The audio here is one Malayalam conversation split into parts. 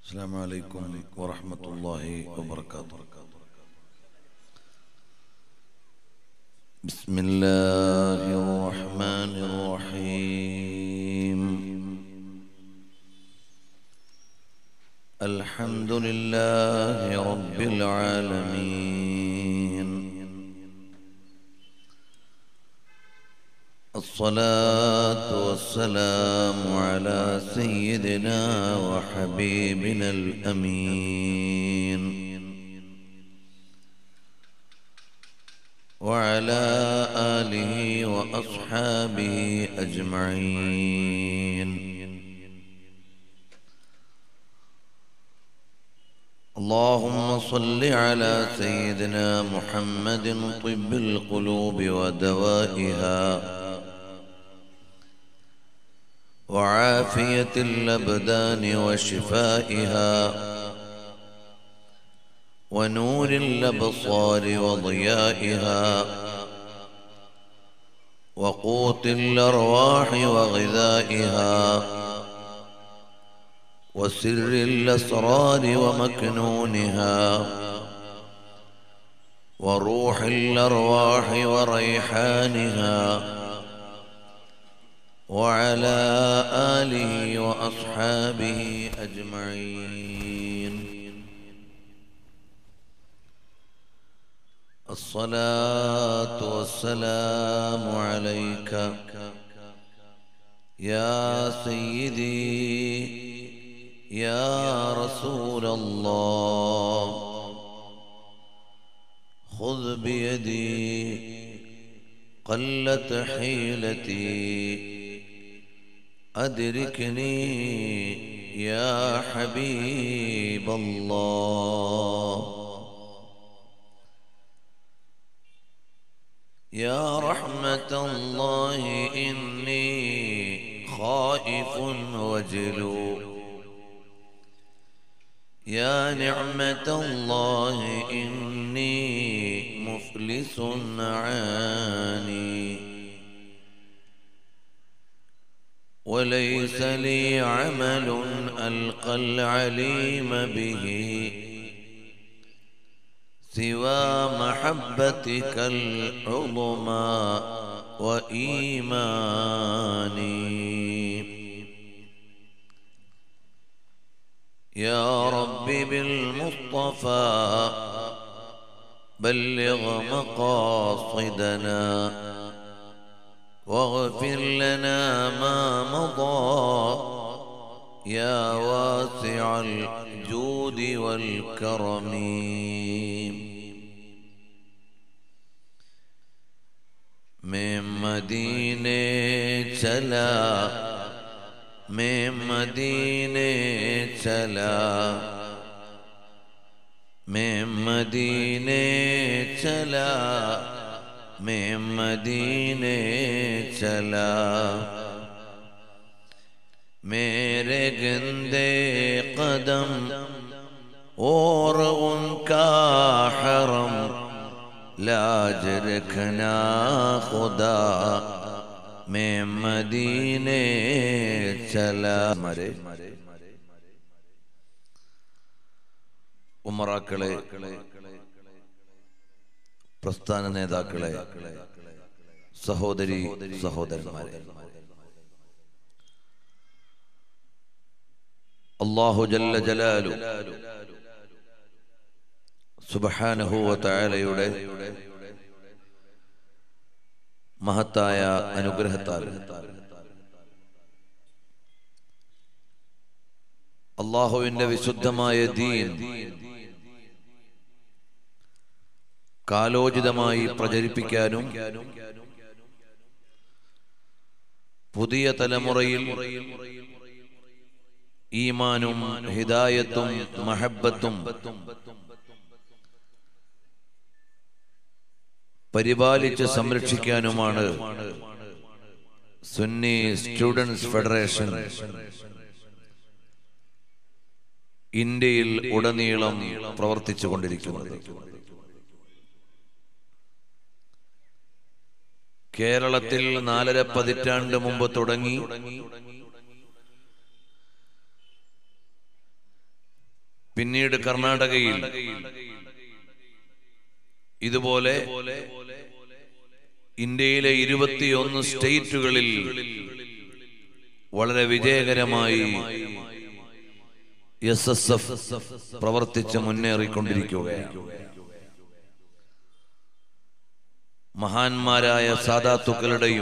السلام عليكم ورحمة الله وبركاته بسم الله الرحمن الرحيم الحمد لله رب العالمين الصلاة والسلام على سيدنا وحبيبنا الأمين وعلى آله وأصحابه أجمعين اللهم صل على سيدنا محمد طب القلوب ودوائها وعافية الأبدان وشفائها ونور الأبصار وضيائها وقوت الأرواح وغذائها وسر الأسرار ومكنونها وروح الأرواح وريحانها وعلى آله وأصحابه أجمعين الصلاة والسلام عليك يا سيدي يا رسول الله خذ بيدي قلت حيلتي أدركني يا حبيب الله يا رحمة الله إني خائف وجلو يا نعمة الله إني مفلس عاني وليس لي عمل ألقى العليم به سوى محبتك العظمى وإيماني يا رب بالمصطفى بلغ مقاصدنا واغفر لنا ما مضى يا واسع الجود والكرم من مدينة چلا من مدينة چلا من مدينة چلا من مدینے چلا میرے گندے قدم اور ان کا حرم لاج رکھنا خدا میں مدینے چلا മരെ ഉമറാക്കളെ പ്രസ്ഥാന നേതാക്കളെ സഹോദരി സഹോദരന്മാരെ അള്ളാഹു ജല്ല ജലാലു സുബഹാനഹുവ തആലയുടെ മഹത്തായ അനുഗ്രഹത്താൽ അള്ളാഹുവിന്റെ വിശുദ്ധമായ ദീൻ കാലോചിതമായി പ്രചരിപ്പിക്കാനും പുതിയ തലമുറയിൽ ഈമാനും ഹിദായത്തും മഹബത്തും പരിപാലിച്ച് സംരക്ഷിക്കാനുമാണ് സുന്നി സ്റ്റുഡൻസ് ഫെഡറേഷൻ ഇന്ത്യയിൽ ഉടനീളം പ്രവർത്തിച്ചു കൊണ്ടിരിക്കുന്നത് കേരളത്തിൽ നാലര പതിറ്റാണ്ട് മുമ്പ് തുടങ്ങി പിന്നീട് കർണാടകയിൽ ഇതുപോലെ ഇന്ത്യയിലെ ഇരുപത്തിയൊന്ന് സ്റ്റേറ്റുകളിൽ വളരെ വിജയകരമായി എസ് എസ് എഫ് പ്രവർത്തിച്ച് മുന്നേറിക്കൊണ്ടിരിക്കുകയാണ് മഹാന്മാരായ സാധാത്തുക്കളുടെയും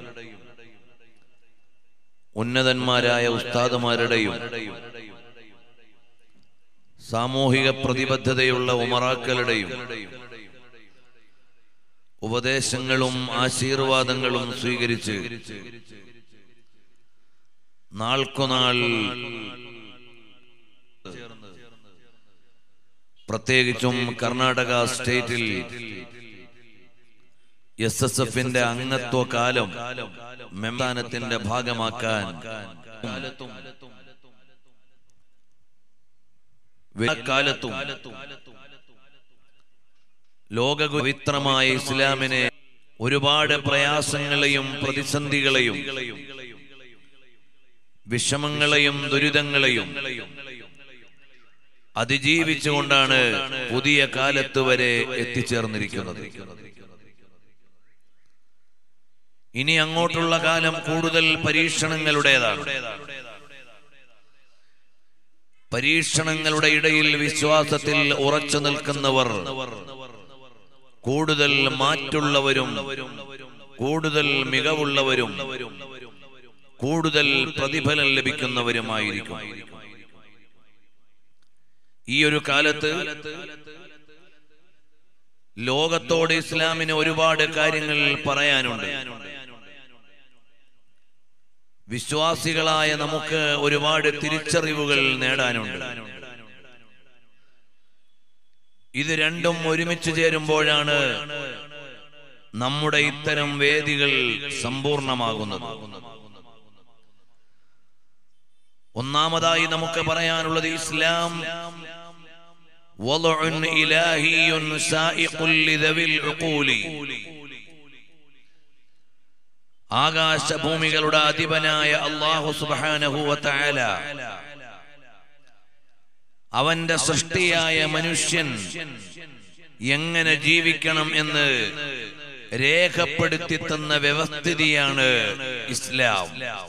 ഉന്നതന്മാരായ ഉസ്താദുമാരുടെയും സാമൂഹിക പ്രതിബദ്ധതയുള്ള ഉമറാക്കളുടെയും ഉപദേശങ്ങളും ആശീർവാദങ്ങളും സ്വീകരിച്ച് നാൾക്കുനാൾ പ്രത്യേകിച്ചും കർണാടക സ്റ്റേറ്റിൽ എസ് എസ് എഫിന്റെ അംഗത്വ കാലം മെമ്പാനത്തിന്റെ ഭാഗമാക്കാൻ കാലത്തും ലോക പവിത്രമായ ഇസ്ലാമിനെ ഒരുപാട് പ്രയാസങ്ങളെയും പ്രതിസന്ധികളെയും വിഷമങ്ങളെയും ദുരിതങ്ങളെയും അതിജീവിച്ചുകൊണ്ടാണ് പുതിയ കാലത്ത് വരെ എത്തിച്ചേർന്നിരിക്കുന്നത് ഇനി അങ്ങോട്ടുള്ള കാലം കൂടുതൽ പരീക്ഷണങ്ങളുടേതാണ് പരീക്ഷണങ്ങളുടെ ഇടയിൽ വിശ്വാസത്തിൽ ഉറച്ചു നിൽക്കുന്നവർ കൂടുതൽ മാറ്റുള്ളവരും കൂടുതൽ മികവുള്ളവരും കൂടുതൽ പ്രതിഫലം ലഭിക്കുന്നവരുമായിരിക്കും ഈ ഒരു കാലത്ത് ലോകത്തോട് ഇസ്ലാമിന് ഒരുപാട് കാര്യങ്ങൾ പറയാനുണ്ട് വിശ്വാസികളായ നമുക്ക് ഒരുപാട് തിരിച്ചറിവുകൾ നേടാനുണ്ട് ഇത് രണ്ടും ഒരുമിച്ച് ചേരുമ്പോഴാണ് നമ്മുടെ ഇത്തരം വേദികൾ സമ്പൂർണമാകുന്നത് ഒന്നാമതായി നമുക്ക് പറയാനുള്ളത് ഇസ്ലാം وضع إلهي سائق لذوي العقول ആകാശഭൂമികളുടെ അധിപനായ അള്ളാഹു സുബാനഹുവല അവന്റെ സൃഷ്ടിയായ മനുഷ്യൻ എങ്ങനെ ജീവിക്കണം എന്ന് രേഖപ്പെടുത്തി തന്ന വ്യവസ്ഥിതിയാണ് ഇസ്ലാം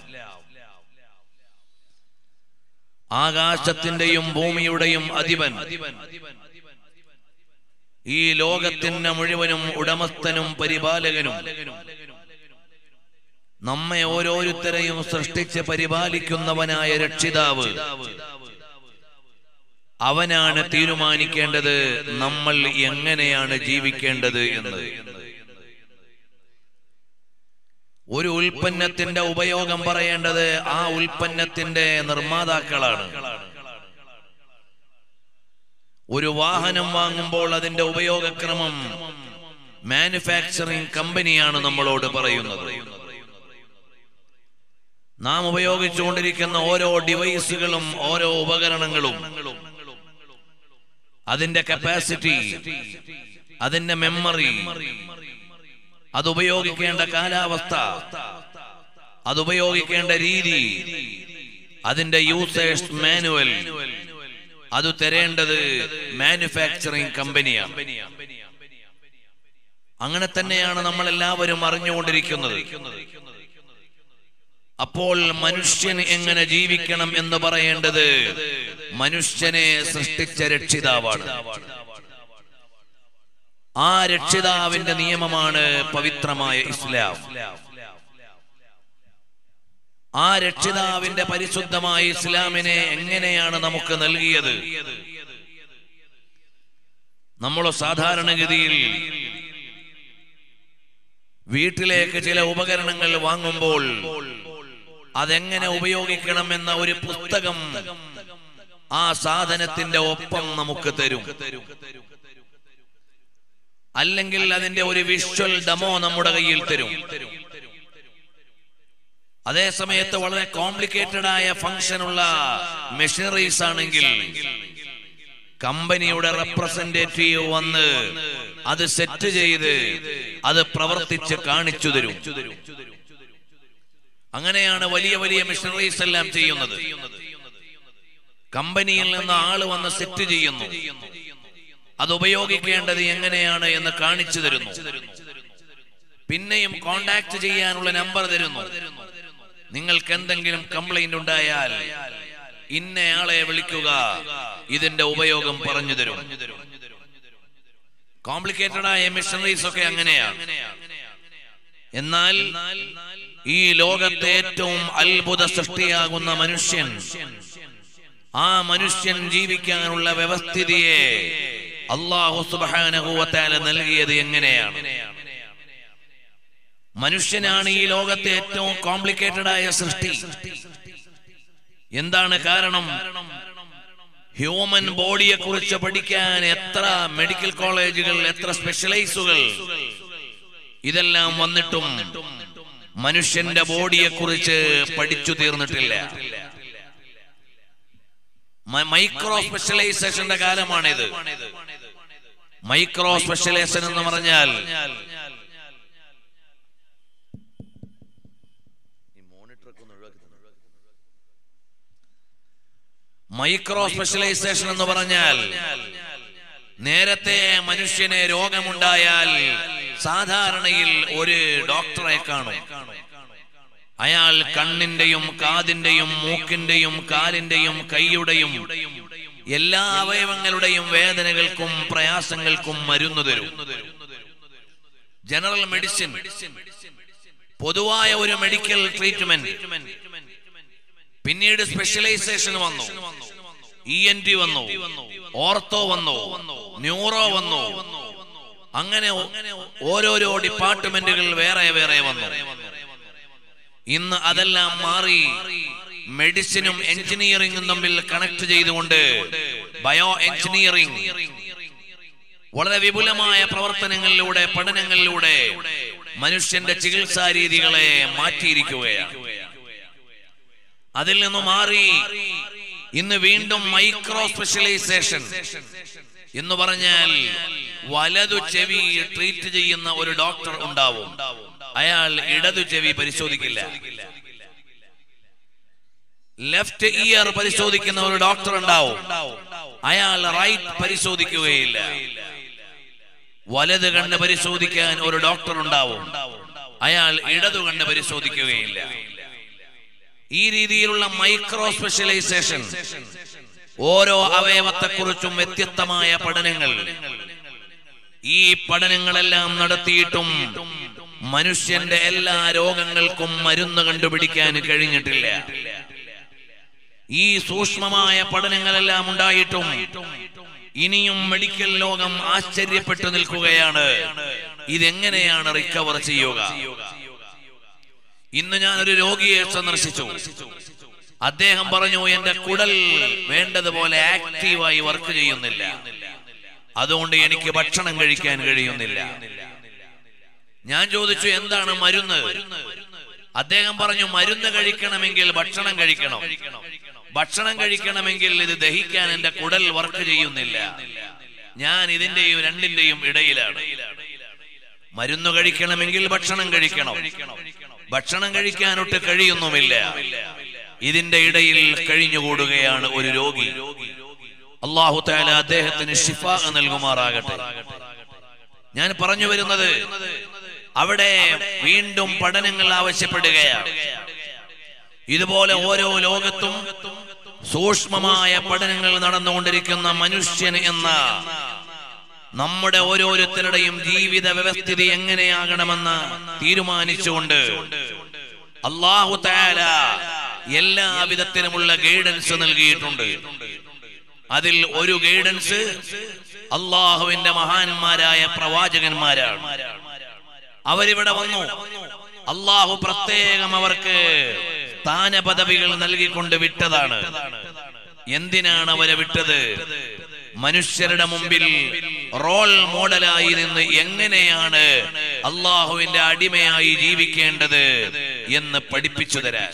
ആകാശത്തിന്റെയും ഭൂമിയുടെയും അധിപൻ ഈ ലോകത്തിന്റെ മുഴുവനും ഉടമസ്ഥനും പരിപാലകനും നമ്മെ ഓരോരുത്തരെയും സൃഷ്ടിച്ച് പരിപാലിക്കുന്നവനായ രക്ഷിതാവ് അവനാണ് തീരുമാനിക്കേണ്ടത് നമ്മൾ എങ്ങനെയാണ് ജീവിക്കേണ്ടത് എന്ന് ഒരു ഉൽപ്പന്നത്തിന്റെ ഉപയോഗം പറയേണ്ടത് ആ ഉൽപ്പന്നത്തിന്റെ നിർമ്മാതാക്കളാണ് ഒരു വാഹനം വാങ്ങുമ്പോൾ അതിന്റെ ഉപയോഗക്രമം മാനുഫാക്ചറിംഗ് കമ്പനിയാണ് നമ്മളോട് പറയുന്നത് നാം ഉപയോഗിച്ചുകൊണ്ടിരിക്കുന്ന ഓരോ ഡിവൈസുകളും ഓരോ ഉപകരണങ്ങളും അതിന്റെ കപ്പാസിറ്റി അതിന്റെ മെമ്മറി അത് ഉപയോഗിക്കേണ്ട കാലാവസ്ഥ അത് ഉപയോഗിക്കേണ്ട രീതി അതിന്റെ യൂസേഴ്സ് മാനുവൽ അത് തരേണ്ടത് മാനുഫാക്ചറിംഗ് കമ്പനിയാണ് അങ്ങനെ തന്നെയാണ് നമ്മൾ എല്ലാവരും അറിഞ്ഞുകൊണ്ടിരിക്കുന്നത് അപ്പോൾ മനുഷ്യൻ എങ്ങനെ ജീവിക്കണം എന്ന് പറയേണ്ടത് മനുഷ്യനെ സൃഷ്ടിച്ച രക്ഷിതാവാണ് ആ രക്ഷിതാവിന്റെ നിയമമാണ് പവിത്രമായ ഇസ്ലാം ആ രക്ഷിതാവിന്റെ പരിശുദ്ധമായ ഇസ്ലാമിനെ എങ്ങനെയാണ് നമുക്ക് നൽകിയത് നമ്മൾ സാധാരണഗതിയിൽ വീട്ടിലേക്ക് ചില ഉപകരണങ്ങൾ വാങ്ങുമ്പോൾ അതെങ്ങനെ ഉപയോഗിക്കണം എന്ന ഒരു പുസ്തകം ആ സാധനത്തിന്റെ ഒപ്പം നമുക്ക് തരും അല്ലെങ്കിൽ അതിന്റെ ഒരു വിഷ്വൽ ഡെമോ നമ്മുടെ കയ്യിൽ തരും അതേ സമയത്ത് വളരെ കോംപ്ലിക്കേറ്റഡ് ആയ ഫംഗ്ഷൻ ഉള്ള മെഷീനറീസ് ആണെങ്കിൽ കമ്പനിയുടെ റെപ്രസെന്റേറ്റീവ് വന്ന് അത് സെറ്റ് ചെയ്ത് അത് പ്രവർത്തിച്ച് കാണിച്ചു തരും അങ്ങനെയാണ് വലിയ വലിയ മിഷണറീസ് എല്ലാം ചെയ്യുന്നത് കമ്പനിയിൽ നിന്ന് ആള് വന്ന് സെറ്റ് ചെയ്യുന്നു അത് ഉപയോഗിക്കേണ്ടത് എങ്ങനെയാണ് എന്ന് കാണിച്ചു തരുന്നു പിന്നെയും കോണ്ടാക്ട് ചെയ്യാനുള്ള നമ്പർ തരുന്നു നിങ്ങൾക്ക് എന്തെങ്കിലും കംപ്ലൈന്റ് ഉണ്ടായാൽ ഇന്നയാളെ വിളിക്കുക ഇതിന്റെ ഉപയോഗം പറഞ്ഞു തരും കോംപ്ലിക്കേറ്റഡ് ആയ മിഷണറീസ് ഒക്കെ അങ്ങനെയാണ് എന്നാൽ ഈ ലോകത്തെ ഏറ്റവും അത്ഭുത സൃഷ്ടിയാകുന്ന മനുഷ്യൻ ആ മനുഷ്യൻ ജീവിക്കാനുള്ള വ്യവസ്ഥിതിയെ അള്ളാഹു സുബാനഹുവത്താല നൽകിയത് എങ്ങനെയാണ് മനുഷ്യനാണ് ഈ ലോകത്തെ ഏറ്റവും കോംപ്ലിക്കേറ്റഡ് ആയ സൃഷ്ടി എന്താണ് കാരണം ഹ്യൂമൻ ബോഡിയെ കുറിച്ച് പഠിക്കാൻ എത്ര മെഡിക്കൽ കോളേജുകൾ എത്ര സ്പെഷ്യലൈസുകൾ ഇതെല്ലാം വന്നിട്ടും മനുഷ്യന്റെ ബോഡിയെ കുറിച്ച് പഠിച്ചു തീർന്നിട്ടില്ല മ- മൈക്രോ സ്പെഷ്യലൈസേഷന്റെ കാലമാണിത് മൈക്രോ സ്പെഷ്യലൈസേഷൻ എന്ന് പറഞ്ഞാൽ മൈക്രോ സ്പെഷ്യലൈസേഷൻ എന്ന് പറഞ്ഞാൽ നേരത്തെ മനുഷ്യന് രോഗമുണ്ടായാൽ സാധാരണയിൽ ഒരു ഡോക്ടറെ കാണും അയാൾ കണ്ണിന്റെയും കാതിന്റെയും മൂക്കിന്റെയും കാലിന്റെയും കൈയുടെയും എല്ലാ അവയവങ്ങളുടെയും വേദനകൾക്കും പ്രയാസങ്ങൾക്കും മരുന്ന് തരും ജനറൽ മെഡിസിൻ പൊതുവായ ഒരു മെഡിക്കൽ ട്രീറ്റ്മെന്റ് പിന്നീട് സ്പെഷ്യലൈസേഷൻ വന്നു ഇ എൻ ടി വന്നു ഓർത്തോ വന്നു ന്യൂറോ വന്നു അങ്ങനെ ഓ- ഓരോരോ ഡിപ്പാർട്ട്മെന്റുകൾ വേറെ വേറെ വന്നു ഇന്ന് അതെല്ലാം മാറി മെഡിസിനും എഞ്ചിനീയറിംഗും തമ്മിൽ കണക്ട് ചെയ്തുകൊണ്ട് ബയോ എഞ്ചിനീയറിംഗ് വളരെ വിപുലമായ പ്രവർത്തനങ്ങളിലൂടെ പഠനങ്ങളിലൂടെ മനുഷ്യന്റെ ചികിത്സാ രീതികളെ മാറ്റിയിരിക്കുകയാണ് അതിൽ നിന്ന് മാറി ഇന്ന് വീണ്ടും മൈക്രോ സ്പെഷ്യലൈസേഷൻ എന്ന് പറഞ്ഞാൽ വലതു ചെവി ട്രീറ്റ് ചെയ്യുന്ന ഒരു ഡോക്ടർ ഉണ്ടാവും അയാൾ ഇടതു ചെവി പരിശോധിക്കില്ല ലെഫ്റ്റ് ഇയർ പരിശോധിക്കുന്ന ഒരു ഡോക്ടർ ഉണ്ടാവും അയാൾ റൈറ്റ് പരിശോധിക്കുകയില്ല വലത് കണ്ണ് പരിശോധിക്കാൻ ഒരു ഡോക്ടർ ഉണ്ടാവും അയാൾ ഇടതു കണ്ണ് പരിശോധിക്കുകയില്ല ഈ രീതിയിലുള്ള മൈക്രോ സ്പെഷ്യലൈസേഷൻ ഓരോ അവയവത്തെക്കുറിച്ചും വ്യത്യസ്തമായ പഠനങ്ങൾ ഈ പഠനങ്ങളെല്ലാം നടത്തിയിട്ടും മനുഷ്യന്റെ എല്ലാ രോഗങ്ങൾക്കും മരുന്ന് കണ്ടുപിടിക്കാൻ കഴിഞ്ഞിട്ടില്ല ഈ സൂക്ഷ്മമായ പഠനങ്ങളെല്ലാം ഉണ്ടായിട്ടും ഇനിയും മെഡിക്കൽ ലോകം ആശ്ചര്യപ്പെട്ടു നിൽക്കുകയാണ് ഇതെങ്ങനെയാണ് റിക്കവർ ചെയ്യുക ഇന്ന് ഞാൻ ഒരു രോഗിയെ സന്ദർശിച്ചു അദ്ദേഹം പറഞ്ഞു എന്റെ കുടൽ വേണ്ടതുപോലെ ആക്റ്റീവായി വർക്ക് ചെയ്യുന്നില്ല അതുകൊണ്ട് എനിക്ക് ഭക്ഷണം കഴിക്കാൻ കഴിയുന്നില്ല ഞാൻ ചോദിച്ചു എന്താണ് മരുന്ന് അദ്ദേഹം പറഞ്ഞു മരുന്ന് കഴിക്കണമെങ്കിൽ ഭക്ഷണം കഴിക്കണം ഭക്ഷണം കഴിക്കണമെങ്കിൽ ഇത് ദഹിക്കാൻ എന്റെ കുടൽ വർക്ക് ചെയ്യുന്നില്ല ഞാൻ ഇതിന്റെയും രണ്ടിന്റെയും ഇടയിലാണ് മരുന്ന് കഴിക്കണമെങ്കിൽ ഭക്ഷണം കഴിക്കണം ഭക്ഷണം കഴിക്കാനൊട്ട് കഴിയുന്നുമില്ല ഇതിന്റെ ഇടയിൽ കഴിഞ്ഞുകൂടുകയാണ് ഒരു രോഗി അള്ളാഹു താല അദ്ദേഹത്തിന് ഷിഫ നൽകുമാറാകട്ടെ ഞാൻ പറഞ്ഞു വരുന്നത് അവിടെ വീണ്ടും പഠനങ്ങൾ ആവശ്യപ്പെടുകയാണ് ഇതുപോലെ ഓരോ ലോകത്തും സൂക്ഷ്മമായ പഠനങ്ങൾ നടന്നുകൊണ്ടിരിക്കുന്ന മനുഷ്യൻ എന്ന നമ്മുടെ ഓരോരുത്തരുടെയും ജീവിത വ്യവസ്ഥിതി എങ്ങനെയാകണമെന്ന് തീരുമാനിച്ചുകൊണ്ട് അള്ളാഹു താല എല്ലാ വിധത്തിലുമുള്ള ഗൈഡൻസ് നൽകിയിട്ടുണ്ട് അതിൽ ഒരു ഗൈഡൻസ് അള്ളാഹുവിന്റെ മഹാന്മാരായ പ്രവാചകന്മാരാണ് അവരിവിടെ വന്നു അള്ളാഹു പ്രത്യേകം അവർക്ക് സ്ഥാനപദവികൾ നൽകിക്കൊണ്ട് വിട്ടതാണ് എന്തിനാണ് അവരെ വിട്ടത് മനുഷ്യരുടെ മുമ്പിൽ റോൾ മോഡലായി നിന്ന് എങ്ങനെയാണ് അള്ളാഹുവിന്റെ അടിമയായി ജീവിക്കേണ്ടത് എന്ന് പഠിപ്പിച്ചു തരാൻ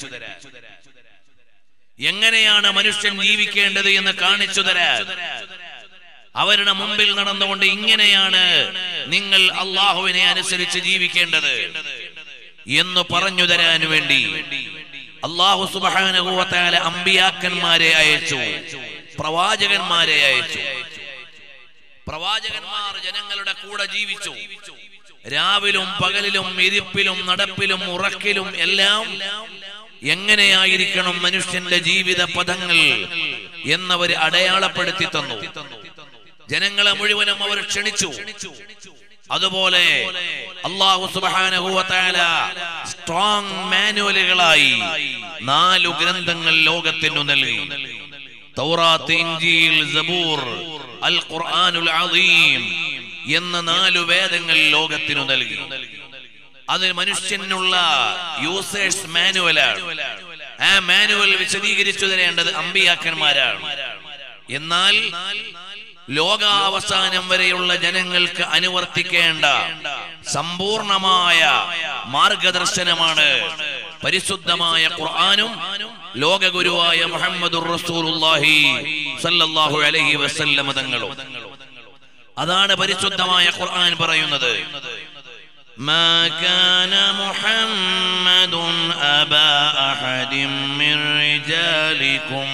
എങ്ങനെയാണ് മനുഷ്യൻ ജീവിക്കേണ്ടത് എന്ന് കാണിച്ചു തരാൻ അവരുടെ മുമ്പിൽ നടന്നുകൊണ്ട് ഇങ്ങനെയാണ് നിങ്ങൾ അള്ളാഹുവിനെ അനുസരിച്ച് ജീവിക്കേണ്ടത് എന്ന് പറഞ്ഞു തരാൻ വേണ്ടി അള്ളാഹു സുബാനുഭവത്താല അമ്പിയാക്കന്മാരെ അയച്ചു പ്രവാചകന്മാരെ അയച്ചു പ്രവാചകന്മാർ ജനങ്ങളുടെ കൂടെ ജീവിച്ചു രാവിലും പകലിലും ഇരിപ്പിലും നടപ്പിലും ഉറക്കിലും എല്ലാം എങ്ങനെയായിരിക്കണം മനുഷ്യന്റെ ജീവിത പദങ്ങൾ എന്നവർ അടയാളപ്പെടുത്തി തന്നു ജനങ്ങളെ മുഴുവനും അവർ ക്ഷണിച്ചു അതുപോലെ അള്ളാഹു സുബാനഹുവല സ്ട്രോങ് മാനുവലുകളായി നാലു ഗ്രന്ഥങ്ങൾ ലോകത്തിനു നൽകി തൗറാത്ത് ഇഞ്ചീൽ സബൂർ അൽ ഖുർആനുൽ അദീം എന്ന നാലു വേദങ്ങൾ ലോകത്തിനു നൽകി അത് മനുഷ്യനുള്ള യൂസേഴ്സ് മാനുവലാണ് ആ മാനുവൽ വിശദീകരിച്ചു തരേണ്ടത് അമ്പിയാക്കന്മാരാണ് എന്നാൽ ലോകാവസാനം വരെയുള്ള ജനങ്ങൾക്ക് അനുവർത്തിക്കേണ്ട സമ്പൂർണമായ മാർഗദർശനമാണ് പരിശുദ്ധമായ ഖുർആാനും ലോകഗുരുവായ മുഹമ്മദുർ റസൂലുള്ളാഹി സല്ലല്ലാഹു അലൈഹി വസല്ലമ തങ്ങളും അതാണ് പരിശുദ്ധമായ ഖുർആൻ പറയുന്നത് ما كان محمد أبا أحد من رجالكم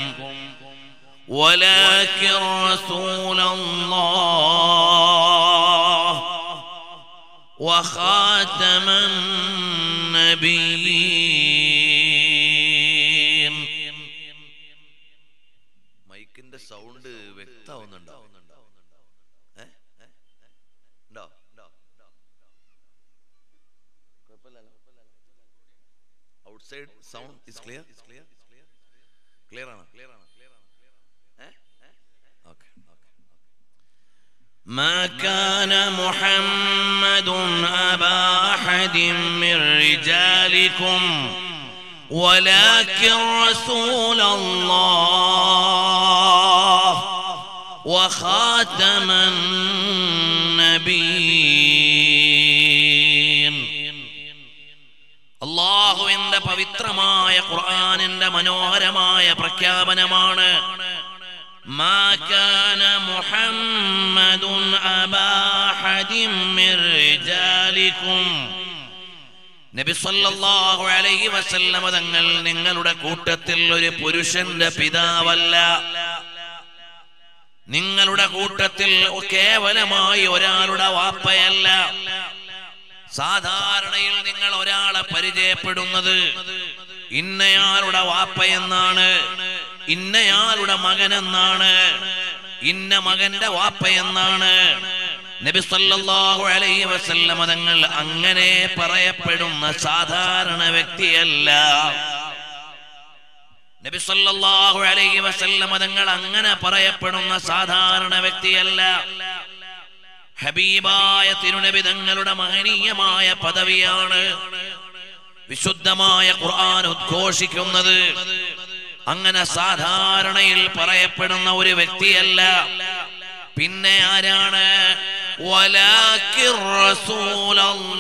ولكن رسول الله وخاتم النبيين മൈക്കിന്റെ സൗണ്ട് വ്യക്തമാവുന്നുണ്ടോ ഏ? ഉണ്ടോ? Outside sound is clear clear ആണ് ഓക്കെ ما كان محمد أبا أحد من رجالكم ولكن رسول الله وخاتم النبيين അള്ളാഹുവിന്റെ പവിത്രമായ ഖുർആനിന്റെ മനോഹരമായ പ്രഖ്യാപനമാണ് ما كان محمد أبا أحد من رجالكم നബി സല്ലല്ലാഹു അലൈഹി വസല്ലമ തങ്ങൾ നിങ്ങളുടെ കൂട്ടത്തിൽ ഒരു പുരുഷന്റെ പിതാവല്ല നിങ്ങളുടെ കൂട്ടത്തിൽ കേവലമായി ഒരാളുടെ വാപ്പയല്ല സാധാരണയിൽ നിങ്ങൾ ഒരാളെ പരിചയപ്പെടുന്നത് ഇന്നയാളുടെ വാപ്പയെന്നാണ് ഇന്നയാളുടെ മകനെന്നാണ് ഇന്ന മകന്റെ വാപ്പയെന്നാണ് നബി സല്ലല്ലാഹു അലൈഹി വസല്ലമ തങ്ങൾ അങ്ങനെ പറയപ്പെടുന്ന സാധാരണ വ്യക്തിയല്ല നബി സല്ലല്ലാഹു അലൈഹി വസല്ലമ തങ്ങൾ അങ്ങനെ പറയപ്പെടുന്ന സാധാരണ വ്യക്തിയല്ല ഹബീബായ തിരുനബി തങ്ങളുടെ മഹനീയമായ പദവിയാണ് വിശുദ്ധമായ ഖുർആൻ ഉദ്ഘോഷിക്കുന്നത് അങ്ങനെ സാധാരണയിൽ പറയപ്പെടുന്ന ഒരു വ്യക്തിയല്ല പിന്നെ ആരാണ് ولكن رسول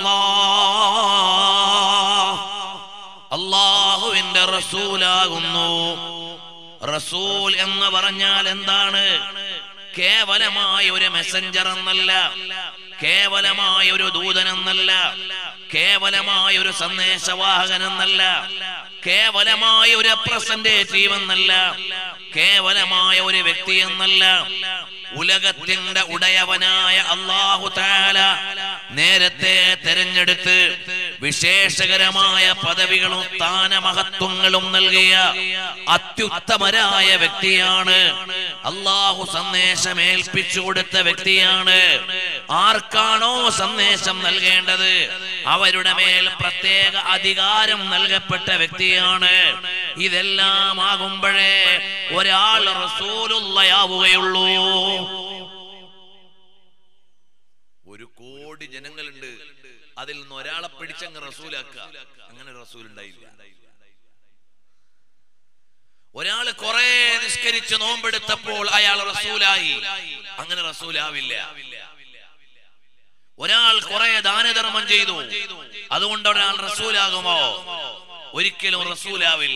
الله അള്ളാഹുവിന്റെ റസൂലാകുന്നു റസൂൽ എന്ന് പറഞ്ഞാൽ എന്താണ് കേവലമായ ഒരു മെസ്സഞ്ചർ എന്നല്ല കേവലമായ ഒരു ദൂതൻ എന്നല്ല കേവലമായ ഒരു സന്ദേശവാഹകൻ എന്നല്ല കേവലമായ ഒരു റെപ്രസെന്റേറ്റീവ് എന്നല്ല കേവലമായ ഒരു വ്യക്തി എന്നല്ല ഉലകത്തിന്റെ ഉടയവനായ അള്ളാഹു താല നേരത്തെ തെരഞ്ഞെടുത്ത് വിശേഷകരമായ പദവികളും സ്ഥാനമഹത്വങ്ങളും നൽകിയ അത്യുത്തമരായ വ്യക്തിയാണ് അള്ളാഹു സന്ദേശം ഏൽപ്പിച്ചു കൊടുത്ത വ്യക്തിയാണ് ആർക്കാണോ സന്ദേശം നൽകേണ്ടത് അവരുടെ മേൽ പ്രത്യേക അധികാരം നൽകപ്പെട്ട വ്യക്തിയാണ് ഇതെല്ലാം ആകുമ്പോഴേ ഒരാൾ റസൂലുള്ളയാവുകയുള്ളൂ ഒരു കോടി ജനങ്ങളുണ്ട് അതിൽ നിന്ന് ഒരാളെ പിടിച്ചങ്ങ് റസൂലാക്കുക അങ്ങനെ റസൂൽ ഉണ്ടായില്ല ഒരാൾ കുറെ നിസ്കരിച്ച് നോമ്പെടുത്തപ്പോൾ അയാൾ റസൂലായി അങ്ങനെ റസൂലാവില്ല ഒരാൾ കുറെ ദാനധർമ്മം ചെയ്തു അതുകൊണ്ട് ഒരാൾ റസൂലാകുമോ ഒരിക്കലും റസൂലാവില്ല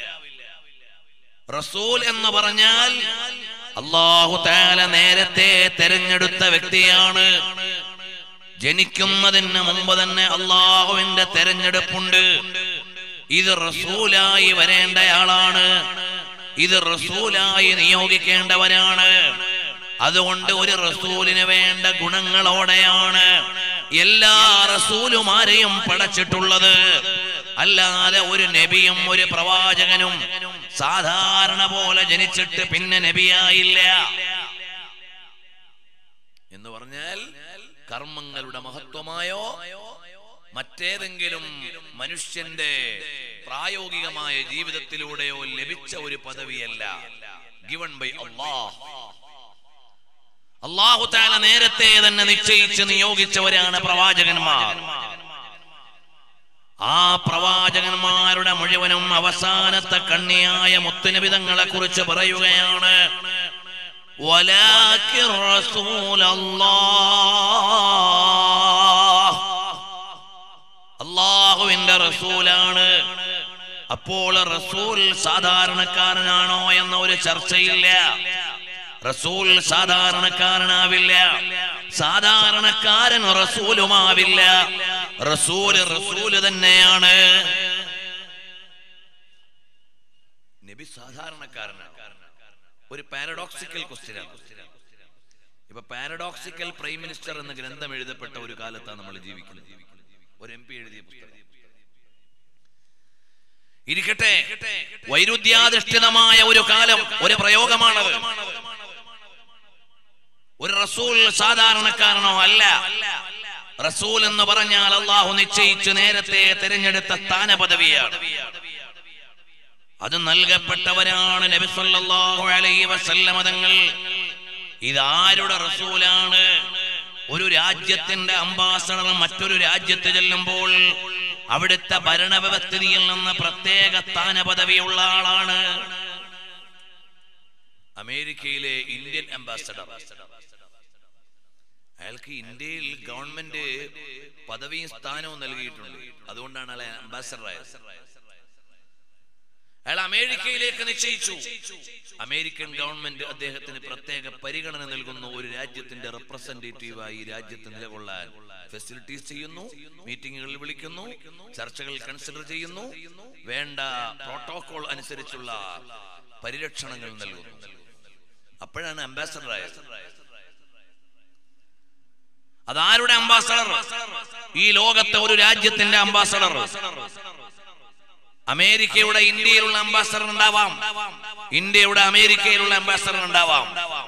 റസൂൽ എന്ന് പറഞ്ഞാൽ അള്ളാഹു താല നേരത്തെ തെരഞ്ഞെടുത്ത വ്യക്തിയാണ് ജനിക്കുന്നതിന് മുമ്പ് തന്നെ അള്ളാഹുവിന്റെ തെരഞ്ഞെടുപ്പുണ്ട് ഇത് റസൂലായി വരേണ്ടയാളാണ് ഇത് റസൂലായി നിയോഗിക്കേണ്ടവരാണ് അതുകൊണ്ട് ഒരു റസൂലിന് വേണ്ട ഗുണങ്ങളോടെയാണ് എല്ലാ റസൂലുമാരെയും പടച്ചിട്ടുള്ളത് അല്ലാതെ ഒരു നബിയും ഒരു പ്രവാചകനും സാധാരണ പോലെ ജനിച്ചിട്ട് പിന്നെ നബിയായില്ല എന്ന് പറഞ്ഞാൽ കർമ്മങ്ങളുടെ മഹത്വമായോ മറ്റേതെങ്കിലും മനുഷ്യന്റെ പ്രായോഗികമായ ജീവിതത്തിലൂടെയോ ലഭിച്ച ഒരു പദവിയല്ല ഗിവൺ ബൈ അള്ളാഹ് അള്ളാഹു താല നേരത്തെ തന്നെ നിശ്ചയിച്ച് നിയോഗിച്ചവരാണ് പ്രവാചകന്മാർ ആ പ്രവാചകന്മാരുടെ മുഴുവനും അവസാനത്തെ കണ്ണിയായ മുത്തുനിബിതങ്ങളെ കുറിച്ച് പറയുകയാണ് ولكن رسول الله അള്ളാഹുവിന്റെ റസൂലാണ് അപ്പോൾ റസൂൽ സാധാരണക്കാരനാണോ എന്ന ഒരു ചർച്ചയില്ല റസൂൽ സാധാരണക്കാരനാവില്ല സാധാരണക്കാരൻ റസൂലുമാവില്ല റസൂല് റസൂല് തന്നെയാണ് നബി സാധാരണക്കാരനാണ് ഒരു പാരഡോക്സിക്കൽ ക്വസ്റ്റ്യനാണ് ഇപ്പൊ പാരഡോക്സിക്കൽ പ്രൈം മിനിസ്റ്റർ എന്ന ഗ്രന്ഥം എഴുതപ്പെട്ട ഒരു കാലത്താണ് നമ്മൾ ജീവിക്കുന്നത് ഒരു എം പി എഴുതിയ പുസ്തകം ഇരിക്കട്ടെ വൈരുദ്ധ്യാധിഷ്ഠിതമായ ഒരു കാലം ഒരു പ്രയോഗമാണത് ഒരു റസൂൽ സാധാരണക്കാരനോ അല്ല റസൂൽ എന്ന് പറഞ്ഞാൽ അള്ളാഹു നിശ്ചയിച്ച് നേരത്തെ തിരഞ്ഞെടുത്ത സ്ഥാനപദവിയാണ് അത് നൽകപ്പെട്ടവരാണ് നബി സല്ലല്ലാഹു അലൈഹി വസല്ലമ തങ്ങൾ ഇതാരുടെ റസൂലാണ് ഒരു രാജ്യത്തിന്റെ അംബാസഡർ മറ്റൊരു രാജ്യത്ത് ചെല്ലുമ്പോൾ അവിടുത്തെ ഭരണവ്യവസ്ഥിതിയിൽ നിന്ന് പ്രത്യേക സ്ഥാനപദവിയുള്ള ആളാണ് അമേരിക്കയിലെ ഇന്ത്യൻ അംബാസഡർ അയാൾക്ക് ഇന്ത്യയിൽ ഗവൺമെന്റ് പദവിയും സ്ഥാനവും നൽകിയിട്ടുണ്ട് അതുകൊണ്ടാണ് അയാളെ അംബാസഡർ ആയത് അയാൾ അമേരിക്കയിലേക്ക് നിശ്ചയിച്ചു അമേരിക്കൻ ഗവൺമെന്റ് അദ്ദേഹത്തിന് പ്രത്യേക പരിഗണന നൽകുന്നു ഒരു രാജ്യത്തിന്റെ റെപ്രസെന്റേറ്റീവായി രാജ്യത്ത് നിലകൊള്ളാൻ ഫെസിലിറ്റീസ് ചെയ്യുന്നു മീറ്റിംഗുകൾ വിളിക്കുന്നു ചർച്ചകൾ കൺസിഡർ ചെയ്യുന്നു വേണ്ട പ്രോട്ടോകോൾ അനുസരിച്ചുള്ള പരിരക്ഷണങ്ങൾ നൽകുന്നു അപ്പോഴാണ് അംബാസഡർ ആയത് അതാരുടെ അംബാസഡർ ഈ ലോകത്തെ ഒരു രാജ്യത്തിന്റെ അംബാസഡർ അമേരിക്കയുടെ ഇന്ത്യയിലുള്ള അംബാസഡർ ഉണ്ടാവാം ഇന്ത്യയുടെ അമേരിക്കയിലുള്ള അംബാസഡർ ഉണ്ടാവാം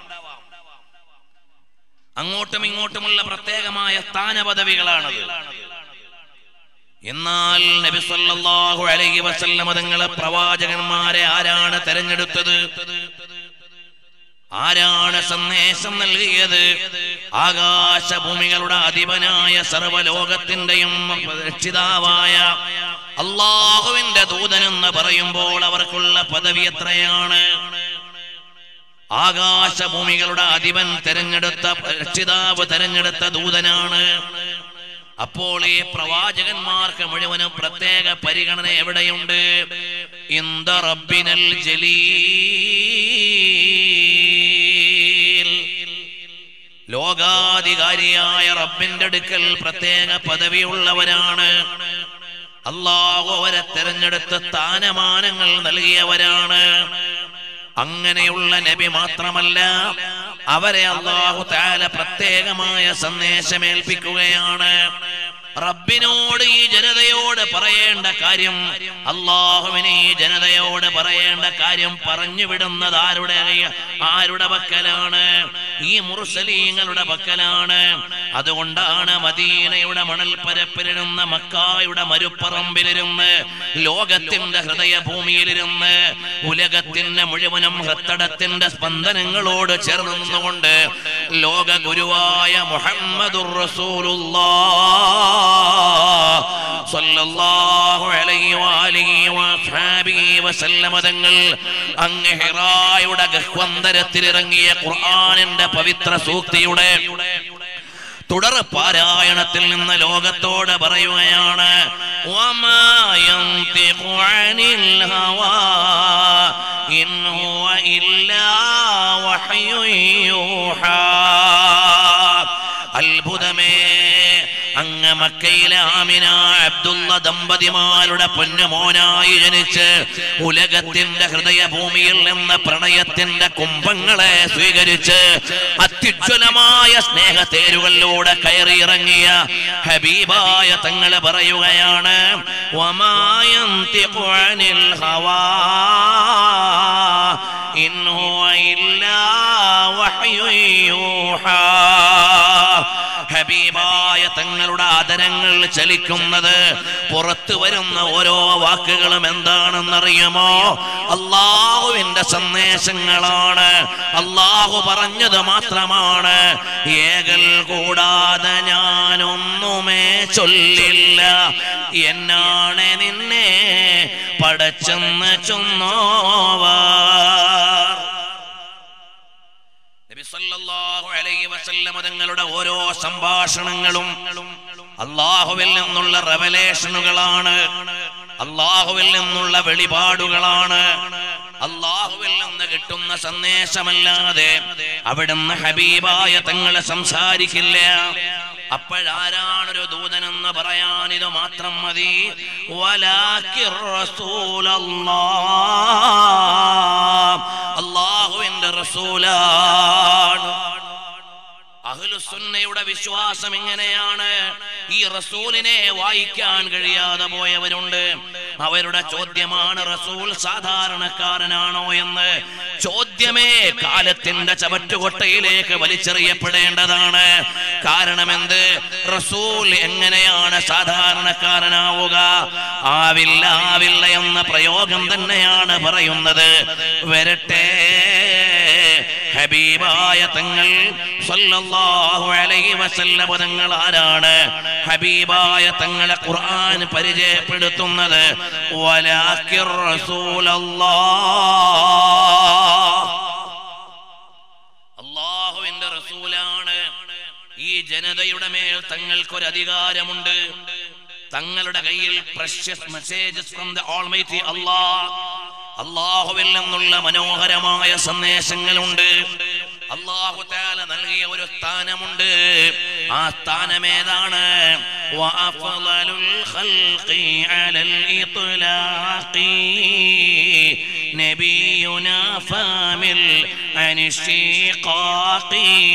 അങ്ങോട്ടും ഇങ്ങോട്ടുമുള്ള പ്രത്യേകമായ സ്ഥാനപദവികളാണത് എന്നാൽ നബി സല്ലല്ലാഹു അലൈഹി വസല്ലമ തങ്ങളെ പ്രവാചകന്മാരെ ആരാണ് തെരഞ്ഞെടുത്തത് ആരാണ് സന്ദേശം നൽകിയത് ആകാശഭൂമികളുടെ അധിപനായ സർവലോകത്തിന്റെയും രക്ഷിതാവായ അള്ളാഹുവിന്റെ ദൂതനെന്ന് പറയുമ്പോൾ അവർക്കുള്ള പദവി എത്രയാണ് ആകാശഭൂമികളുടെ അധിപൻ തെരഞ്ഞെടുത്ത രക്ഷിതാവ് തെരഞ്ഞെടുത്ത ദൂതനാണ് അപ്പോൾ ഈ പ്രവാചകന്മാർക്ക് മുഴുവനും പ്രത്യേക പരിഗണന എവിടെയുണ്ട് ഇന്ദ റബ്ബിനൽ ജലീൽ ലോകാധികാരിയായ റബ്ബിന്റെ അടുക്കൽ പ്രത്യേക പദവിയുള്ളവരാണ് അള്ളാഹു അവരെ തെരഞ്ഞെടുത്ത സ്ഥാനമാനങ്ങൾ നൽകിയവരാണ് അങ്ങനെയുള്ള നബി മാത്രമല്ല അവരെ അള്ളാഹു താല പ്രത്യേകമായ സന്ദേശമേൽപ്പിക്കുകയാണ് റബ്ബിനോട് ഈ ജനതയോട് പറയേണ്ട കാര്യം അള്ളാഹുവിനെ ഈ ജനതയോട് പറയേണ്ട കാര്യം പറഞ്ഞു വിടുന്നത് ആരുടെ ആരുടെ പക്കലാണ് ഈ മുർസലീങ്ങളുടെ പക്കലാണ് അതുകൊണ്ടാണ് മദീനയുടെ മണൽപ്പരപ്പിലിരുന്ന് മക്കായുടെ മരുപ്പറമ്പിലിരുന്ന് ലോകത്തിന്റെ ഹൃദയഭൂമിയിലിരുന്ന് ഉലകത്തിന്റെ മുഴുവനും ഹൃത്തടത്തിന്റെ സ്പന്ദനങ്ങളോട് ചേർന്ന് നിന്നുകൊണ്ട് ലോക ഗുരുവായ മുഹമ്മദുർ റസൂലുള്ളാഹ് സല്ലല്ലാഹു അലൈഹി വാലിഹി വസ്ഹാബിഹി വസല്ലമ തങ്ങൾ അങ്ങ് ഹിറായുടെ ഗഹ്വന്തരത്തിൽ ഇറങ്ങിയ ഖുർആനിന്റെ പവിത്ര സൂക്തിയുടെ തുടർ പാരായണത്തിൽ നിന്ന് ലോകത്തോട് പറയുകയാണ് വമാ യന്തിഖു അനിൽ ഹവാ ഇൻ ഹുവ ഇല്ലാ വഹ്യുൻ യൂഹാ അത്ഭുതമേ അങ്ങ് മക്കയിലെ ആമിന അബ്ദുള്ള ദമ്പതിമാരുടെ പൊന്നുമോനായി ജനിച്ച് ഉലകത്തിന്റെ ഹൃദയഭൂമിയിൽ നിന്ന് പ്രണയത്തിന്റെ കുംഭങ്ങളെ സ്വീകരിച്ച് അത്യുജ്വലമായ സ്നേഹത്തേരുകളിലൂടെ കയറിയിറങ്ങിയ ഹബീബായ തങ്ങളെ പറയുകയാണ് വമായന്തിഖു അനിൽ ഹവാ ഇൻ ഹുവ ഇല്ലാ വഹ്യു യൂഹാ ഹബീബായ തങ്ങളുടെ ആദരങ്ങൾ ചലിക്കുന്നത് പുറത്തു വരുന്ന ഓരോ വാക്കുകളും എന്താണെന്നറിയുമോ അള്ളാഹുവിന്റെ സന്ദേശങ്ങളാണ് അള്ളാഹു പറഞ്ഞത് മാത്രമാണ് ഏകൽ കൂടാതെ ഞാനൊന്നുമേ ചൊല്ലില്ല എന്നാണ് നിന്നെ പടച്ചെന്ന് ചൊന്നോവാർ നബി സല്ലല്ലാഹു അലൈഹി വസല്ലമ തങ്ങളുടെ ഓരോ സംഭാഷണങ്ങളും അള്ളാഹുവിൽ നിന്നുള്ള റെവലേഷനുകളാണ് അള്ളാഹുവിൽ നിന്നുള്ള വെളിപാടുകളാണ് അള്ളാഹുവിൽ നിന്ന് കിട്ടുന്ന സന്ദേശമല്ലാതെ അവിടുന്ന് ഹബീബായ തങ്ങളെ സംസാരിക്കില്ല അപ്പോഴാരാണ് ഒരു ദൂതനെന്ന് പറയാൻ ഇത് മാത്രം മതി വലാക്കിർ റസൂലല്ലാഹ് അള്ളാഹുവിന്റെ റസൂലാണ് അഹ്ലുസുന്നയുടെ വിശ്വാസം ഇങ്ങനെയാണ് ഈ റസൂലിനെ വായിക്കാൻ കഴിയാതെ പോയവരുണ്ട് അവരുടെ ചോദ്യമാണ് റസൂൽ സാധാരണക്കാരനാണോ എന്ന് ചോദ്യമേ കാലത്തിന്റെ ചവറ്റുകൊട്ടയിലേക്ക് വലിച്ചെറിയപ്പെടേണ്ടതാണ് കാരണം എന്ത് റസൂൽ എങ്ങനെയാണ് സാധാരണക്കാരനാവുക ആവില്ല ആവില്ല എന്ന പ്രയോഗം തന്നെയാണ് പറയുന്നത് വരട്ടെ ഹബീബായ തങ്ങൾ സല്ലല്ലാഹു അലൈഹി വസല്ലം തങ്ങൾ ആരാണ് ഹബീബായ തങ്ങളെ ഖുർആൻ പരിചയപ്പെടുത്തുന്നത് വലാക്കിർ റസൂലല്ലാഹ് അള്ളാഹുവിന്റെ റസൂലാണ് ഈ ജനതയുടെ മേൽ തങ്ങൾക്കൊരു അധികാരമുണ്ട് തങ്ങളുടെ കയ്യിൽ precious messages from the almighty Allah അള്ളാഹുവിൽ നിന്നുള്ള മനോഹരമായ സന്ദേശങ്ങളുണ്ട് അള്ളാഹു താല നൽകിയ ഒരു സ്ഥാനമുണ്ട് ആ സ്ഥാനം ഏതാണ് وأفضل الخلق على الإطلاق نبينا فامل عن الشقاق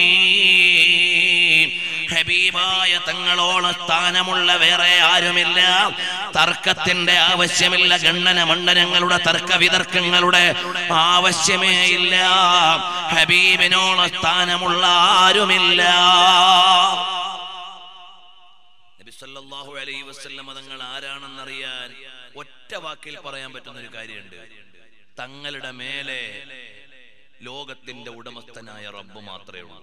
ഹബീബായ തങ്ങളോളം സ്ഥാനമുള്ള വേറെ ആരുമില്ല തർക്കത്തിന്റെ ആവശ്യമില്ല ഗണ്ണന മണ്ഡലങ്ങളുടെ തർക്ക വിതർക്കങ്ങളുടെ ആവശ്യമേ ഇല്ല ഹബീബിനോളം സ്ഥാനമുള്ള ആരുമില്ല നബി സല്ലല്ലാഹു അലൈഹി വസല്ലം തങ്ങൾ ആരാണെന്നറിയാൻ ഒറ്റ വാക്കിൽ പറയാൻ പറ്റുന്ന ഒരു കാര്യമുണ്ട് തങ്ങളുടെ മേലെ ലോകത്തിന്റെ ഉടമസ്ഥനായ റബ്ബ് മാത്രമേ ഉള്ളൂ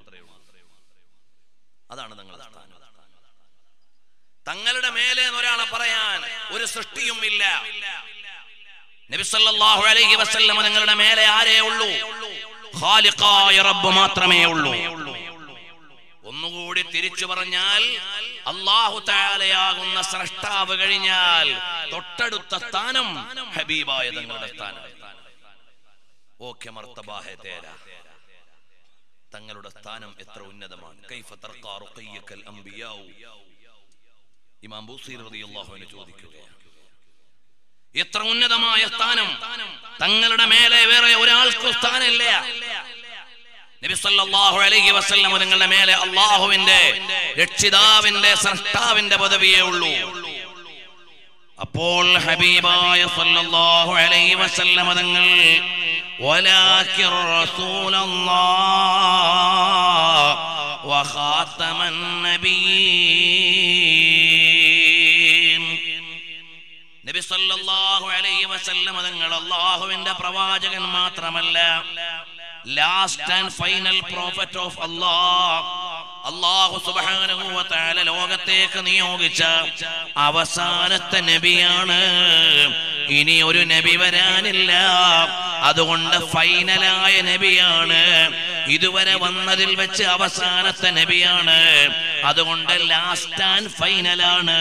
അതാണ് തങ്ങളുടെ സ്ഥാനം തങ്ങളുടെ മേലെ എന്ന് ഒരാളെ പറയാൻ ഒരു സൃഷ്ടിയും ഇല്ല നബി സല്ലല്ലാഹു അലൈഹി വസല്ലം തങ്ങളുടെ മേലെ ആരേ ഉള്ളൂ ഖാലിഖായ റബ്ബ് മാത്രമേ ഉള്ളൂ ഒന്നുകൂടി തിരിച്ചു പറഞ്ഞാൽ അള്ളാഹു താലയാകുന്ന സ്രഷ്ടാവ് കഴിഞ്ഞാൽ തൊട്ടടുത്ത സ്ഥാനം ഹബീബായ തങ്ങളുടെ സ്ഥാനം ഓക്കെ മർത്തബാഹെ തേരാ തങ്ങളുടെ സ്ഥാനം എത്ര ഉന്നതമാണ് കൈഫ തർക്കാ റുഖയ്യക്കൽ അംബിയാഉ ഇമാം ബൂസീർ റളിയല്ലാഹു അൻഹു ചോദിക്കുകയാണ് എത്ര ഉന്നതമായ സ്ഥാനം തങ്ങളുടെ മേലെ വേറെ ഒരാൾക്കും സ്ഥാനമില്ല നബി സല്ലല്ലാഹു അലൈഹി വസല്ലം നിങ്ങളുടെ മേലെ അള്ളാഹുവിന്റെ രക്ഷിതാവിന്റെ സൃഷ്ടാവിന്റെ പദവിയേ ഉള്ളൂ അപ്പോൾ ഹബീബായ സല്ലല്ലാഹു അലൈഹി വസല്ലം തങ്ങൾ ولكن رسول الله وخاتم النبيين നബി സല്ലല്ലാഹു അലൈഹി വസല്ലം തങ്ങൾ അള്ളാഹുവിന്റെ പ്രവാചകൻ മാത്രമല്ല last and final prophet of Allah അള്ളാഹു സുബ്ഹാനഹു വ തആല ലോകത്തേക്ക് നിയോഗിച്ച അവസാനത്തെ നബിയാണ് ഇനി ഒരു നബി വരാനില്ല അതുകൊണ്ട് ഫൈനലായ നബിയാണ് ഇതുവരെ വന്നതിൽ വെച്ച് അവസാനത്തെ നബിയാണ് അതുകൊണ്ട് ലാസ്റ്റ് ആൻഡ് ഫൈനലാണ്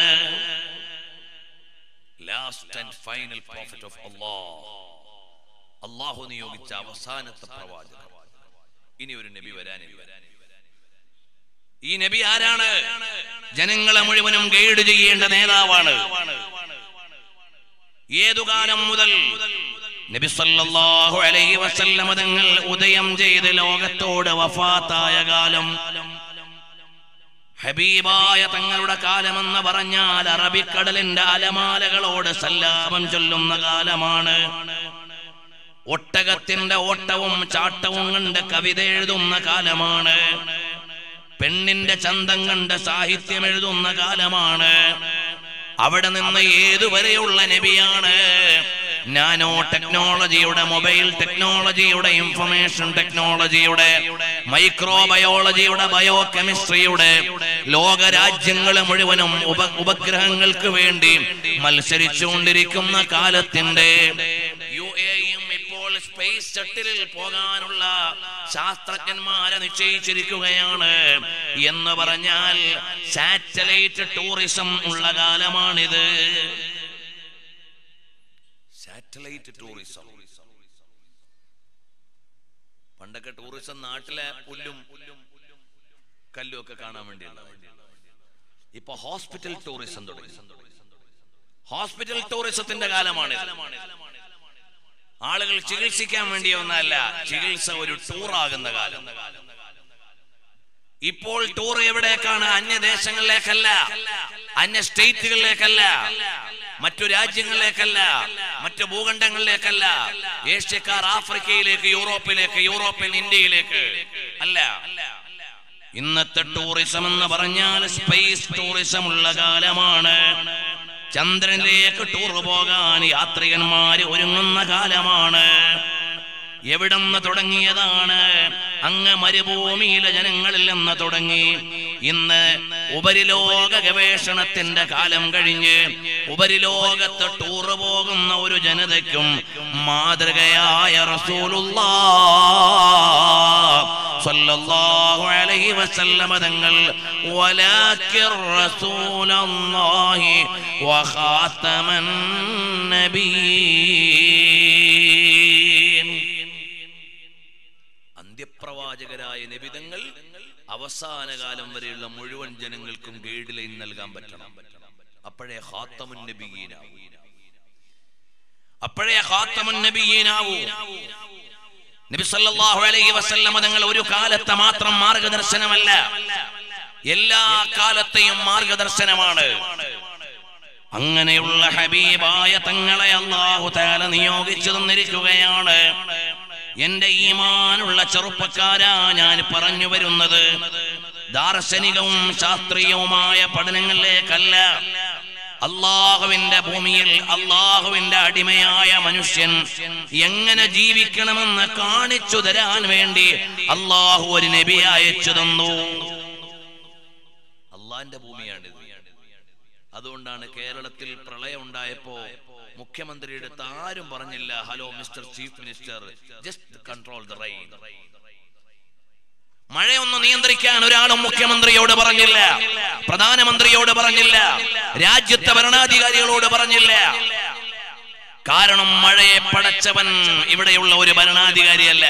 last and final prophet of Allah അള്ളാഹു നിയോഗിച്ച അവസാനത്തെ പ്രവാചകൻ ഇനി ഒരു നബി വരാനില്ല ഈ നബി ആരാണ് ജനങ്ങളെ മുഴുവനും ഗൈഡ് ചെയ്യേണ്ട നേതാവാണ് ഏതു കാലം മുതൽ നബി സല്ലല്ലാഹു അലൈഹി വസല്ലമ തങ്ങൾ ഉദയം ചെയ്ത് ലോകത്തോട് വഫാത്തായ കാലം ഹബീബായ തങ്ങളുടെ കാലമെന്ന് പറഞ്ഞാൽ അറബിക്കടലിന്റെ അലമാലകളോട് സല്ലാപം ചൊല്ലുന്ന കാലമാണ് ഒട്ടകത്തിന്റെ ഓട്ടവും ചാട്ടവും കണ്ട് കവിത എഴുതുന്ന കാലമാണ് പെണ്ണിന്റെ ചന്തം കണ്ട് സാഹിത്യം എഴുതുന്ന കാലമാണ് അവിടെ നിന്ന് ഏതുവരെയുള്ള നബിയാണ് നാനോ ടെക്നോളജിയുടെ മൊബൈൽ ടെക്നോളജിയുടെ ഇൻഫർമേഷൻ ടെക്നോളജിയുടെ മൈക്രോബയോളജിയുടെ ബയോ കെമിസ്ട്രിയുടെ ലോക രാജ്യങ്ങൾ മുഴുവനും ഉപ ഉപഗ്രഹങ്ങൾക്ക് വേണ്ടി മത്സരിച്ചുകൊണ്ടിരിക്കുന്ന കാലത്തിന്റെ യു എയും ഇപ്പോൾ സ്പേസ് ഷട്ടിലിൽ പോകാനുള്ള ശാസ്ത്രജ്ഞന്മാരെ നിശ്ചയിച്ചിരിക്കുകയാണ് എന്ന് പറഞ്ഞാൽ സാറ്റലൈറ്റ് ടൂറിസം ഉള്ള കാലമാണിത് സാറ്റലൈറ്റ് ടൂറിസം പണ്ടൊക്കെ ടൂറിസം നാട്ടിലെ പുല്ലും കല്ലും ഒക്കെ കാണാൻ വേണ്ടിയുള്ള ഇപ്പൊ ഹോസ്പിറ്റൽ ടൂറിസം തുടങ്ങി ഹോസ്പിറ്റൽ ടൂറിസത്തിന്റെ കാലമാണ് ആളുകൾ ചികിത്സിക്കാൻ വേണ്ടി ഒന്നല്ല ചികിത്സ ഒരു ടൂറാകുന്ന കാലം ഇപ്പോൾ ടൂർ എവിടേക്കാണ് അന്യദേശങ്ങളിലേക്കല്ല അന്യ സ്റ്റേറ്റുകളിലേക്കല്ല മറ്റു രാജ്യങ്ങളിലേക്കല്ല മറ്റു ഭൂഖണ്ഡങ്ങളിലേക്കല്ല ഏഷ്യക്കാർ ആഫ്രിക്കയിലേക്ക് യൂറോപ്പിലേക്ക് യൂറോപ്യൻ ഇന്ത്യയിലേക്ക് അല്ല ഇന്നത്തെ ടൂറിസം എന്ന് പറഞ്ഞാൽ സ്പേസ് ടൂറിസം ഉള്ള കാലമാണ് ചന്ദ്രനിലേക്ക് ടൂർ പോകാൻ യാത്രികന്മാര് ഒരുങ്ങുന്ന കാലമാണ് എവിടെന്ന് തുടങ്ങിയതാണ് അങ്ങ് മരുഭൂമിയിലെ ജനങ്ങളിൽ നിന്ന് തുടങ്ങി ഇന്ന് ഉപരിലോക ഗവേഷണത്തിന്റെ കാലം കഴിഞ്ഞ് ഉപരിലോകത്ത് ടൂർ പോകുന്ന ഒരു ജനതയ്ക്കും മാതൃകയായ റസൂലുള്ള സല്ലല്ലാഹു അലൈഹി വസല്ലമ തങ്ങൾ വലാകിർ റസൂലല്ലാഹി വഖാതമൻ നബിയീൻ അന്ത്യപ്രവാചകരായ നിബിതങ്ങൾ അവസാന കാലം വരെയുള്ള മുഴുവൻ ജനങ്ങൾക്കും ഗൈഡ് ലൈൻ നൽകാൻ പറ്റണം അപ്പോഴേ ഹാത്തമുൻ നബിയീനാവും അപ്പോഴേ ഖാത്തമുൻ നബിയീനാവൂ നബി സല്ലല്ലാഹു അലൈഹി വസല്ലമ തങ്ങൾ ഒരു കാലത്തെ മാത്രം മാർഗദർശനമല്ല എല്ലാ കാലത്തെയും മാർഗദർശനമാണ് അങ്ങനെയുള്ള ഹബീബായ തങ്ങളെ അള്ളാഹു താല നിയോഗിച്ചു തന്നിരിക്കുകയാണ് എന്റെ ഈമാനുള്ള ചെറുപ്പക്കാരാ ഞാൻ പറഞ്ഞു വരുന്നത് ദാർശനികവും ശാസ്ത്രീയവുമായ പഠനങ്ങളിലേക്കല്ല അള്ളാഹുവിന്റെ ഭൂമിയിൽ അള്ളാഹുവിന്റെ അടിമയായ മനുഷ്യൻ എങ്ങനെ ജീവിക്കണമെന്ന് കാണിച്ചു തരാൻ വേണ്ടി അള്ളാഹു ഒരു നബി അയച്ചു തന്നു അള്ളാന്റെ ഭൂമിയാണിത് അതുകൊണ്ടാണ് കേരളത്തിൽ പ്രളയം ഉണ്ടായപ്പോ മുഖ്യമന്ത്രിയുടെ അടുത്ത് ആരും പറഞ്ഞില്ല hello mister chief minister just control the rain മഴയൊന്ന് നിയന്ത്രിക്കാൻ ഒരാളും മുഖ്യമന്ത്രിയോട് പറഞ്ഞില്ല പ്രധാനമന്ത്രിയോട് പറഞ്ഞില്ല രാജ്യത്തെ ഭരണാധികാരികളോട് പറഞ്ഞില്ല കാരണം മഴയെ പടച്ചവൻ ഇവിടെയുള്ള ഒരു ഭരണാധികാരിയല്ല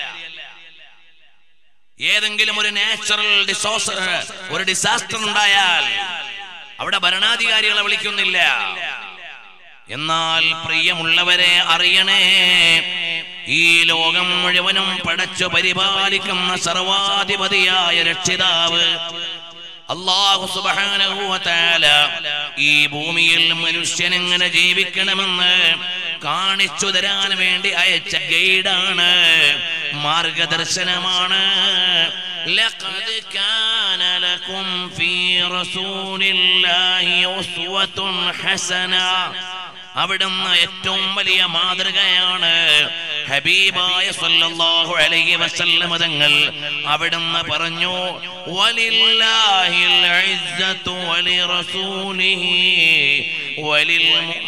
ഏതെങ്കിലും ഒരു നാച്ചുറൽ ഡിസോസർ ഒരു ഡിസാസ്റ്റർ ഉണ്ടായാൽ അവിടെ ഭരണാധികാരികളെ വിളിക്കുന്നില്ല എന്നാൽ പ്രിയമുള്ളവരെ അറിയണേ ഈ ലോകം മുഴുവനും പടച്ചു പരിപാലിക്കുന്ന സർവാധിപതിയായ രക്ഷിതാവ് അള്ളാഹു സുബ്ഹാനഹു വ തആല ഈ ഭൂമിയിൽ മനുഷ്യൻ എങ്ങനെ ജീവിക്കണമെന്ന് കാണിച്ചു തരാൻ വേണ്ടി അയച്ച ഗൈഡാണ് മാർഗദർശനമാണ് لقد كان لكم في رسول الله أسوة حسنة അവിടുന്ന് ഏറ്റവും വലിയ മാതൃകയാണ് ഹബീബായ സല്ലല്ലാഹു അലൈഹി വസല്ലമ തങ്ങൾ അവിടുന്ന് പറഞ്ഞു വലില്ലാഹിൽ ഇസ്സത്തു വലിറസൂലിഹി വലിൽ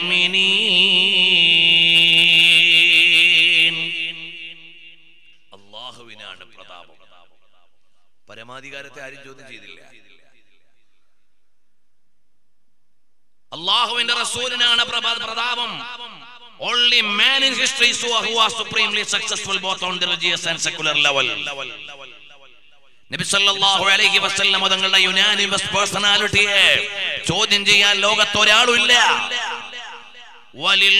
മുഅ്മിനീൻ അള്ളാഹുവിനാണ് പ്രതാപം പരമാധികാരത്തെ ആരും ചോദ്യം ചെയ്തില്ല അള്ളാഹുവിന്റെ റസൂലിനാണ് പ്രഭ- പ്രതാപം Only man in history who who was supremely successful both on the religious and secular level. നബി സല്ലല്ലാഹു അലൈഹി വസല്ലം തങ്ങളുടെ യുനാനിമസ് പേഴ്സണാലിറ്റിയെ ചോദ്യം ചെയ്യാൻ ലോകത്ത് ഒരാളും ഇല്ല വലിൽ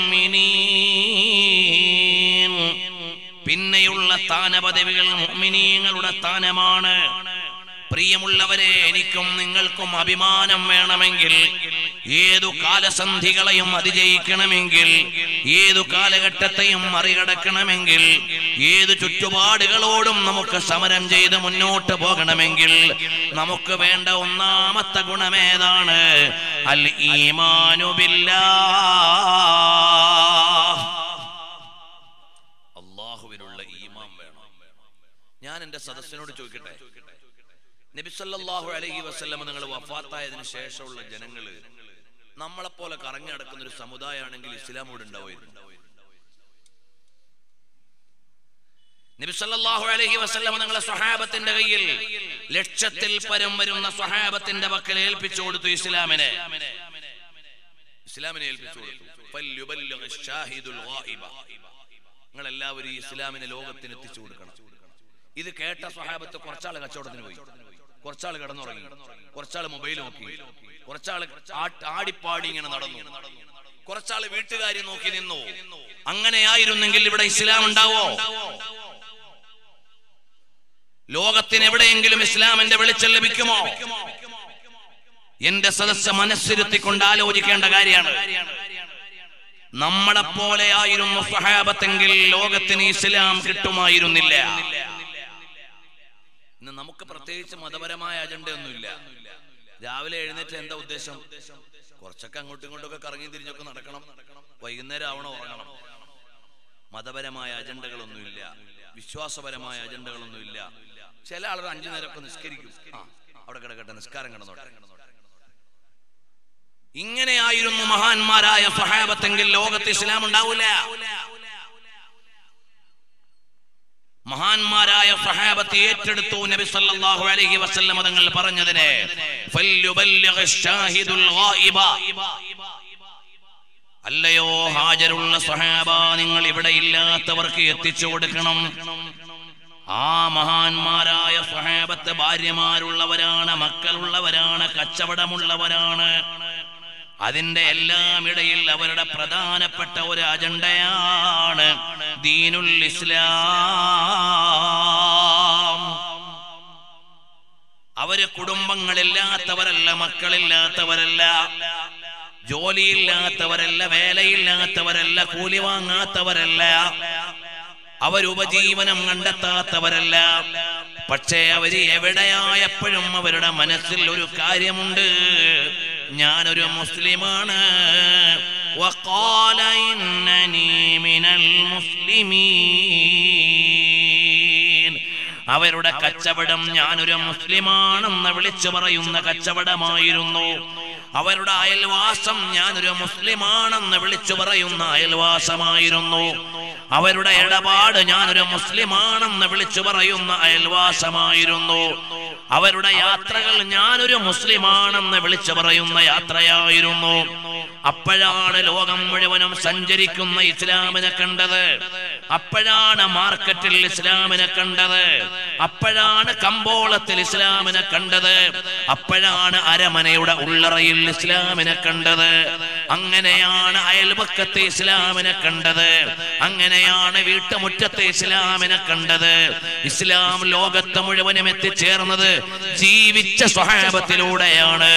മുഅ്മിനീൻ പിന്നെയുള്ള സ്ഥാനപദവികൾ മുഅ്മിനീങ്ങളുടെ സ്ഥാനമാണ് പ്രിയമുള്ളവരെ എനിക്കും നിങ്ങൾക്കും അഭിമാനം വേണമെങ്കിൽ ഏതു കാലസന്ധികളെയും അതിജയിക്കണമെങ്കിൽ ഏതു കാലഘട്ടത്തെയും മറികടക്കണമെങ്കിൽ ഏതു ചുറ്റുപാടുകളോടും നമുക്ക് സമരം ചെയ്ത് മുന്നോട്ട് പോകണമെങ്കിൽ നമുക്ക് വേണ്ട ഒന്നാമത്തെ ഗുണമേതാണ് അൽ ഈമാനു അള്ളാഹുവിനുള്ള ഈമാൻ വേണം ഞാൻ എന്റെ സദസ്സിനോട് ചോദിക്കട്ടെ നബിസല്ലാഹു അലൈഹി വസ്ലം നിങ്ങൾ വഫാത്തായതിനു ശേഷമുള്ള ജനങ്ങള് നമ്മളെപ്പോലെ കറങ്ങി നടക്കുന്ന ഒരു സമുദായമാണെങ്കിൽ ഇസ്ലാം ഇവിടെ ഉണ്ടാവുമായിരുന്നു നബിസല്ലാഹു അലൈഹി വസ്ലം നിങ്ങളെ സ്വഹാബത്തിന്റെ കയ്യിൽ ലക്ഷത്തിൽ പരം വരുന്ന സ്വഹാബത്തിന്റെ പക്കൽ ഏൽപ്പിച്ചു കൊടുത്തു ഇസ്ലാമിനെ ഇസ്ലാമിനെ ഏൽപ്പിച്ചു കൊടുത്തു ഫല്യുബല്ലിഗ് ഷാഹിദുൽ ഗായിബ. നിങ്ങൾ എല്ലാവരും ഈ ഇസ്ലാമിനെ ലോകത്തിന് എത്തിച്ചു കൊടുക്കണം ഇത് കേട്ട സ്വഹാബത്ത് കുറച്ചാൾ കച്ചവടത്തിന് പോയി കുറച്ചാൾ കിടന്നുറങ്ങി കുറച്ചാൾ മൊബൈൽ നോക്കി കുറച്ചാൾ ആടിപ്പാടി ഇങ്ങനെ നടന്നു കുറച്ചാൾ വീട്ടുകാരി നോക്കി നിന്നു അങ്ങനെയായിരുന്നെങ്കിൽ ഇവിടെ ഇസ്ലാം ഉണ്ടാവോ ലോകത്തിന് എവിടെയെങ്കിലും ഇസ്ലാമിന്റെ വെളിച്ചം ലഭിക്കുമോ എന്റെ സദസ്സ് മനസ്സിരുത്തിക്കൊണ്ട് ആലോചിക്കേണ്ട കാര്യമാണ് നമ്മളെ പോലെയായിരുന്നു സഹാബത്തെങ്കിൽ ലോകത്തിന് ഇസ്ലാം കിട്ടുമായിരുന്നില്ല ഇന്ന് നമുക്ക് പ്രത്യേകിച്ച് മതപരമായ അജണ്ടയൊന്നുമില്ല രാവിലെ എഴുന്നേറ്റ് എന്താ ഉദ്ദേശം കുറച്ചൊക്കെ അങ്ങോട്ടും ഇങ്ങോട്ടൊക്കെ കറങ്ങി തിരിഞ്ഞൊക്കെ നടക്കണം വൈകുന്നേരം ആവണം ഉറങ്ങണം മതപരമായ അജണ്ടകളൊന്നുമില്ല വിശ്വാസപരമായ അജണ്ടകളൊന്നുമില്ല ചില ആളുകൾ അഞ്ചു നേരമൊക്കെ നിസ്കരിക്കും ആ അവിടെ കിടക്കട്ടെ നിസ്കാരം കിടന്നോട്ടെ ഇങ്ങനെയായിരുന്നു മഹാന്മാരായ സഹാബത്തെങ്കിൽ ലോകത്ത് ഇസ്ലാം ഉണ്ടാവില്ല മഹാന്മാരായ സഹാബത്തെ ഏറ്റെടുത്തു നബി സല്ലല്ലാഹു അലൈഹി വസല്ലം തങ്ങൾ പറഞ്ഞതിനെ ഫല്യുബല്ലിഗ് ഷാഹിദുൽ ഗായിബ അല്ലയോ ഹാജരുള്ള സഹാബ നിങ്ങൾ ഇവിടെ ഇല്ലാത്തവർക്ക് എത്തിച്ചു കൊടുക്കണം ആ മഹാന്മാരായ സഹാബത്ത് ഭാര്യമാരുള്ളവരാണ് മക്കളുള്ളവരാണ് കച്ചവടമുള്ളവരാണ് അതിന്റെ എല്ലാം ഇടയിൽ അവരുടെ പ്രധാനപ്പെട്ട ഒരു അജണ്ടയാണ് ദീനുൽ ഇസ്ലാം അവര് കുടുംബങ്ങളില്ലാത്തവരല്ല മക്കളില്ലാത്തവരല്ല ജോലിയില്ലാത്തവരല്ല വേലയില്ലാത്തവരല്ല കൂലി വാങ്ങാത്തവരല്ല അവരുപജീവനം കണ്ടെത്താത്തവരല്ല പക്ഷേ അവര് എവിടെയായപ്പോഴും അവരുടെ മനസ്സിൽ ഒരു കാര്യമുണ്ട് ഞാനൊരു മുസ്ലിമാണ് وقال إنني من المسلمين അവരുടെ കച്ചവടം ഞാനൊരു മുസ്ലിമാണെന്ന് വിളിച്ചു പറയുന്ന കച്ചവടമായിരുന്നു അവരുടെ അയൽവാസം ഞാനൊരു മുസ്ലിമാണെന്ന് വിളിച്ചു പറയുന്ന അയൽവാസമായിരുന്നു അവരുടെ ഇടപാട് ഞാനൊരു മുസ്ലിമാണെന്ന് വിളിച്ചു പറയുന്ന അയൽവാസമായിരുന്നു അവരുടെ യാത്രകൾ ഞാനൊരു മുസ്ലിമാണെന്ന് വിളിച്ചു പറയുന്ന യാത്രയായിരുന്നു അപ്പോഴാണ് ലോകം മുഴുവനും സഞ്ചരിക്കുന്ന ഇസ്ലാമിനെ കണ്ടത് അപ്പോഴാണ് മാർക്കറ്റിൽ ഇസ്ലാമിനെ കണ്ടത് അപ്പോഴാണ് കമ്പോളത്തിൽ ഇസ്ലാമിനെ കണ്ടത് അപ്പോഴാണ് അരമനയുടെ ഉള്ളറയിൽ ഇസ്ലാമിനെ കണ്ടത് അങ്ങനെയാണ് അയൽപക്കത്തെ ഇസ്ലാമിനെ കണ്ടത് അങ്ങനെയാണ് വീട്ടുമുറ്റത്തെ ഇസ്ലാമിനെ കണ്ടത് ഇസ്ലാം ലോകത്ത് മുഴുവനും എത്തിച്ചേർന്നത് ജീവിച്ച സ്വഹാബത്തിലൂടെയാണ്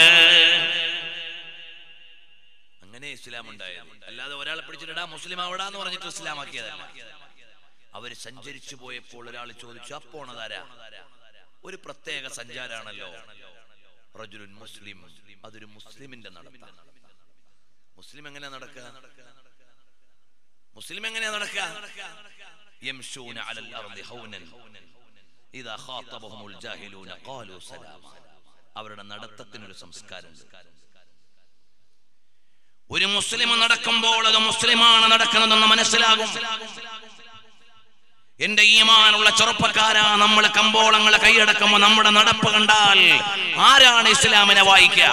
അങ്ങനെ ഇസ്ലാം ഉണ്ടായത് അല്ലാതെ ഒരാളെ പിടിച്ചിട്ടാ മുസ്ലിം അവിടാന്ന് പറഞ്ഞിട്ട് ഇസ്ലാം ആക്കിയതല്ല അവര് സഞ്ചരിച്ചു പോയപ്പോൾ ഒരാൾ ചോദിച്ചു അപ്പോണതാരാ ഒരു പ്രത്യേക സഞ്ചാരാണല്ലോ റജുലുൻ മുസ്ലിം അതൊരു മുസ്ലിമിന്റെ നടത്താണ് മുസ്ലിം എങ്ങനെയാ നടക്കുക മുസ്ലിം എങ്ങനെയാ നടക്കുക യംശൂന അലൽ അർളി ഹൗനൻ ഇദാ ഖാതബഹുമുൽ ജാഹിലൂന ഖാലു സലാമ അവരുടെ നടത്തത്തിനൊരു സംസ്കാരമുണ്ട് ഒരു മുസ്ലിം നടക്കുമ്പോൾ അത് മുസ്ലിമാണ് നടക്കുന്നതെന്ന് മനസ്സിലാകും എന്റെ ഈമാനുള്ള ചെറുപ്പക്കാരാ നമ്മൾ കമ്പോളങ്ങളെ കൈയടക്കുമ്പോ നമ്മുടെ നടപ്പ് കണ്ടാൽ ആരാണ് ഇസ്ലാമിനെ വായിക്കുക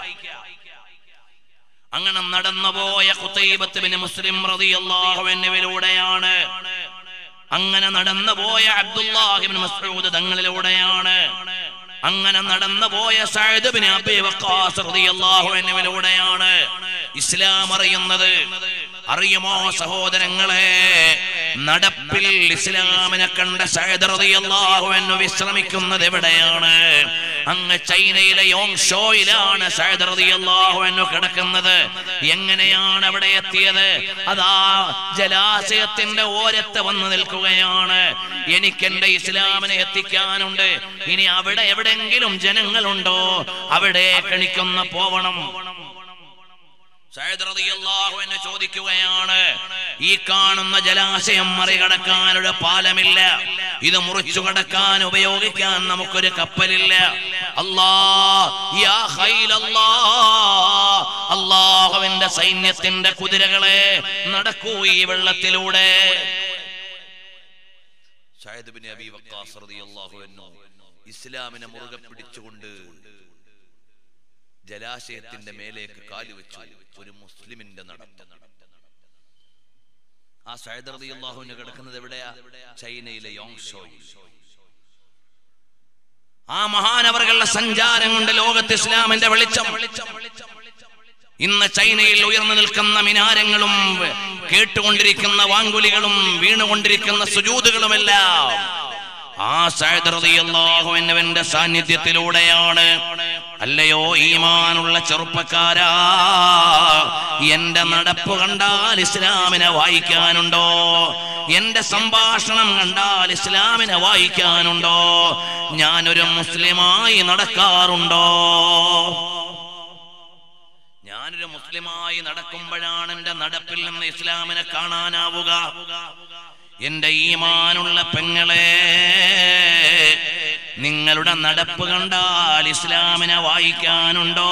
അങ്ങനെ നടന്നുപോയ ഖുതൈബത്ത് ബിൻ മുസ്ലിം റളിയല്ലാഹു അൻഹുവിലൂടെയാണ് അങ്ങനെ നടന്നു പോയ അബ്ദുല്ലാഹിബിൻ മസ്ഊദ് തങ്ങളിലൂടെയാണ് അങ്ങനെ നടന്നു പോയ സഅദ് ബിൻ അബി വഖാസ് റളിയല്ലാഹു അൻഹുവിലൂടെയാണ് ഇസ്ലാം അറിയുന്നത് അറിയുമോ സഹോദരങ്ങളെ നടപ്പിൽ ഇസ്ലാമിനെ കണ്ട സഅദ് റളിയല്ലാഹു അൻഹു വിശ്രമിക്കുന്നത് എവിടെയാണ് അങ്ങ് ചൈനയിലെ യോങ്ഷോയിലാണ് സഅദ് റളിയല്ലാഹു അൻഹു കിടക്കുന്നത് എങ്ങനെയാണ് അവിടെ എത്തിയത് അതാ ജലാശയത്തിന്റെ ഓരത്ത് വന്ന് നിൽക്കുകയാണ് എനിക്ക് എന്റെ ഇസ്ലാമിനെ എത്തിക്കാനുണ്ട് ഇനി അവിടെ എവിടെങ്കിലും ജനങ്ങളുണ്ടോ അവിടെ കണിക്കൊന്ന് പോവണം സയ്യിദ് റളിയല്ലാഹു അൻഹു ചോദിക്കുകയാണ് ഈ കാണുന്ന ജലാശയം മറികടക്കാനൊരു പാലമില്ല ഇത് മുറിച്ചു കടക്കാൻ ഉപയോഗിക്കാൻ നമുക്കൊരു കപ്പലില്ല അല്ലാ യാ ഖൈലല്ലാ അല്ലാഹുവിന്റെ സൈന്യത്തിന്റെ കുതിരകളെ നടക്കൂ ഈ വെള്ളത്തിലൂടെ സഅദ് ബിൻ അബി വഖാസ് റളിയല്ലാഹു അൻഹു ഇസ്ലാമിനെ മുറുകെ പിടിച്ചുകൊണ്ട് ജലാശയത്തിന്റെ മേലേക്ക് കാല് വെച്ചു ഒരു മുസ്ലിമിന്റെ നടത്തം ആ സയ്യിദ് റളിയല്ലാഹുവിന് കിടക്കുന്നത് എവിടെയാ ചൈനയിലെ യോങ്ഷോയിൽ ആ മഹാനവറുകളുടെ സഞ്ചാരം കൊണ്ട് ലോകത്ത് ഇസ്ലാമിന്റെ വെളിച്ചം ഇന്ന് ചൈനയിൽ ഉയർന്നു നിൽക്കുന്ന മിനാരങ്ങളും കേട്ടുകൊണ്ടിരിക്കുന്ന വാങ്കുലികളും വീണുകൊണ്ടിരിക്കുന്ന സുജൂതുകളുമെല്ലാം ആ സയ്യിദ് റളിയല്ലാഹു അൻഹുവിന്റെ സാന്നിധ്യത്തിലൂടെയാണ് അല്ലയോ ഈമാനുള്ള ചെറുപ്പക്കാരാ എന്റെ നടപ്പ് കണ്ടാൽ ഇസ്ലാമിനെ വായിക്കാനുണ്ടോ എന്റെ സംഭാഷണം കണ്ടാൽ ഇസ്ലാമിനെ വായിക്കാനുണ്ടോ ഞാനൊരു മുസ്ലിമായി നടക്കാറുണ്ടോ ഞാനൊരു മുസ്ലിമായി നടക്കുമ്പോഴാണ് എന്റെ നടപ്പിൽ നിന്ന് ഇസ്ലാമിനെ കാണാനാവുക എന്റെ ഈമാനുള്ള പെങ്ങളെ നിങ്ങളുടെ നടപ്പ് കണ്ടാൽ ഇസ്ലാമിനെ വായിക്കാനുണ്ടോ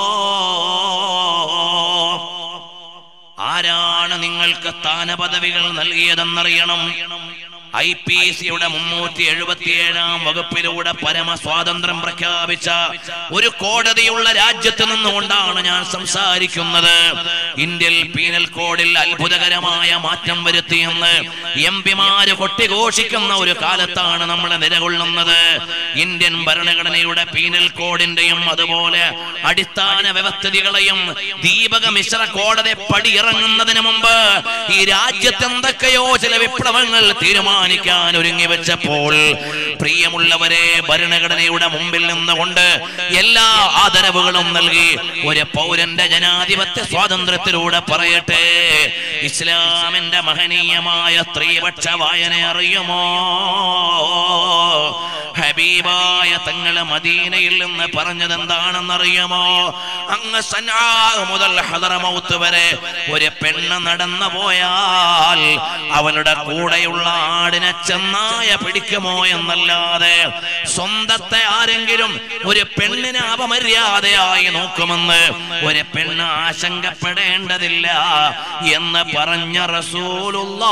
ആരാണ് നിങ്ങൾക്ക് സ്ഥാനപദവികൾ നൽകിയതെന്നറിയണം ഐ പി സിയുടെ മുന്നൂറ്റി എഴുപത്തിയേഴാം വകുപ്പിലൂടെ പരമ സ്വാതന്ത്ര്യം പ്രഖ്യാപിച്ച ഒരു കോടതിയുള്ള രാജ്യത്ത് നിന്നുകൊണ്ടാണ് ഞാൻ സംസാരിക്കുന്നത് ഇന്ത്യൻ പീനൽ കോഡിൽ അത്ഭുതകരമായ മാറ്റം വരുത്തിയെന്ന് എം പിമാര് കൊട്ടിഘോഷിക്കുന്ന ഒരു കാലത്താണ് നമ്മൾ നിലകൊള്ളുന്നത് ഇന്ത്യൻ ഭരണഘടനയുടെ പീനൽ കോഡിന്റെയും അതുപോലെ അടിസ്ഥാന വ്യവസ്ഥിതികളെയും ദീപക മിശ്ര കോടതി പടിയിറങ്ങുന്നതിന് മുമ്പ് ഈ രാജ്യത്ത് എന്തൊക്കെയോ ചില വിപ്ലവങ്ങൾ തീരുമാനിക്കാൻ ഒരുങ്ങി വെച്ചപ്പോൾ പ്രിയമുള്ളവരെ ഭരണഘടനയുടെ മുമ്പിൽ നിന്നുകൊണ്ട് എല്ലാ ആദരവുകളും നൽകി ഒരു പൗരന്റെ ജനാധിപത്യ സ്വാതന്ത്ര്യത്തിലൂടെ പറയട്ടെ ഇസ്ലാമിന്റെ മഹനീയമായ സ്ത്രീപക്ഷ വായന അറിയുമോ ഹബീബായ തങ്ങള് മദീനയിൽ നിന്ന് പറഞ്ഞത് എന്താണെന്നറിയുമോ അങ്ങ് സനാ മുതൽ ഹദറമൗത്ത് വരെ ഒരു പെണ്ണ് നടന്നു പോയാൽ അവളുടെ കൂടെയുള്ള ആടിനെ ചെന്നായ പിടിക്കുമോ എന്നല്ലാതെ സ്വന്തത്തെ ആരെങ്കിലും ഒരു പെണ്ണിനെ അപമര്യാദയായി നോക്കുമെന്ന് ഒരു പെണ്ണ് ആശങ്കപ്പെടേണ്ടതില്ല എന്ന് പറഞ്ഞ റസൂലുള്ള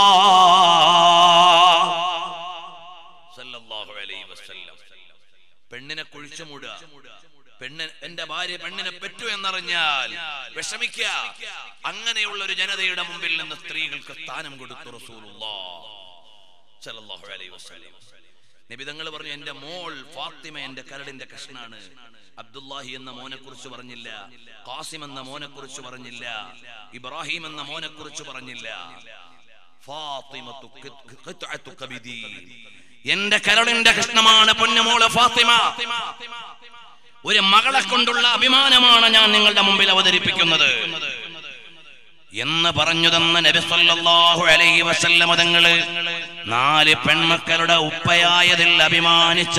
സല്ലല്ലാഹു അലൈഹി വസല്ലം പെണ്ണിനെ കുഴിച്ചു മൂടുക പെണ്ണ് എന്റെ ഭാര്യ പെണ്ണിനെ പെറ്റു എന്നറിഞ്ഞാൽ വിഷമിക്ക അങ്ങനെയുള്ള ഒരു ജനതയുടെ മുമ്പിൽ നിന്ന് സ്ത്രീകൾക്ക് സ്ഥാനം കൊടുത്തു റസൂലുള്ളാഹ് സല്ലല്ലാഹു അലൈഹി വസല്ലം നബി തങ്ങൾ പറഞ്ഞു എന്റെ മോൾ ഫാത്തിമ എന്റെ കരടിന്റെ കഷ്ണാണ് അബ്ദുല്ലാഹി എന്ന മോനെ കുറിച്ച് പറഞ്ഞില്ല ഖാസിം എന്ന മോനെ കുറിച്ച് പറഞ്ഞില്ല ഇബ്രാഹിം എന്ന മോനെ കുറിച്ച് പറഞ്ഞില്ല ഫാത്തിമത്തു ഖിത്- ഖിത്അത്തു കബിദീ. എന്റെ കരളിന്റെ കൃഷ്ണമാണ് പൊന്നുമോള് ഫാത്തിമ ഒരു മകളെ കൊണ്ടുള്ള അഭിമാനമാണ് ഞാൻ നിങ്ങളുടെ മുമ്പിൽ അവതരിപ്പിക്കുന്നത് എന്ന് പറഞ്ഞു തന്ന നബി സല്ലല്ലാഹു അലൈഹി വസല്ലമ തങ്ങള് നാല് പെൺമക്കളുടെ ഉപ്പയായതിൽ അഭിമാനിച്ച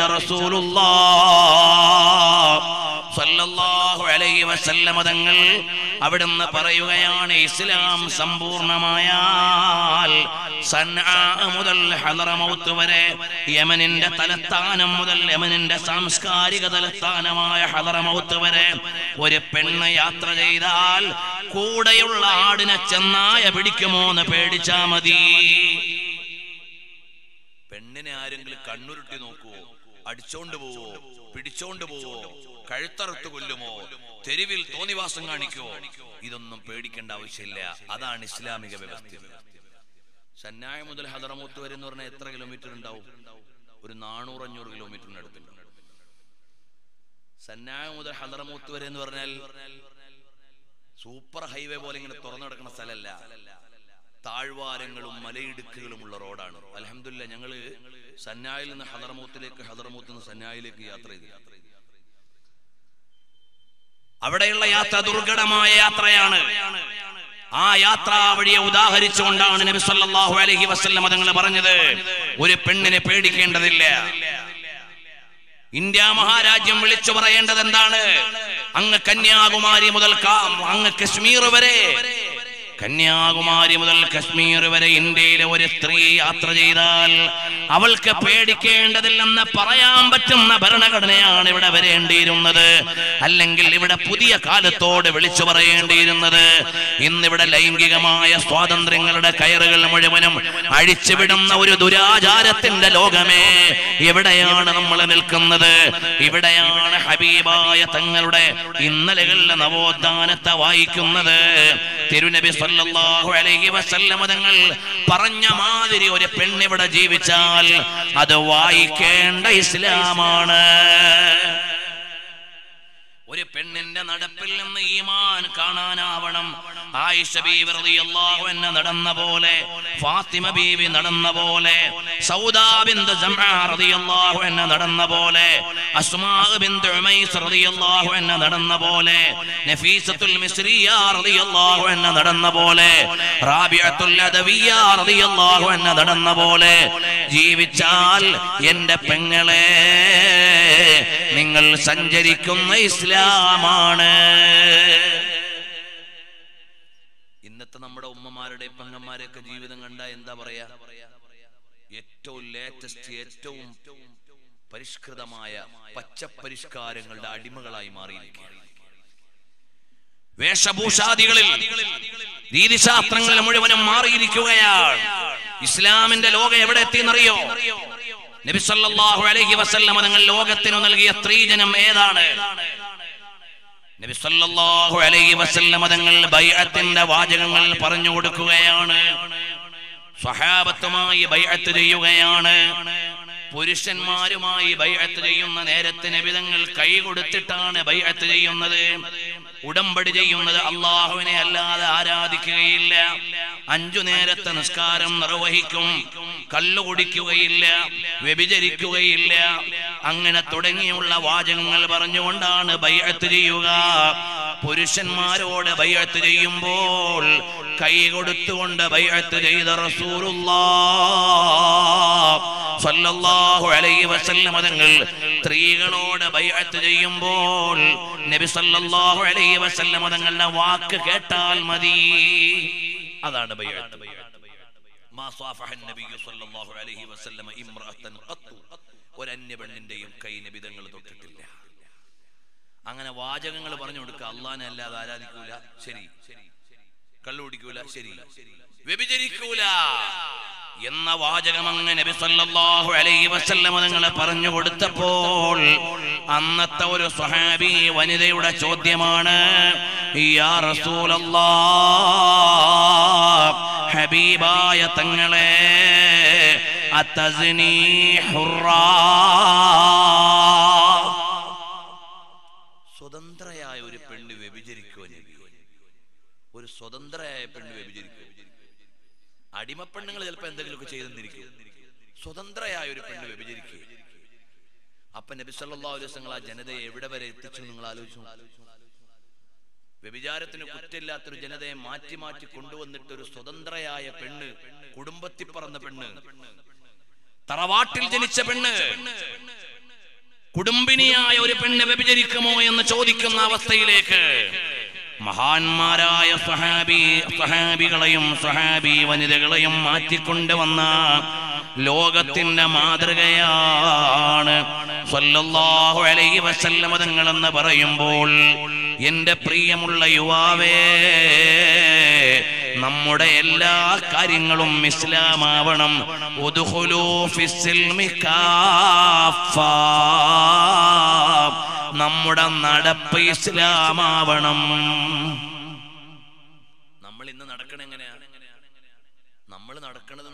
റസൂലുള്ളാഹ് സല്ലല്ലാഹു അലൈഹി വസല്ലമ തങ്ങൾ അവിടുന്ന് പറയുകയാണ് ഇസ്ലാം സമ്പൂർണമായാൽ സൻആ മുതൽ ഹദറമൗത്ത് വരെ യമനിന്റെ തലസ്ഥാനം മുതൽ യമനിന്റെ സാംസ്കാരിക തലസ്ഥാനമായ ഹദറമൗത്ത് വരെ ഒരു പെണ്ണ് യാത്ര ചെയ്താൽ കൂടെയുള്ള ആടിനെ ചെന്നായ പിടിക്കുമോ എന്ന് പേടിച്ചാ മതി പെണ്ണിനെ ആരെങ്കിലും കണ്ണുരുട്ടി നോക്കുവോ അടിച്ചോണ്ട് പോവോ പിടിച്ചോണ്ട് പോവോ കഴുത്തറുത്ത് കൊല്ലുമോ തെരുവിൽ തോന്നിവാസം കാണിക്കുവോ ഇതൊന്നും പേടിക്കേണ്ട ആവശ്യമില്ല അതാണ് ഇസ്ലാമിക വ്യവസ്ഥ സന്നായ മുതൽ ഹദറമൂത്ത് വരെ എന്ന് പറഞ്ഞാൽ എത്ര കിലോമീറ്റർ ഉണ്ടാവും ഒരു നാനൂറ് അഞ്ഞൂറ് കിലോമീറ്ററിന് അടുത്തുണ്ട് സന്നായ മുതൽ ഹദറമൂത്ത് വരെ എന്ന് പറഞ്ഞാൽ സൂപ്പർ ഹൈവേ പോലെ ഇങ്ങനെ തുറന്നു കിടക്കുന്ന സ്ഥലമല്ല താഴ്വാരങ്ങളും മലയിടുക്കുകളുമുള്ള റോഡാണ് അലഹമില്ല ഞങ്ങള് സന്നായിൽ നിന്ന് ഹദറമൂത്തിലേക്ക് ഹദറമൂത്ത് നിന്ന് സന്നായിലേക്ക് യാത്ര ചെയ്തു അവിടെയുള്ള യാത്ര ദുർഘടമായ യാത്രയാണ് ആ യാത്രാ വഴിയെ ഉദാഹരിച്ചുകൊണ്ടാണ് നബി സല്ലല്ലാഹു അലൈഹി വസല്ലം തങ്ങൾ പറഞ്ഞത് ഒരു പെണ്ണിനെ പേടിക്കേണ്ടതില്ല ഇന്ത്യ മഹാരാജ്യം വിളിച്ചു പറയേണ്ടത് എന്താണ് അങ്ങ് കന്യാകുമാരി മുതൽ കാ- അങ്ങ് കശ്മീർ വരെ കന്യാകുമാരി മുതൽ കശ്മീർ വരെ ഇന്ത്യയിലെ ഒരു സ്ത്രീ യാത്ര ചെയ്താൽ അവൾക്ക് പേടിക്കേണ്ടതില്ലെന്ന് പറയാൻ പറ്റുന്ന ഭരണഘടനയാണ് ഇവിടെ വരേണ്ടിയിരുന്നത് അല്ലെങ്കിൽ ഇവിടെ പുതിയ കാലത്തോട് വിളിച്ചു പറയേണ്ടിയിരുന്നത് ഇന്നിവിടെ ലൈംഗികമായ സ്വാതന്ത്ര്യങ്ങളുടെ കയറുകൾ മുഴുവനും അഴിച്ചുവിടുന്ന ഒരു ദുരാചാരത്തിന്റെ ലോകമേ എവിടെയാണ് നമ്മൾ നിൽക്കുന്നത് ഇവിടെയാണ് ഹബീബായ തങ്ങളുടെ ഇന്നലകളിലെ നവോത്ഥാനത്തെ വായിക്കുന്നത് തിരുനബി സല്ലല്ലാഹു അലൈഹി വസല്ലം തങ്ങൾ പറഞ്ഞ മാതിരി ഒരു പെണ്ണിവിടെ ജീവിച്ചാൽ അത് വായിക്കേണ്ട ഇസ്ലാമാണ് ഒരു പെണ്ണിന്റെ നടപ്പിൽ നിന്ന് ഈമാൻ കാണാനാവണം ആയിഷ ബീവി റളിയല്ലാഹു അൻഹ നടന്ന പോലെ ഫാത്തിമ ബീവി നടന്ന പോലെ സൗദാ ബിന്ത് ജംആ റളിയല്ലാഹു അൻഹ നടന്ന പോലെ അസ്മാ ബിന്ത് ഉമൈസ് റളിയല്ലാഹു അൻഹ നടന്ന പോലെ നഫീസത്തുൽ മിസ്രിയ റളിയല്ലാഹു അൻഹ നടന്ന പോലെ റാബിഅത്തുൽ അദവിയ റളിയല്ലാഹു അൻഹ നടന്ന പോലെ ജീവിച്ചാൽ എന്റെ പെങ്ങളെ നിങ്ങൾ സഞ്ചരിക്കുന്ന ഇസ്ലാമാണ് ഇന്നത്തെ നമ്മുടെ ഉമ്മമാരുടെ പെങ്ങന്മാരെയൊക്കെ ജീവിതം കണ്ട എന്താ പറയാ ഏറ്റവും ലേറ്റസ്റ്റ് ഏറ്റവും പരിഷ്കൃതമായ പച്ചപ്പരിഷ്കാരങ്ങളുടെ അടിമകളായി മാറിയിരിക്കുകയാണ് വേഷഭൂഷാദികളിൽ രീതിശാസ്ത്രങ്ങളിൽ മുഴുവനും മാറിയിരിക്കുകയാണ് ഇസ്ലാമിന്റെ ലോകം എവിടെ എത്തിയെന്നറിയോ നബി സല്ലല്ലാഹു അലൈഹി വസല്ലം തങ്ങൾ ലോകത്തിനു നൽകിയ സ്ത്രീജനം ഏതാണ് നബി സല്ലല്ലാഹു അലൈഹി വസല്ലം തങ്ങൾ ബൈഅത്തിന്റെ വാചകങ്ങൾ പറഞ്ഞു കൊടുക്കുകയാണ് സ്വഹാബത്തുമായി ബൈഅത്ത് ചെയ്യുകയാണ് പുരുഷന്മാരുമായി ബൈഅത്ത് ചെയ്യുന്ന നേരത്തെ നബിതങ്ങൾ കൈ കൊടുത്തിട്ടാണ് ബൈഅത്ത് ചെയ്യുന്നത് ഉടമ്പടി ചെയ്യുന്നത് അള്ളാഹുവിനെ അല്ലാതെ ആരാധിക്കുകയില്ല അഞ്ചു നേരത്തെ നിസ്കാരം നിർവഹിക്കും കള്ളു കുടിക്കുകയില്ല വ്യഭിചരിക്കുകയില്ല അങ്ങനെ തുടങ്ങിയുള്ള വാചകങ്ങൾ പറഞ്ഞുകൊണ്ടാണ് ബൈഅത്ത് ചെയ്യുക പുരുഷന്മാരോട് ബൈഅത്ത് ചെയ്യുമ്പോൾ കൈ കൊടുത്തുകൊണ്ട് ബൈഅത്ത് ചെയ്ത റസൂലുള്ളാഹ് സല്ലല്ലാഹു അലൈഹി വസല്ലം തങ്ങൾ സ്ത്രീകളോട് ബൈഅത്ത് ചെയ്യുമ്പോൾ നബി സല്ലല്ലാഹു അലൈഹി വസല്ലം തങ്ങളുടെ വാക്ക് കേട്ടാൽ മതി അതാണ് ബൈഅത്ത് മാ സാഫഹ നബിയ്യു സ്വല്ലല്ലാഹു അലൈഹി വസല്ലമ ഇംറഅത്തൻ ഖത്തു ഒരു അന്യ പെണ്ണിന്റെയും കൈ നബിതങ്ങൾ തൊട്ടിട്ടില്ല അങ്ങനെ വാചകങ്ങൾ പറഞ്ഞു കൊടുക്കുക അള്ളാനെ അല്ലാതെ ആരാധിക്കൂല ശരി കള്ളു കുടിക്കൂല ശരി വ്യഭിചരിക്കൂല എന്ന വാചകം അങ്ങ് നബി സല്ലല്ലാഹു അലൈഹി വസല്ലം തങ്ങൾ പറഞ്ഞു കൊടുത്തപ്പോൾ അന്നത്തെ ഒരു സ്വഹാബി വനിതയുടെ ചോദ്യമാണ് യാ റസൂലല്ലാഹ് ഹബീബായ തങ്ങളെ അത്തസ്നി ഹുറാ സ്വതന്ത്രയായ ഒരു പെണ്ണ് വ്യഭിചരിക്കുവോ നബി ഒരു സ്വതന്ത്രയായ പെണ്ണ് വ്യഭിചരിക്കും അടിമപ്പെണ്ണുങ്ങൾ ചിലപ്പോ എന്തെങ്കിലുമൊക്കെ ചെയ്തെന്നിരിക്കും സ്വതന്ത്രയായ ഒരു പെണ്ണ് വ്യഭിചരിക്കുക അപ്പൊ നബി സല്ലല്ലാഹു അലൈഹി വസല്ലം ആ ജനതയെ എവിടെ വരെ എത്തിച്ചു നിങ്ങൾ ആലോചിച്ചു വ്യഭിചാരത്തിന് കുറ്റമില്ലാത്തൊരു ജനതയെ മാറ്റി മാറ്റി കൊണ്ടുവന്നിട്ട് ഒരു സ്വതന്ത്രയായ പെണ്ണ് കുടുംബത്തിൽ പറന്ന പെണ്ണ് തറവാട്ടിൽ ജനിച്ച പെണ്ണ് കുടുംബിനിയായ ഒരു പെണ്ണ് വ്യഭിചരിക്കുമോ എന്ന് ചോദിക്കുന്ന അവസ്ഥയിലേക്ക് മഹാന്മാരായ സഹാബി സഹാബികളെയും സഹാബി വനിതകളെയും മാറ്റിക്കൊണ്ടുവന്ന ലോകത്തിന്റെ മാതൃകയാണ് സല്ലല്ലാഹു അലൈഹി വസല്ലമ തങ്ങൾ എന്ന് പറയുമ്പോൾ എന്റെ പ്രിയമുള്ള യുവാവേ നമ്മുടെ എല്ലാ കാര്യങ്ങളും ഇസ്ലാമാവണം ഉദ്ഖുലൂ ഫിസ്സിൽമി കാഫ. നമ്മുടെ നടപ്പ് ഇസ്ലാമാവണം നമ്മൾ ഇന്ന് നടക്കണ എങ്ങനെയാ നമ്മൾ നടക്കണത്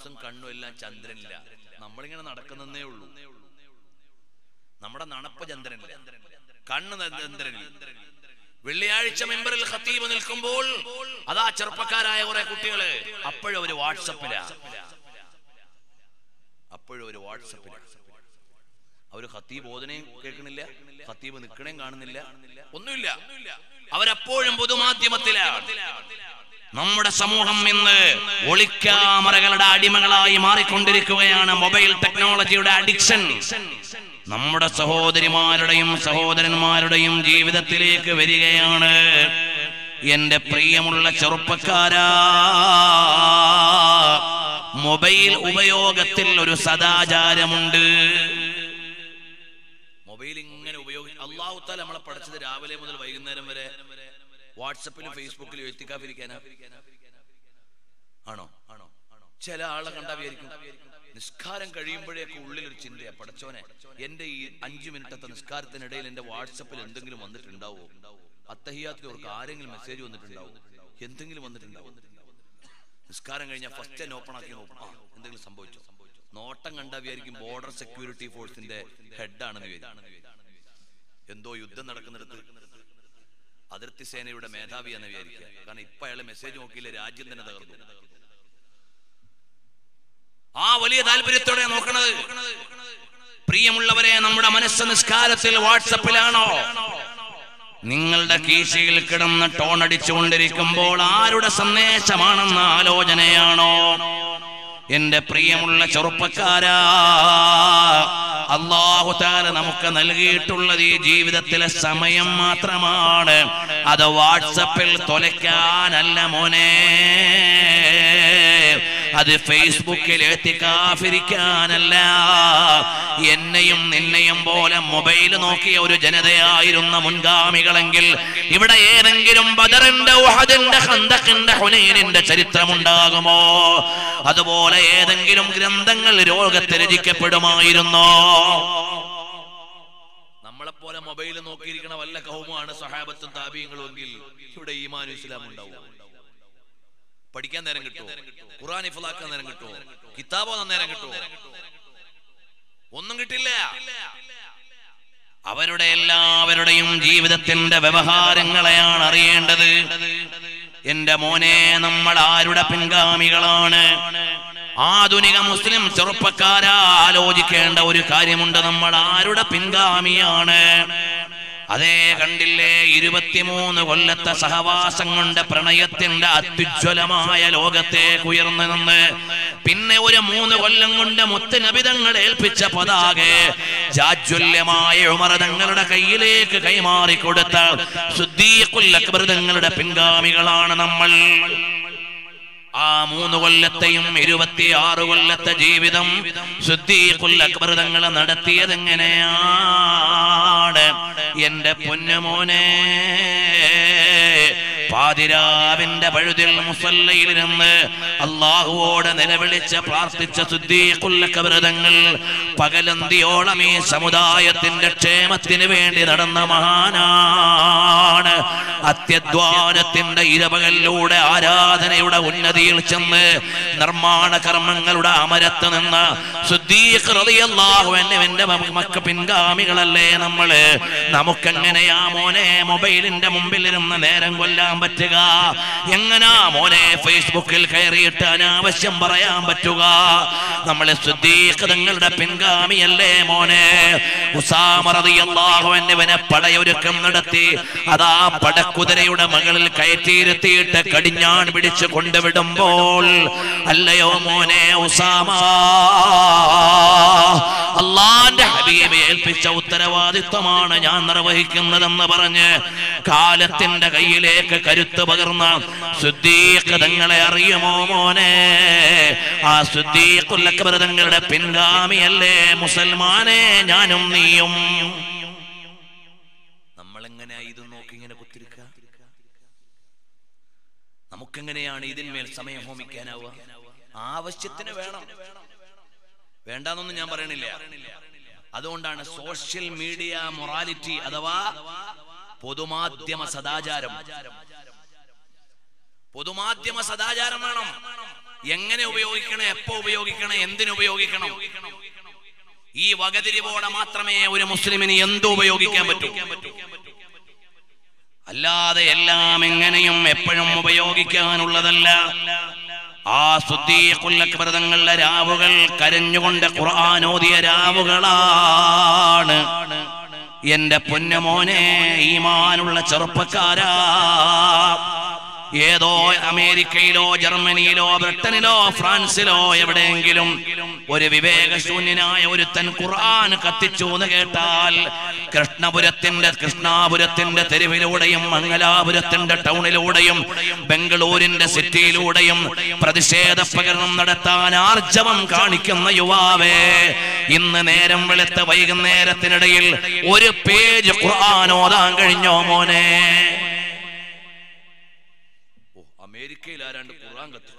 മനസ്സും കണ്ണും എല്ലാം ചന്ദ്രനില്ല നമ്മളിങ്ങനെ നടക്കുന്നേ ഉള്ളൂ നമ്മുടെ നടപ്പ് ചന്ദ്രനില്ല കണ്ണ് ന- ചന്ദ്രനിൽ വെള്ളിയാഴ്ച മെമ്പറിൽ ഖത്തീബ് നിൽക്കുമ്പോൾ അതാ ചെറുപ്പക്കാരായ കുറെ കുട്ടികള് അപ്പോഴും ഒരു വാട്സപ്പിലാ അപ്പോഴും ഒരു വാട്സപ്പിലാ അവര് ഖത്തീബ് ഓതനേയും കേൾക്കണില്ല ഖത്തീബ് നിൽക്കണേയും കാണുന്നില്ല ഒന്നുമില്ല അവരപ്പോഴും പൊതുമാധ്യമത്തിലാണ് നമ്മുടെ സമൂഹം ഇന്ന് ഒളിക്യാമറകളുടെ അടിമകളായി മാറിക്കൊണ്ടിരിക്കുകയാണ് മൊബൈൽ ടെക്നോളജിയുടെ അഡിക്ഷൻ നമ്മുടെ സഹോദരിമാരുടെയും സഹോദരന്മാരുടെയും ജീവിതത്തിലേക്ക് വരികയാണ് എന്റെ പ്രിയമുള്ള ചെറുപ്പക്കാരാ മൊബൈൽ ഉപയോഗത്തിൽ ഒരു സദാചാരമുണ്ട് മൊബൈൽ ഇങ്ങനെ ഉപയോഗി അള്ളാഹുത്താൽ നമ്മളെ പഠിച്ചത് രാവിലെ മുതൽ വൈകുന്നേരം വരെ വാട്സപ്പിലും ഫേസ്ബുക്കിലും എത്തിക്കാതിരിക്കാനാ ആണോ ആണോ ആണോ ചില ആളെ കണ്ടാ വിചാരിക്കും നിസ്കാരം കഴിയുമ്പോഴേക്ക് ഉള്ളിൽ ഒരു ചിന്തയാ പടച്ചോനെ എന്റെ ഈ അഞ്ചു മിനിറ്റത്തെ നിസ്കാരത്തിനിടയിൽ എന്റെ വാട്സപ്പിൽ എന്തെങ്കിലും വന്നിട്ടുണ്ടാവോ അത്തഹിയാത്തിൽ അവർക്ക് ആരെങ്കിലും മെസ്സേജ് വന്നിട്ടുണ്ടാവോ എന്തെങ്കിലും വന്നിട്ടുണ്ടാവോ നിസ്കാരം കഴിഞ്ഞാൽ ഫസ്റ്റ് തന്നെ ഓപ്പൺ ആക്കി നോക്കും ആ എന്തെങ്കിലും സംഭവിച്ചോ നോട്ടം കണ്ടാ വിചാരിക്കും ബോർഡർ സെക്യൂരിറ്റി ഫോഴ്സിന്റെ ഹെഡാണെന്ന് വിചാരിക്കും എന്തോ യുദ്ധം നടക്കുന്നിടത്ത് അതിർത്തി സേനയുടെ മേധാവിയാന്ന് വിചാരിക്കുക കാരണം ഇപ്പൊ അയാളെ മെസ്സേജ് നോക്കിയില്ല രാജ്യം തന്നെ തകർന്നു ആ വലിയ താല്പര്യത്തോടെ നോക്കണത് പ്രിയമുള്ളവരെ നമ്മുടെ മനസ്സ് നിസ്കാരത്തിൽ വാട്സപ്പിലാണോ നിങ്ങളുടെ കീശയിൽ കിടന്ന് ടോൺ അടിച്ചുകൊണ്ടിരിക്കുമ്പോൾ ആരുടെ സന്ദേശമാണെന്ന ആലോചനയാണോ എന്റെ പ്രിയമുള്ള ചെറുപ്പക്കാരാ അള്ളാഹുതാല നമുക്ക് നൽകിയിട്ടുള്ളത് ഈ ജീവിതത്തിലെ സമയം മാത്രമാണ് അത് വാട്സപ്പിൽ തൊലയ്ക്കാനല്ല മോനെ അത് ഫേസ്ബുക്കിൽ എത്തിക്കാഫിരിക്കാനല്ല എന്നെയും നിന്നെയും പോലെ മൊബൈൽ നോക്കിയ ഒരു ജനതയായിരുന്ന മുൻഗാമികളെങ്കിൽ ഇവിടെ ഏതെങ്കിലും ബദറിന്റെ ഉഹദിന്റെ ഖന്തഖിന്റെ ഹുനൈനിന്റെ ചരിത്രമുണ്ടാകുമോ അതുപോലെ ഏതെങ്കിലും ഗ്രന്ഥങ്ങൾ രോഗത്തെ രചിക്കപ്പെടുമായിരുന്നോ നമ്മളെപ്പോലെ മൊബൈൽ നോക്കിയിരിക്കണ വല്ല കൗമാണ് സഹാബത്തും താപീയങ്ങളും എങ്കിൽ ഇവിടെ ഈമാനു ഇസ്ലാം ഉണ്ടാവും പഠിക്കാൻ നേരം കിട്ടുമോ ഖുറാൻ ഇഫ്ലാക്കാൻ നേരം കിട്ടുമോ കിതാബോ നേരം കിട്ടുമോ ഒന്നും കിട്ടില്ല അവരുടെ എല്ലാവരുടെയും ജീവിതത്തിന്റെ വ്യവഹാരങ്ങളെയാണ് അറിയേണ്ടത് എന്റെ മോനെ നമ്മൾ ആരുടെ പിൻഗാമികളാണ് ആധുനിക മുസ്ലിം ചെറുപ്പക്കാരാ ആലോചിക്കേണ്ട ഒരു കാര്യമുണ്ട് നമ്മൾ ആരുടെ പിൻഗാമിയാണ് അതേ കണ്ടില്ലേ ഇരുപത്തിമൂന്ന് കൊല്ലത്തെ സഹവാസം കൊണ്ട് പ്രണയത്തിന്റെ അത്യുജ്വലമായ ലോകത്തേക്ക് ഉയർന്നു നിന്ന് പിന്നെ ഒരു മൂന്ന് കൊല്ലം കൊണ്ട് മുത്തനബിതങ്ങൾ ഏൽപ്പിച്ച പതാകെ ജാജ്വല്യമായ ഉമറതങ്ങളുടെ കയ്യിലേക്ക് കൈമാറി കൊടുത്ത ശുദ്ധീകുല്ലക്ബൃതങ്ങളുടെ പിൻഗാമികളാണ് നമ്മൾ ആ മൂന്ന് കൊല്ലത്തെയും ഇരുപത്തിയാറ് കൊല്ലത്തെ ജീവിതം ശുദ്ധീകുല്ലക്ബൃതങ്ങൾ നടത്തിയത് എങ്ങനെയാണ് എന്റെ പൊന്നുമോനെ പാതിരാവിന്റെ പഴുതിൽ മുസല്ലയിലിരുന്ന് അള്ളാഹുവോട് നിലവിളിച്ച് പ്രാർത്ഥിച്ച ശുദ്ധീകുല്ലക്ബൃതങ്ങൾ പകലന്തിയോളം ഈ സമുദായത്തിന്റെ ക്ഷേമത്തിന് വേണ്ടി നടന്ന മഹാനാണ് അത്യധ്വാനത്തിന്റെ ഇരവകളിലൂടെ ആരാധനയുടെ ഉന്നതിയിൽ ചെന്ന് നിർമ്മാണ കർമ്മങ്ങളുടെ അമരത്ത് നിന്ന് ശുദ്ധീകൃതിയല്ലാഹുവിന്റെ മക്ക പിൻഗാമികളല്ലേ നമ്മള് നമുക്കെങ്ങനെയാ മോനെ മൊബൈലിന്റെ മുമ്പിൽ ഇരുന്ന് നേരം കൊല്ലാൻ പറ്റുക എങ്ങനാ മോനെ ഫേസ്ബുക്കിൽ കയറിയിട്ട് അനാവശ്യം പറയാൻ പറ്റുക നമ്മളെ ശുദ്ധീകൃതങ്ങളുടെ പിൻഗാമിയല്ലേ മോനെ ഉസാമറിയല്ലാഹുവിനെ പടയൊരുക്കം നടത്തി അതാ പടക്കുതിരയുടെ മകളിൽ കയറ്റിയിരുത്തിയിട്ട് കടിഞ്ഞാൺ പിടിച്ച് കൊണ്ടുവിടുമ്പോൾ അല്ലയോ മോനെ ഉസാമ അള്ളാന്റെ ഹബീബെ ഏൽപ്പിച്ച ഉത്തരവാദിത്വമാണ് ഞാൻ നിർവഹിക്കുന്നതെന്ന് പറഞ്ഞ് കാലത്തിന്റെ കയ്യിലേക്ക് കരുത്ത് പകർന്ന ശുദ്ധീകൃതങ്ങളെ അറിയുമോ മോനെ ആ ശുദ്ധീകുല്ലക്ബൃതങ്ങളുടെ പിൻഗാമിയല്ലേ മുസൽമാനെ ഞാനും നീയും നമ്മളെങ്ങനെയാ ഇത് നോക്കി ഇങ്ങനെ കുത്തിരിക്ക നമുക്കെങ്ങനെയാണ് ഇതിന്മേൽ സമയം ഹോമിക്കാനാവുക ആവശ്യത്തിന് വേണം വേണ്ടാന്നൊന്നും ഞാൻ പറയണില്ല അതുകൊണ്ടാണ് സോഷ്യൽ മീഡിയ മൊറാലിറ്റി അഥവാ പൊതുമാധ്യമ സദാചാരം പൊതുമാധ്യമ സദാചാരം വേണം എങ്ങനെ ഉപയോഗിക്കണം എപ്പോ ഉപയോഗിക്കണം എന്തിനു ഉപയോഗിക്കണം ഈ വകതിരിവോടെ മാത്രമേ ഒരു മുസ്ലിമിന് എന്ത് ഉപയോഗിക്കാൻ പറ്റൂ അല്ലാതെ എല്ലാം എങ്ങനെയും എപ്പോഴും ഉപയോഗിക്കാനുള്ളതല്ല ആ സുദ്ദീഖുല്ലക്ബൃതങ്ങളുടെ രാവുകൾ കരഞ്ഞുകൊണ്ട് ഖുർആൻ ഓതിയ രാവുകളാണ് എന്റെ പൊന്നുമോനെ ഈമാനുള്ള ചെറുപ്പക്കാരാ ഏതോ അമേരിക്കയിലോ ജർമ്മനിയിലോ ബ്രിട്ടനിലോ ഫ്രാൻസിലോ എവിടെയെങ്കിലും ഒരു വിവേകശൂന്യനായ ഒരുത്തൻ ഖുർആൻ കത്തിച്ചു എന്ന് കേട്ടാൽ കൃഷ്ണപുരത്തിന്റെ കൃഷ്ണാപുരത്തിന്റെ തെരുവിലൂടെയും മംഗലാപുരത്തിന്റെ ടൗണിലൂടെയും ബംഗളൂരിന്റെ സിറ്റിയിലൂടെയും പ്രതിഷേധ പ്രകടനം നടത്താൻ ആർജവം കാണിക്കുന്ന യുവാവേ ഇന്ന് നേരം വെളുത്ത വൈകുന്നേരത്തിനിടയിൽ ഒരു പേജ് ഖുർആൻ ഓതാൻ കഴിഞ്ഞോ മോനെ ഓ അമേരിക്കയിൽ ആരാണ്ട് ഖുർആൻ കത്തിച്ചു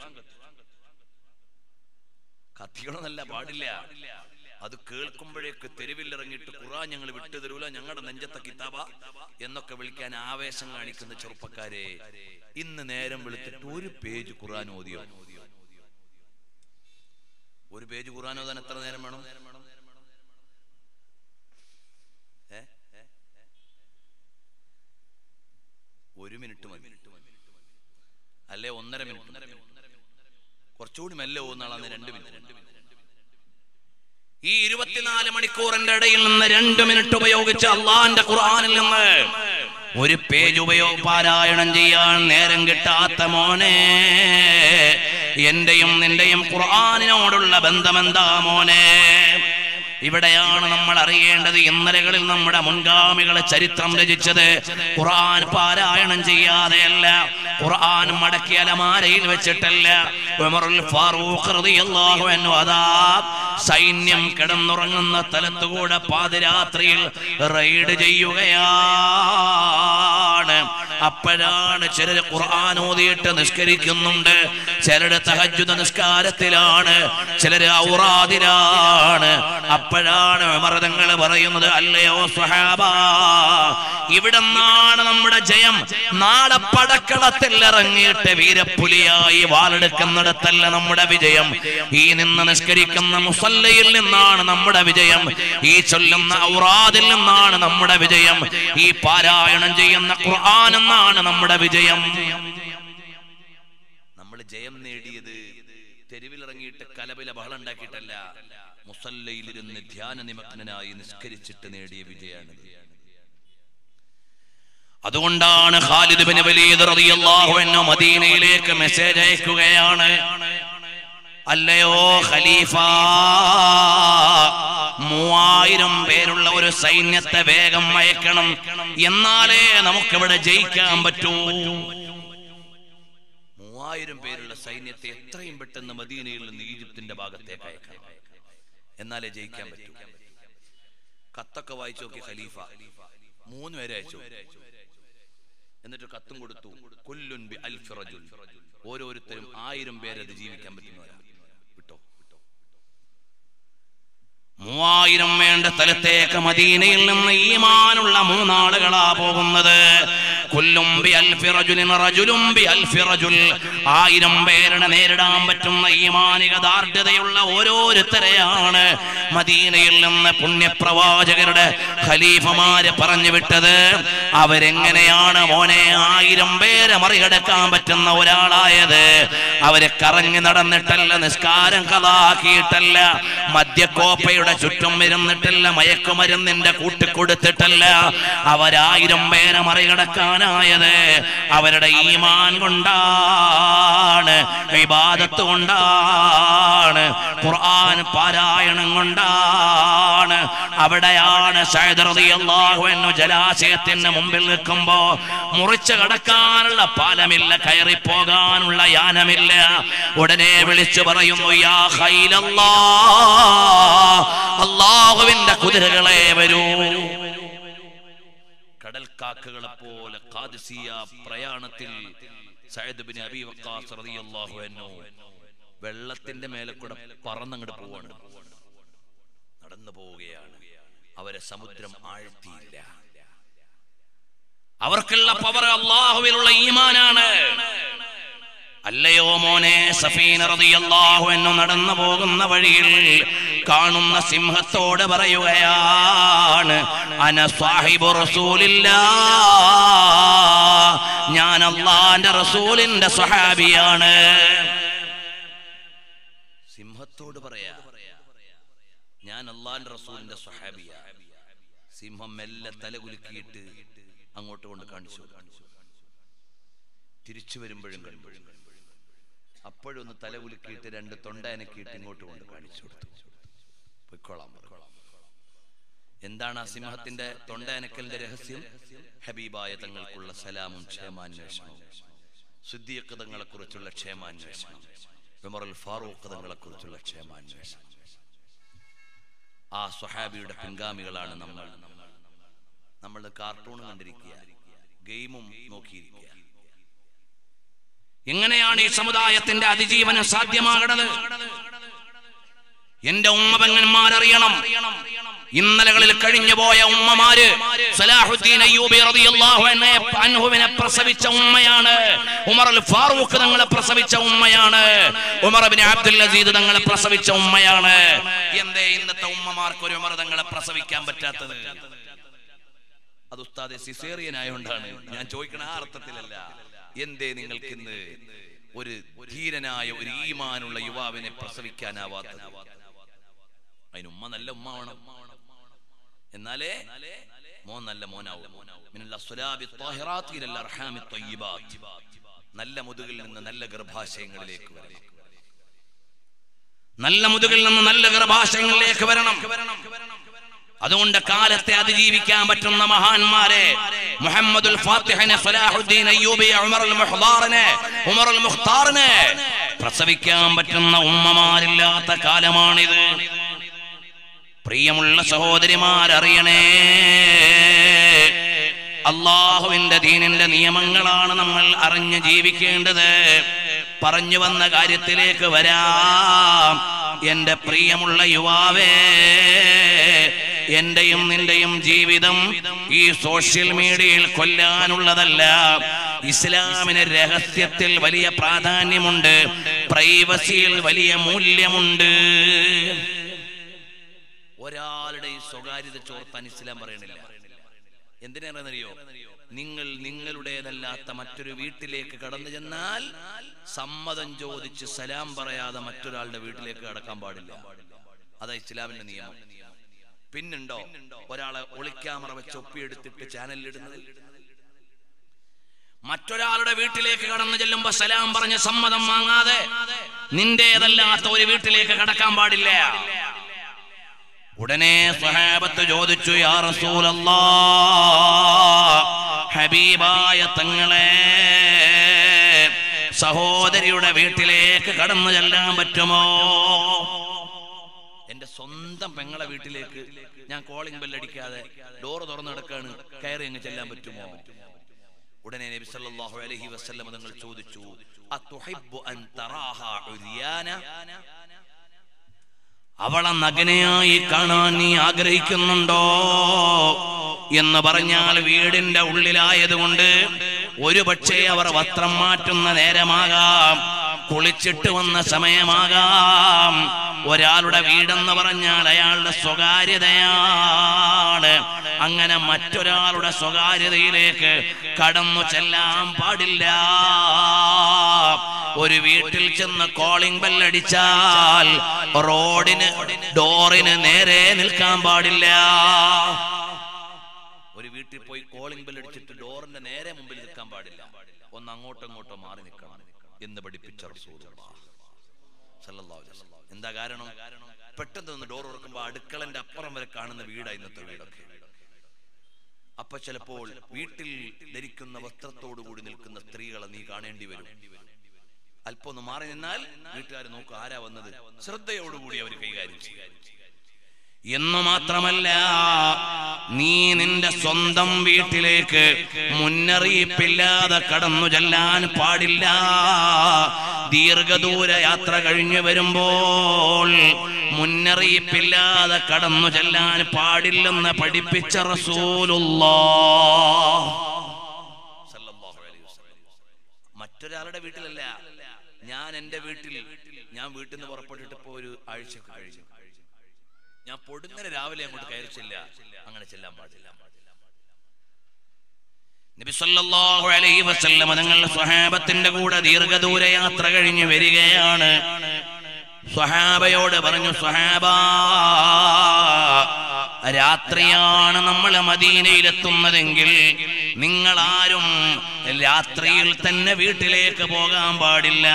കത്തിക്കണമെന്നല്ല പാടില്ല അത് കേൾക്കുമ്പോഴേക്ക് തെരുവിൽ ഇറങ്ങിയിട്ട് ഖുർആൻ ഞങ്ങൾ വിട്ടു തരൂല ഞങ്ങളുടെ നെഞ്ചത്തെ കിതാബ എന്നൊക്കെ വിളിക്കാൻ ആവേശം കാണിക്കുന്ന ചെറുപ്പക്കാരെ ഇന്ന് നേരം വെളുത്തിട്ട് ഒരു പേജ് ഖുർആൻ ഓതിയോ ഒരു പേജ് ഖുർആൻ ഓതാൻ എത്ര നേരം വേണം ഏ? ഒരു മിനിറ്റ് മതി അല്ലെ ഒന്നര മിനിറ്റ് കുറച്ചുകൂടി മെല്ലെ പോകുന്ന രണ്ട് മിനിറ്റ് ഈ ഇരുപത്തിനാല് മണിക്കൂറിന്റെ ഇടയിൽ നിന്ന് രണ്ട് മിനിറ്റ് ഉപയോഗിച്ച് അള്ളാന്റെ ഖുർആനിൽ നിന്ന് ഒരു പേജ് ഉപയോഗ പാരായണം ചെയ്യാൻ നേരം കിട്ടാത്ത മോനെ എന്റെയും നിന്റെയും ഖുർആനിനോടുള്ള ബന്ധമെന്താ മോനെ ഇവിടെയാണ് നമ്മൾ അറിയേണ്ടത് ഇന്നലകളിൽ നമ്മുടെ മുൻഗാമികളെ ചരിത്രം രചിച്ചത് ഖുർആൻ പാരായണം ചെയ്യാതെയല്ല ഖുർആൻ മടക്കി അലമാരയിൽ വെച്ചിട്ടല്ല ഉമറുൽ ഫാറൂഖ് റളിയല്ലാഹു അൻഹു അതാ സൈന്യം കിടന്നുറങ്ങുന്ന സ്ഥലത്തുകൂടെ പാതിരാത്രിയിൽ റെയ്ഡ് ചെയ്യുകയാണ് അപ്പോഴാണ് ചിലർ ഖുർആൻ ഓതിയിട്ട് നിസ്കരിക്കുന്നുണ്ട് ചിലര് തഹജ്ജുദ നിസ്കാരത്തിലാണ് ചിലര് ഔറാദിലാണ് അപ്പോഴാണ് വിമർദ്ദങ്ങൾ പറയുന്നത് അല്ലയോ സ്വഹാബ ഇവിടെ നിന്നാണ് നമ്മുടെ ജയം നാളെ പടക്കളത്തിൽ ഇറങ്ങിയിട്ട് വീരപ്പുലിയായി വാളെടുക്കുന്നിടത്തല്ല നമ്മുടെ വിജയം ഈ നിന്ന് നിസ്കരിക്കുന്ന മുസല്ലയിൽ നിന്നാണ് നമ്മുടെ വിജയം ഈ ചൊല്ലുന്ന ഔറാദിൽ നിന്നാണ് നമ്മുടെ വിജയം ഈ പാരായണം ചെയ്യുന്ന ഖുർആൻ എന്നാണ് നമ്മുടെ വിജയം നമ്മൾ ജയം നേടിയത് തെരുവിലിറങ്ങിയിട്ട് കലപില ബഹളം ഉണ്ടാക്കിയിട്ടല്ല മുസല്ലയിലിരുന്ന് ധ്യാന നിമഗ്നനായി നിസ്കരിച്ചിട്ട് നേടിയ വിജയമാണ് അതുകൊണ്ടാണ് ഖാലിദ് ബിൻ വലീദ് റളിയല്ലാഹു അൻഹു മദീനയിലേക്ക് മെസ്സേജ് അയക്കുകയാണ് അല്ലയോ ഖലീഫ മൂവായിരം പേരുള്ള ഒരു സൈന്യത്തെ വേഗം അയക്കണം എന്നാലേ നമുക്കിവിടെ ജയിക്കാൻ പറ്റൂ മൂവായിരം പേരുള്ള സൈന്യത്തെ എത്രയും പെട്ടെന്ന് മദീനയിൽ നിന്ന് ഈജിപ്തിന്റെ ഭാഗത്തേക്ക് അയക്കണം എന്നാലേ ജയിക്കാൻ പറ്റൂ കത്തൊക്കെ വായിച്ചു നോക്കി ഖലീഫ മൂന്ന് പേരെ അയച്ചു എന്നിട്ട് കത്തും കൊടുത്തു കൊല്ലുൻ ബി അൽഫി റജുൽ ഓരോരുത്തരും ആയിരം പേരത് ജീവിക്കാൻ പറ്റുന്നവരാ വിട്ടോ മൂവായിരം വേണ്ട സ്ഥലത്തേക്ക് മദീനയിൽ നിന്ന് ഈമാനുള്ള മൂന്നാളുകളാ പോകുന്നത് കൊല്ലും ബി അൽഫി റജുലിൻ റജുലും ബി അൽഫി റജുൽ ആയിരം പേരുടെ നേരിടാൻ പറ്റുന്ന ഈമാനിക ദാർഢ്യതയുള്ള ഓരോരുത്തരെയാണ് മദീനയിൽ നിന്ന് പുണ്യപ്രവാചകരുടെ ഖലീഫമാര് പറഞ്ഞു വിട്ടത് അവരെങ്ങനെയാണ് മോനെ ആയിരം പേരെ മറികടക്കാൻ പറ്റുന്ന ഒരാളായത് അവര് കറങ്ങി നടന്നിട്ടല്ല നിസ്കാരം കഥാക്കിയിട്ടല്ല മദ്യക്കോപ്പയുടെ ചുറ്റും ഇരുന്നിട്ടില്ല മയക്കുമരുന്നിന്റെ കൂട്ടിക്കൊടുത്തിട്ടല്ല അവരായിരം പേരെ മറികടക്കാനായത് അവരുടെ ഈമാൻ കൊണ്ടാണ് വിവാദത്ത് കൊണ്ടാണ് ഖുർആൻ പാരായണം കൊണ്ടാണ് അവിടെയാണ് സയ്യിദ് റളിയല്ലാഹു അൻഹു ജലാശയത്തിന് മുമ്പിൽ നിൽക്കുമ്പോ മുറിച്ചു കടക്കാനുള്ള പാലമില്ല കയറി പോകാനുള്ള യാനമില്ല ഉടനെ വിളിച്ചു പറയുന്നു യാ ഖൈലല്ലാ അള്ളാഹുവിന്റെ കുതിരകളെ വരൂ കടൽക്കാക്കകളെ പോലെ ഖാദിസിയ പ്രയാണത്തിൽ സയ്യിദ് ബിൻ അബി വഖാസ് റളിയല്ലാഹു അൻഹു വെള്ളത്തിന്റെ മേലെ കൂടെ പറന്നങ്ങോട്ട് പോവാണ് നടന്നു പോവുകയാണ് അവരെ സമുദ്രം ആഴ്ത്തിയില്ല അവർക്കുള്ള പവർ അള്ളാഹുവിലുള്ള ഈമാനാണ് അല്ലയോ മോനെ സഫീന റളിയല്ലാഹു അൻഹു നടന്നു പോകുന്ന വഴിയിൽ കാണുന്ന സിംഹത്തോട് പറയുകയാണ് അന സാഹിബു റസൂലില്ലാ ഞാൻ അള്ളാന്റെ റസൂലിന്റെ സ്വഹാബിയാണ് സിംഹത്തോട് പറയാ ഞാൻ അള്ളാന്റെ റസൂലിന്റെ സ്വഹാബിയ സിംഹം മെല്ലെ തല കുലുക്കിയിട്ട് അങ്ങോട്ട് കൊണ്ട് കാണിച്ചു തിരിച്ചു വരുമ്പോഴും കണ്ടു അപ്പോഴൊന്ന് തല കുലുക്കിയിട്ട് രണ്ട് തൊണ്ട അനക്കിയിട്ട് ഇങ്ങോട്ട് കൊണ്ട് കാണിച്ചു കൊടുത്തു പൊയ്ക്കോളാം പറഞ്ഞു. എന്താണ് ആ സിംഹത്തിന്റെ തൊണ്ട അനക്കലിന്റെ രഹസ്യം ഹബീബായ തങ്ങൾക്കുള്ള സലാമും ക്ഷേമാന്വേഷണവും സിദ്ദീഖ് തങ്ങളെ കുറിച്ചുള്ള ക്ഷേമാന്വേഷണം ഉമറുൽ ഫാറൂഖ് തങ്ങളെ കുറിച്ചുള്ള ക്ഷേമാന്വേഷണം ആ സ്വഹാബിയുടെ പിൻഗാമികളാണ് നമ്മൾ നമ്മൾ കാർട്ടൂൺ കണ്ടിരിക്കുക ഗെയിമും നോക്കിയിരിക്കുക എങ്ങനെയാണ് ഈ സമുദായത്തിന്റെ അതിജീവനം സാധ്യമാകണത് എന്റെ ഉമ്മപങ്ങന്മാരറിയണം ഇന്നലകളിൽ കഴിഞ്ഞുപോയ ഉമ്മമാര് സലാഹുദ്ദീൻ അയ്യൂബി റളിയല്ലാഹു അൻഹു അൻഹുവിനെ പ്രസവിച്ച ഉമ്മയാണ് ഉമർ അൽ ഫാറൂഖ് തങ്ങളെ പ്രസവിച്ച ഉമ്മയാണ് ഉമർ ബിൻ അബ്ദുൽ അസീദ് തങ്ങളെ പ്രസവിച്ച ഉമ്മയാണ് എന്തേ ഇന്നത്തെ ഉമ്മമാർക്ക് ഒരു ഉമർ തങ്ങളെ പ്രസവിക്കാൻ പറ്റാത്തത് അത് ഉസ്താദെ സിസേറിയൻ ആയതുകൊണ്ടാണ് ഞാൻ ചോദിക്കണ ആ അർത്ഥത്തിലല്ല എന്തേ നിങ്ങൾക്ക് ഇന്ന് ഒരു ധീരനായ ഒരു ഈമാനുള്ള യുവാവിനെ പ്രസവിക്കാനാവാത്തത് അതിന് ഉമ്മ നല്ല ഉമ്മ വേണം എന്നാലേ മോൻ നല്ല മോനാവും മിനൽ അസ്വലാബി ത്വാഹിറാത്തി ഇലൽ അർഹാമി ത്വയ്യിബാത്ത്. നല്ല മുതുകിൽ നിന്ന് നല്ല ഗർഭാശയങ്ങളിലേക്ക് വരണം നല്ല മുതുകിൽ നിന്ന് നല്ല ഗർഭാശയങ്ങളിലേക്ക് വരണം അതുകൊണ്ട് കാലത്തെ അതിജീവിക്കാൻ പറ്റുന്ന മഹാന്മാരെ മുഹമ്മദുൽ ഫാത്തിഹിനെ സലാഹുദ്ദീൻ അയ്യൂബി ഉമറുൽ മുഹ്താറിനെ ഉമറുൽ മുഖ്താറിനെ പ്രസവിക്കാൻ പറ്റുന്ന ഉമ്മമാരില്ലാത്ത കാലമാണിത് പ്രിയമുള്ള സഹോദരിമാരറിയണേ അള്ളാഹുവിന്റെ ദീനിന്റെ നിയമങ്ങളാണ് നമ്മൾ അറിഞ്ഞ് ജീവിക്കേണ്ടത് പറഞ്ഞു വന്ന കാര്യത്തിലേക്ക് വരാം എന്റെ പ്രിയമുള്ള യുവാവേ എന്റെയും നിന്റെയും ജീവിതം ഈ സോഷ്യൽ മീഡിയയിൽ കൊല്ലാനുള്ളതല്ല ഇസ്ലാമിന് രഹസ്യത്തിൽ വലിയ പ്രാധാന്യമുണ്ട് പ്രൈവസിയിൽ വലിയ മൂല്യമുണ്ട് ഒരാളുടെയും സ്വകാര്യത ചോർത്താൻ ഇസ്ലാം പറയണില്ല എന്തിനാണെന്നറിയോ നിങ്ങൾ നിങ്ങളുടേതല്ലാത്ത മറ്റൊരു വീട്ടിലേക്ക് കടന്നു ചെന്നാൽ സമ്മതം ചോദിച്ച് സലാം പറയാതെ മറ്റൊരാളുടെ വീട്ടിലേക്ക് കടക്കാൻ പാടില്ല അതാ ഇസ്ലാമിന്റെ നിയമം പിന്നുണ്ടോ ഒരാളെ ഒളിക്യാമറ വെച്ച് ഒപ്പിയെടുത്തിട്ട് ചാനലിലിടുന്നത് മറ്റൊരാളുടെ വീട്ടിലേക്ക് കടന്നു ചെല്ലുമ്പോ സലാം പറഞ്ഞ് സമ്മതം വാങ്ങാതെ നിന്റേതല്ലാത്ത ഒരു വീട്ടിലേക്ക് കടക്കാൻ പാടില്ല ഉടനെ സ്വഹാബത്ത് ചോദിച്ചു യാ റസൂലല്ലാ ഹബീബായ തങ്ങളെ സഹോദരിയുടെ വീട്ടിലേക്ക് കടന്നു ചെല്ലാൻ പറ്റുമോ എന്റെ സ്വന്തം പെങ്ങളെ വീട്ടിലേക്ക് ഞാൻ കോളിംഗ് ബെല്ലടിക്കാതെ ഡോറ് തുറന്നു നടക്കാണ് കയറി അങ്ങ് ചെല്ലാൻ പറ്റുമോ ഉടനെ നബി സല്ലല്ലാഹു അലൈഹി വസല്ലം തങ്ങൾ ചോദിച്ചു അതുഹിബ്ബു അൻ തറാഹ ഉരിയാന അവളെ നഗനയായി കാണാൻ നീ ആഗ്രഹിക്കുന്നുണ്ടോ എന്ന് പറഞ്ഞാൽ വീടിന്റെ ഉള്ളിലായതുകൊണ്ട് ഒരു പക്ഷേ അവർ വസ്ത്രം മാറ്റുന്ന നേരമാകാം കുളിച്ചിട്ട് വന്ന സമയമാകാം ഒരാളുടെ വീടെന്ന് പറഞ്ഞാൽ അയാളുടെ സ്വകാര്യതയാണ് അങ്ങനെ മറ്റൊരാളുടെ സ്വകാര്യതയിലേക്ക് കടന്നു ചെല്ലാൻ പാടില്ല ഒരു വീട്ടിൽ ചെന്ന് കോളിംഗ് ബെല്ലടിച്ചാൽ റോഡിന് ഡോറിന് നേരെ നിൽക്കാൻ പാടില്ല ഒരു വീട്ടിൽ പോയി കോളിംഗ് ബെൽ അടിച്ചിട്ട് ഡോറിന്റെ നേരെ മുമ്പിൽ നിൽക്കാൻ പാടില്ല ഒന്ന് അങ്ങോട്ടോ ഇങ്ങോട്ടോ മാറി നിൽക്കണം എന്ന് പഠിപ്പിച്ച റസൂലുള്ളാഹ് സല്ലല്ലാഹു അലൈഹി വസല്ലം. എന്താ കാരണം പെട്ടെന്ന് ഒന്ന് ഡോർ തുറക്കുമ്പോ അടുക്കളന്റെ അപ്പുറം വരെ കാണുന്ന വീടാ ഇന്നത്തെ വീടൊക്കെ അപ്പൊ ചിലപ്പോൾ വീട്ടിൽ ധരിക്കുന്ന വസ്ത്രത്തോടു കൂടി നിൽക്കുന്ന സ്ത്രീകളെ നീ കാണേണ്ടി വരും അല്പം ഒന്ന് മാറി നിന്നാൽ വീട്ടുകാർ നോക്കും ആരാ വന്നത് ശ്രദ്ധയോടുകൂടി അവർ കൈകാര്യം ചെയ്യും എന്നു മാത്രമല്ല നീ നിന്റെ സ്വന്തം വീട്ടിലേക്ക് മുന്നറിയിപ്പില്ലാതെ കടന്നു ചെല്ലാൻ പാടില്ല ദീർഘദൂര യാത്ര കഴിഞ്ഞു വരുമ്പോൾ മുന്നറിയിപ്പില്ലാതെ കടന്നു ചെല്ലാൻ പാടില്ലെന്ന് പഠിപ്പിച്ച റസൂലുള്ളാ സല്ലല്ലാഹു അലൈഹി വസല്ലം. മറ്റൊരാളുടെ വീട്ടിലല്ല ഞാൻ എൻ്റെ വീട്ടിൽ ഞാൻ വീട്ടിൽ നിന്ന് പുറപ്പെട്ടിട്ട് ഇപ്പോ ഒരു ആഴ്ച കഴിഞ്ഞു ഞാൻ പൊടുന്നനെ രാവിലെ അങ്ങോട്ട് കയറി ചെല്ല അങ്ങനെ ചെല്ലാൻ പാടില്ല നബി സല്ലല്ലാഹു അലൈഹി വസല്ലം തങ്ങൾ സ്വഹാബത്തിന്റെ കൂടെ ദീർഘദൂര യാത്ര കഴിഞ്ഞ് വരികയാണ് സ്വഹാബയോട് പറഞ്ഞു സ്വഹാബ രാത്രിയാണ് നമ്മൾ മദീനയിലെത്തുന്നതെങ്കിൽ നിങ്ങൾ ആരും രാത്രിയിൽ തന്നെ വീട്ടിലേക്ക് പോകാൻ പാടില്ല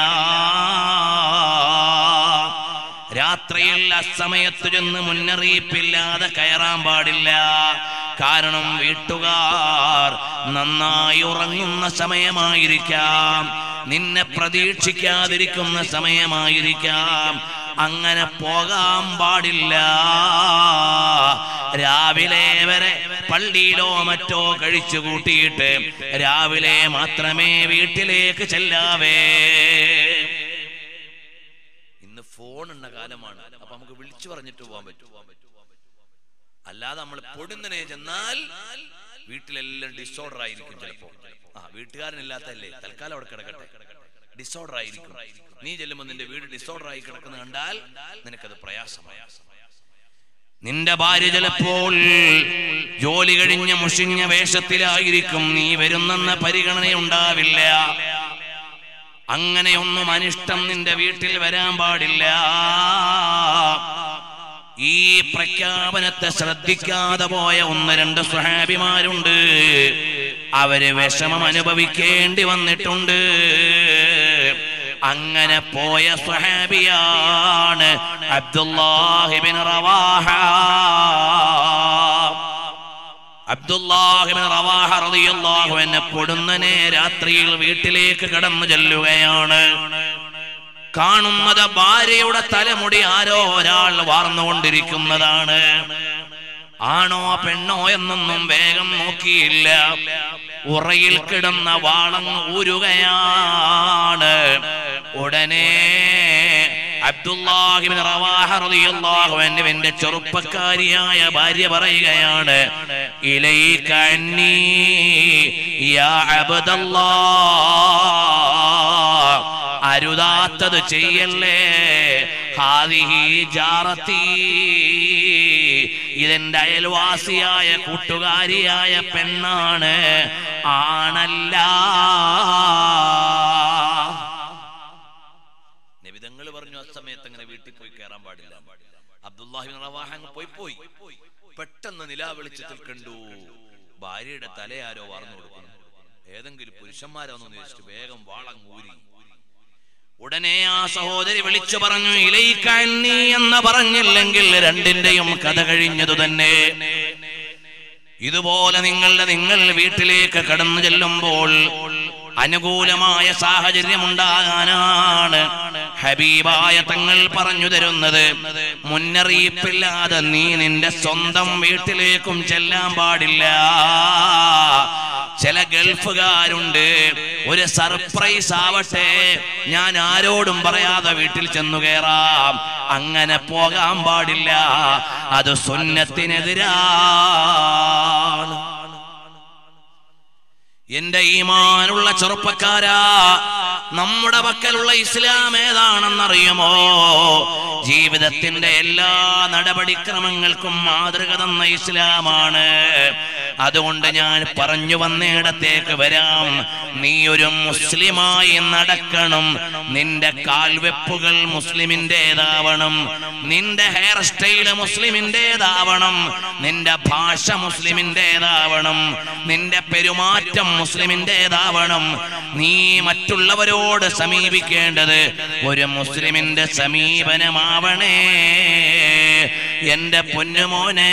രാത്രിയിൽ അസമയത്ത് ചെന്ന് മുന്നറിയിപ്പില്ലാതെ കയറാൻ പാടില്ല കാരണം വീട്ടുകാർ നന്നായി ഉറങ്ങുന്ന സമയമായിരിക്കാം നിന്നെ പ്രതീക്ഷിക്കാതിരിക്കുന്ന സമയമായിരിക്കാം അങ്ങനെ പോകാൻ പാടില്ല രാവിലെ വരെ പള്ളിയിലോ മറ്റോ കഴിച്ചു കൂട്ടിയിട്ട് രാവിലെ മാത്രമേ വീട്ടിലേക്ക് ചെല്ലാവേ ഇന്ന് ഫോൺ ഉള്ള കാലമാണ് അപ്പൊ നമുക്ക് വിളിച്ചു പറഞ്ഞിട്ട് പോകാൻ പറ്റും അല്ലാതെ നമ്മൾ പൊടുന്നനെ ചെന്നാൽ വീട്ടിലെല്ലാം ഡിസോർഡർ ആയിരിക്കും ചിലപ്പോ ആ വീട്ടുകാരനില്ലാത്തല്ലേ തൽക്കാലം അവിടെ കിടക്കട്ടെ ഡിസോർഡർ ആയിരിക്കും നീ ചെല്ലുമ്പോൾ നിന്റെ വീട് ഡിസോർഡർ ആയി കിടക്കുന്ന കണ്ടാൽ നിനക്കത് പ്രയാസമായി നിന്റെ ഭാര്യ ചിലപ്പോൾ ജോലി കഴിഞ്ഞ മുഷിഞ്ഞ വേഷത്തിലായിരിക്കും നീ വരുന്നെന്ന പരിഗണനയുണ്ടാവില്ല അങ്ങനെയൊന്നും അനിഷ്ടം നിന്റെ വീട്ടിൽ വരാൻ പാടില്ല ഈ പ്രഖ്യാപനത്തെ ശ്രദ്ധിക്കാതെ പോയ ഒന്ന് രണ്ട് സ്വഹാബിമാരുണ്ട് അവര് വിഷമം അനുഭവിക്കേണ്ടി വന്നിട്ടുണ്ട് അങ്ങനെ പോയ സ്വഹാബിയാണ് അബ്ദുല്ലാഹിബിൻ റവാഹ അബ്ദുല്ലാഹിബിൻ റവാഹ റളിയല്ലാഹു അൻഹു പൊടുന്നനെ രാത്രിയിൽ വീട്ടിലേക്ക് കടന്നു ചെല്ലുകയാണ് കാണുന്നത് ഭാര്യയുടെ തലമുടി ആരോ ഒരാൾ വാർന്നുകൊണ്ടിരിക്കുന്നതാണ് ആണോ പെണ്ണോ എന്നൊന്നും വേഗം നോക്കിയില്ല ഉറയിൽ കിടന്ന വാളങ്ങ് ഊരുകയാണ് ഉടനെ അബ്ദുല്ലാഹിബിൻ റവാഹ റളിയല്ലാഹു അൻഹുവിന്റെ ചെറുപ്പക്കാരിയായ ഭാര്യ പറയുകയാണ് ഇലൈക അന്നീ യാ അബ്ദല്ലാഹ് അരുതാത്തത് ചെയ്യല്ലേ ഹാദിഹി ജാറത്തി ഇതെന്റെ അയൽവാസിയായ കൂട്ടുകാരിയായ പെണ്ണാണ് ആണല്ല നബിതങ്ങൾ പറഞ്ഞു ആ സമയത്ത് അങ്ങനെ വീട്ടിൽ പോയി കയറാൻ പാടില്ല അബ്ദുല്ലാഹിബിൻ റവാഹ അങ്ങ് പോയി പോയി പെട്ടെന്ന് നിലാവെളിച്ചത്തിൽ കണ്ടു ഭാര്യയുടെ തല ആരോ വാർന്നു കൊടുക്കുന്നു ഏതെങ്കിലും പുരുഷന്മാരാണെന്ന് ചോദിച്ചിട്ട് വേഗം വാളങ്ങ് ഊരി ഉടനെ ആ സഹോദരി വിളിച്ചു പറഞ്ഞു ഇലയിക്കണ്ണി എന്ന് പറഞ്ഞില്ലെങ്കിൽ രണ്ടിന്റെയും കഥ കഴിഞ്ഞതു തന്നെ ഇതുപോലെ നിങ്ങളുടെ നിങ്ങൾ വീട്ടിലേക്ക് കടന്നു ചെല്ലുമ്പോൾ അനുകൂലമായ സാഹചര്യം ഉണ്ടാകാനാണ് ഹബീബായ തങ്ങൾ പറഞ്ഞു തരുന്നത് മുന്നറിയിപ്പില്ലാതെ നീ നിന്റെ സ്വന്തം വീട്ടിലേക്കും ചെല്ലാൻ പാടില്ല ചില ഗൾഫുകാരുണ്ട് ഒരു സർപ്രൈസ് ആവട്ടെ ഞാൻ ആരോടും പറയാതെ വീട്ടിൽ ചെന്നു കയറാം അങ്ങനെ പോകാൻ പാടില്ല അത് സുന്നത്തിനെതിരാണ് എന്റെ ഈമാനുള്ള ചെറുപ്പക്കാരാ നമ്മുടെ പക്കലുള്ള ഇസ്ലാം ഏതാണെന്നറിയുമോ ജീവിതത്തിന്റെ എല്ലാ നടപടിക്രമങ്ങൾക്കും മാതൃക തന്ന ഇസ്ലാമാണ് അതുകൊണ്ട് ഞാൻ പറഞ്ഞു വന്നിടത്തേക്ക് വരാം നീ ഒരു മുസ്ലിമായി നടക്കണം നിന്റെ കാൽവെപ്പുകൾ മുസ്ലിമിൻ്റെതാവണം നിന്റെ ഹെയർ സ്റ്റൈല് മുസ്ലിമിൻ്റെതാവണം നിന്റെ ഭാഷ മുസ്ലിമിൻ്റെതാവണം നിന്റെ പെരുമാറ്റം മുസ്ലിമിൻ്റെതാവണം നീ മറ്റുള്ളവരോട് സമീപിക്കേണ്ടത് ഒരു മുസ്ലിമിന്റെ സമീപനമാവണേ എന്റെ പൊന്നുമോനെ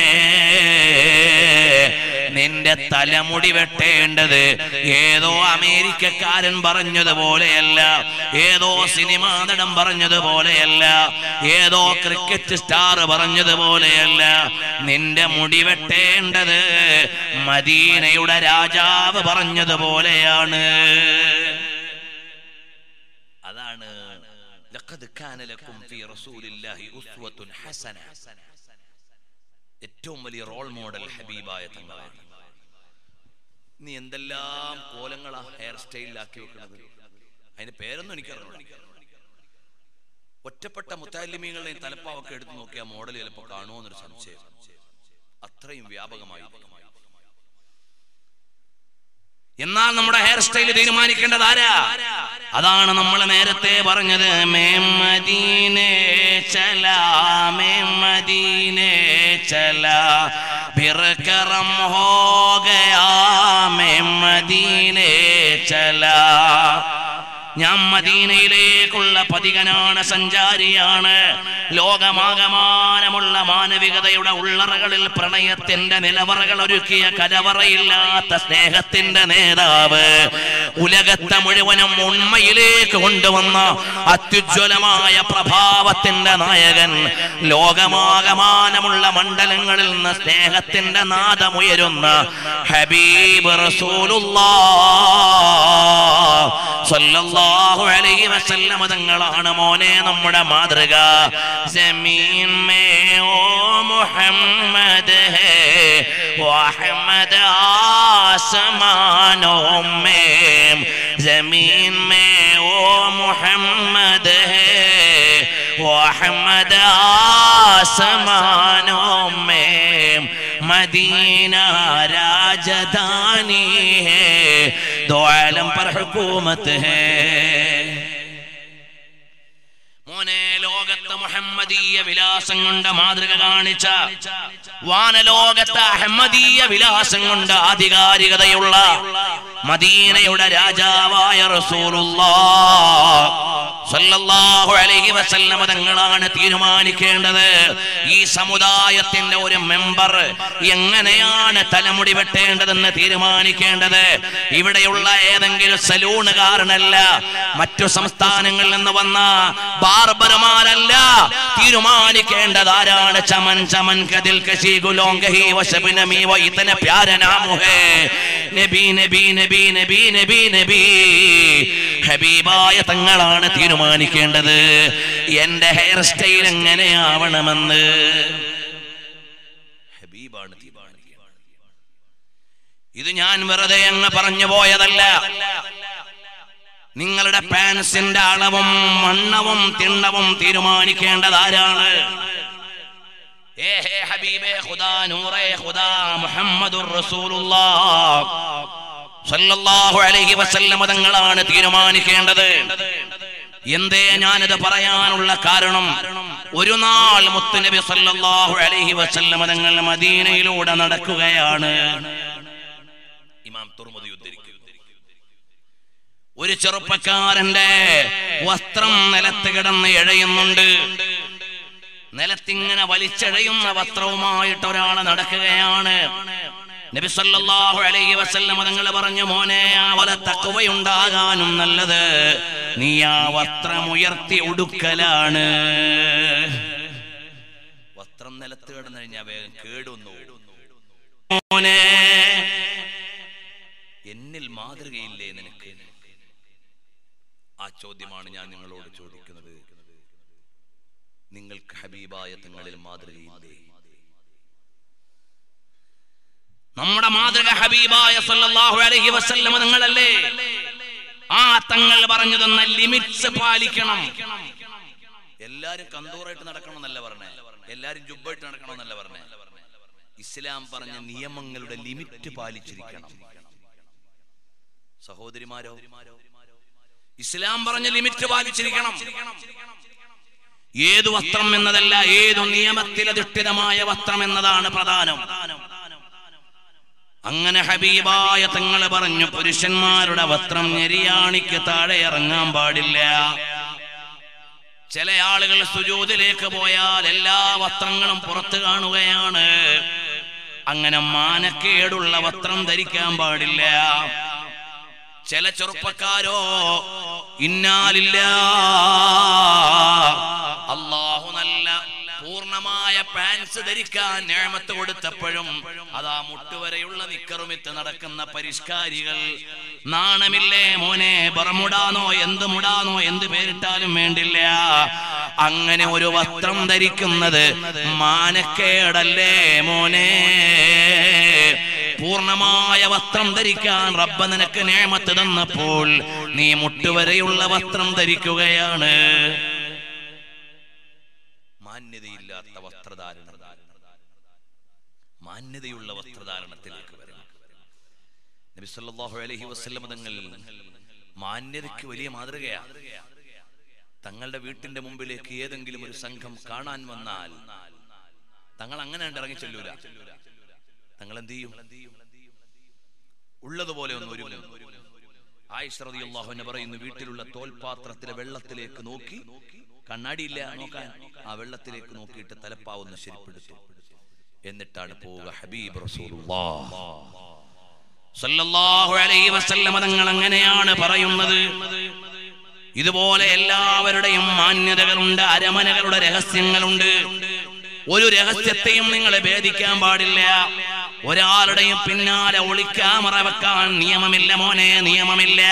നിന്റെ തലമുടി വെട്ടേണ്ടത് ഏതോ അമേരിക്കക്കാരൻ പറഞ്ഞതുപോലെയല്ല ഏതോ സിനിമാ നടൻ പറഞ്ഞതുപോലെയല്ല ഏതോ ക്രിക്കറ്റ് സ്റ്റാർ പറഞ്ഞതുപോലെയല്ല നിന്റെ മുടി വെട്ടേണ്ടത് മദീനയുടെ രാജാവ് പറഞ്ഞതുപോലെയാണ് അതാണ് ലഖദ് കാന ലക്കും ഫീ റസൂലില്ലാഹി ഉസ്വത്തുൻ ഹസന ഏറ്റവും വലിയ റോൾ മോഡൽ ഹബീബായ തങ്ങളാണ് നീ എന്തെല്ലാം കോലങ്ങളാ ഹെയർ സ്റ്റൈലിലാക്കി വെക്കുന്നത് അതിന്റെ പേരൊന്നും എനിക്കറിഞ്ഞൂടാ ഒറ്റപ്പെട്ട മുത്താലിമീങ്ങളുടെയും തലപ്പാവൊക്കെ എടുത്ത് നോക്കിയാൽ മോഡൽ ചിലപ്പോൾ കാണുമോ എന്നൊരു സംശയം അത്രയും വ്യാപകമായി എന്നാൽ നമ്മുടെ ഹെയർ സ്റ്റൈൽ തീരുമാനിക്കേണ്ടത് ആരാ അതാണ് നമ്മൾ നേരത്തെ പറഞ്ഞത് മേം മദീനെ ചല മേം മദീനെ ചല ബിർകറം ഹോ ഗയാ മേം മദീനെ ചല ഞാൻ മദീനയിലേക്കുള്ള പതികനാണ് സഞ്ചാരിയാണ് ലോകമാകമാനമുള്ള മാനവികതയുടെ ഉള്ളറകളിൽ പ്രണയത്തിന്റെ നിലവറകൾ ഒരുക്കിയ കലവറയില്ലാത്ത സ്നേഹത്തിന്റെ നേതാവ് ഉലകത്തെ മുഴുവനും ഉണ്മയിലേക്ക് കൊണ്ടുവന്ന അത്യുജ്വലമായ പ്രഭാവത്തിന്റെ നായകൻ ലോകമാകമാനമുള്ള മണ്ഡലങ്ങളിൽ നിന്ന് സ്നേഹത്തിന്റെ നാദമുയരുന്ന ഹബീബ് റസൂലുള്ളാ സല്ലല്ലാഹു അലൈഹി വസല്ലമ തങ്ങളാണ് മോനെ നമ്മുടെ മാതൃക ജമീൻ മേ ഓ മുഹമ്മദ് ഹേ വഹമ്മദ് ആസമാനോं में जमीन में ओ मोहम्मद है वहमद आसमानों में मदीना राजधानी है दो आलम पर हुकूमत है മോനെ ലോകത്ത് മുഹമ്മദീയ വിലാസം കൊണ്ട് മാതൃക കാണിച്ച വാനലോകത്ത് അഹമ്മദീയ വിലാസം കൊണ്ട് ആധികാരികതയുള്ള മദീനയുടെ രാജാവായ റസൂലുള്ളാഹു അലൈഹി വസല്ലമ തങ്ങളാണ് തീരുമാനിക്കേണ്ടത് ഈ സമുദായത്തിന്റെ ഒരു മെമ്പർ എങ്ങനെയാണ് തലമുടി വെട്ടേണ്ടതെന്ന് തീരുമാനിക്കേണ്ടത് ഇവിടെയുള്ള ഏതെങ്കിലും സലൂണുകാരനല്ല മറ്റു സംസ്ഥാനങ്ങളിൽ നിന്ന് വന്ന ബാർബർമാരല്ല തീരുമാനിക്കേണ്ടത് ആരാണ് ചമൻ ചമൻ കതിൽ കശി ഗുലോങ്കഹി വശബിനമി വൈതന പ്യാരനാമുഹേ നബി നബി നബി നബി നബി നബി ഹബീബായ തങ്ങളാണ് തീരുമാനിക്കേണ്ടത് എന്റെ ഹെയർ സ്റ്റൈൽ എങ്ങനെയാവണമെന്ന് ഹബീബാണ് തീരുമാനിക്കുന്നത് ഇത് ഞാൻ വെറുതെ അങ്ങ് പറഞ്ഞു പോയതല്ല നിങ്ങളുടെ പാൻസിന്റെ അളവും വണ്ണവും തിണ്ണവും തീരുമാനിക്കേണ്ടത് ആരാണ് ഏ ഹേ ഹബീബേ ഖുദാ നൂറേ ഖുദാ മുഹമ്മദുർ റസൂലുള്ളാഹ് സല്ലല്ലാഹു അലൈഹി വസല്ലമ തങ്ങളാണ് തീരുമാനിക്കേണ്ടത് എന്തേ ഞാനിത് പറയാനുള്ള കാരണം ഒരു നാൾ മുത്തുനബി സല്ലല്ലാഹു അലൈഹി വസല്ലമ തങ്ങൾ മദീനയിലൂടെ നടക്കുകയാണ് ഇമാം തുറമുദി ഉദ്ധരിക്കുന്നു ഒരു ചെറുപ്പക്കാരന്റെ വസ്ത്രം നിലത്ത് കിടന്ന് എഴയുന്നുണ്ട് നിലത്തിങ്ങനെ വലിച്ചെഴയുന്ന വസ്ത്രവുമായിട്ട് ഒരാൾ നടക്കുകയാണ് നബി സല്ലല്ലാഹു അലൈഹി വസല്ലം തങ്ങൾ പറഞ്ഞു മോനെ അവലെ തക്കവയുണ്ടാകാനും നല്ലത് നീ ആ വസ്ത്രം ഉയർത്തി ഉടുക്കലാണ് വസ്ത്രം നിലത്ത് കിടന്നു കഴിഞ്ഞാൽ വേഗം കേടുന്നു മോനെ എന്നിൽ മാതൃകയില്ലേ നിനക്ക് ആ ചോദ്യമാണ് ഞാൻ നിങ്ങളോട് ചോദിക്കുന്നത് നിങ്ങൾക്ക് ഹബീബായ തങ്ങളിൽ മാതൃകയില്ലേ നമ്മുടെ മാതൃക ഹബീബായ സല്ലല്ലാഹു അലൈഹി വസല്ലം നിങ്ങളല്ലേ ആ തങ്ങൾ പറഞ്ഞു തന്ന ലിമിറ്റ്സ് പാലിക്കണം എല്ലാരും കന്തൂറായിട്ട് നടക്കണമെന്നല്ല പറഞ്ഞേ എല്ലാരും ജുബായിട്ട് നടക്കണമെന്നല്ല പറഞ്ഞേ ഇസ്ലാം പറഞ്ഞ നിയമങ്ങളുടെ ലിമിറ്റ് പാലിച്ചിരിക്കണം സഹോദരിമാരോ ഇസ്ലാം പറഞ്ഞ ലിമിറ്റ് പാലിച്ചിരിക്കണം ഏതു വസ്ത്രം എന്നതല്ല ഏതു നിയമത്തിലധിഷ്ഠിതമായ വസ്ത്രം എന്നതാണ് പ്രധാനം അങ്ങനെ ഹബീബായ തങ്ങൾ പറഞ്ഞു പുരുഷന്മാരുടെ വസ്ത്രം ഞെരിയാണിക്ക് താഴെ ഇറങ്ങാൻ പാടില്ല ചില ആളുകൾ സുജൂതിലേക്ക് പോയാൽ എല്ലാ വസ്ത്രങ്ങളും പുറത്ത് കാണുകയാണ് അങ്ങനെ മാനക്കേടുള്ള വസ്ത്രം ധരിക്കാൻ പാടില്ല ചില ചെറുപ്പക്കാരോ ഇന്നാലില്ല അള്ളാഹു നല്ല പൂർണ്ണമായ പാൻസ് ധരിക്കാൻ ഞാമത്ത് കൊടുത്തപ്പോഴും അതാ മുട്ടുവരെയുള്ള നിക്കറുമിത്ത് നടക്കുന്ന പരിഷ്കാരികൾ നാണമില്ലേ മോനെ ബറമുടാനോ എന്ത് മുടാനോ എന്ത് പേരിട്ടാലും വേണ്ടില്ല അങ്ങനെ ഒരു വസ്ത്രം ധരിക്കുന്നത് മാനക്കേടല്ലേ മോനെ പൂർണ്ണമായ വസ്ത്രം ധരിക്കാൻ റബ്ബ നിനക്ക് നേമത്ത് തന്നപ്പോൾ നീ മുട്ടുവരെയുള്ള വസ്ത്രം ധരിക്കുകയാണ് മാന്യതയില്ലാത്ത വസ്ത്രധാരണം മാന്യതയുള്ള വസ്ത്രധാരണത്തിലേക്ക് വരണം നബി സല്ലല്ലാഹു അലൈഹി വസല്ലം തങ്ങൾ മാന്യതയ്ക്ക് വലിയ മാതൃകയാണ് തങ്ങളുടെ വീട്ടിന്റെ മുമ്പിലേക്ക് ഏതെങ്കിലും ഒരു സംഘം കാണാൻ വന്നാൽ തങ്ങൾ അങ്ങനെ കണ്ട് ഇറങ്ങി ചെല്ലൂല തങ്ങൾ എന്ത് ചെയ്യും ഉള്ളതുപോലെ ഒന്ന് ഒരുങ്ങും ആയിഷ റളിയല്ലാഹു അൻഹ പറയുന്നു വീട്ടിലുള്ള തോൽപാത്രത്തിലെ വെള്ളത്തിലേക്ക് നോക്കി കണ്ണാടിയില്ല നോക്കാൻ ആ വെള്ളത്തിലേക്ക് നോക്കിയിട്ട് തലപ്പാവൊന്ന് ശരിപ്പെടുത്തും എന്നിട്ടാണ് പോവുക ഹബീബ് റസൂലുള്ളാഹ് സല്ലല്ലാഹു അലൈഹി വസല്ലമ തങ്ങൾ അങ്ങനെയാണ് പറയുന്നത് ഇതുപോലെ എല്ലാവരുടെയും മാന്യതകളുണ്ട് അരമനകളുടെ രഹസ്യങ്ങളുണ്ട് ഒരു രഹസ്യത്തെയും നിങ്ങൾ ഭേദിക്കാൻ പാടില്ല ഒരാളുടെയും പിന്നാലെ ഒളിക്കാമറ വെക്കാൻ നിയമമില്ല മോനെ നിയമമില്ല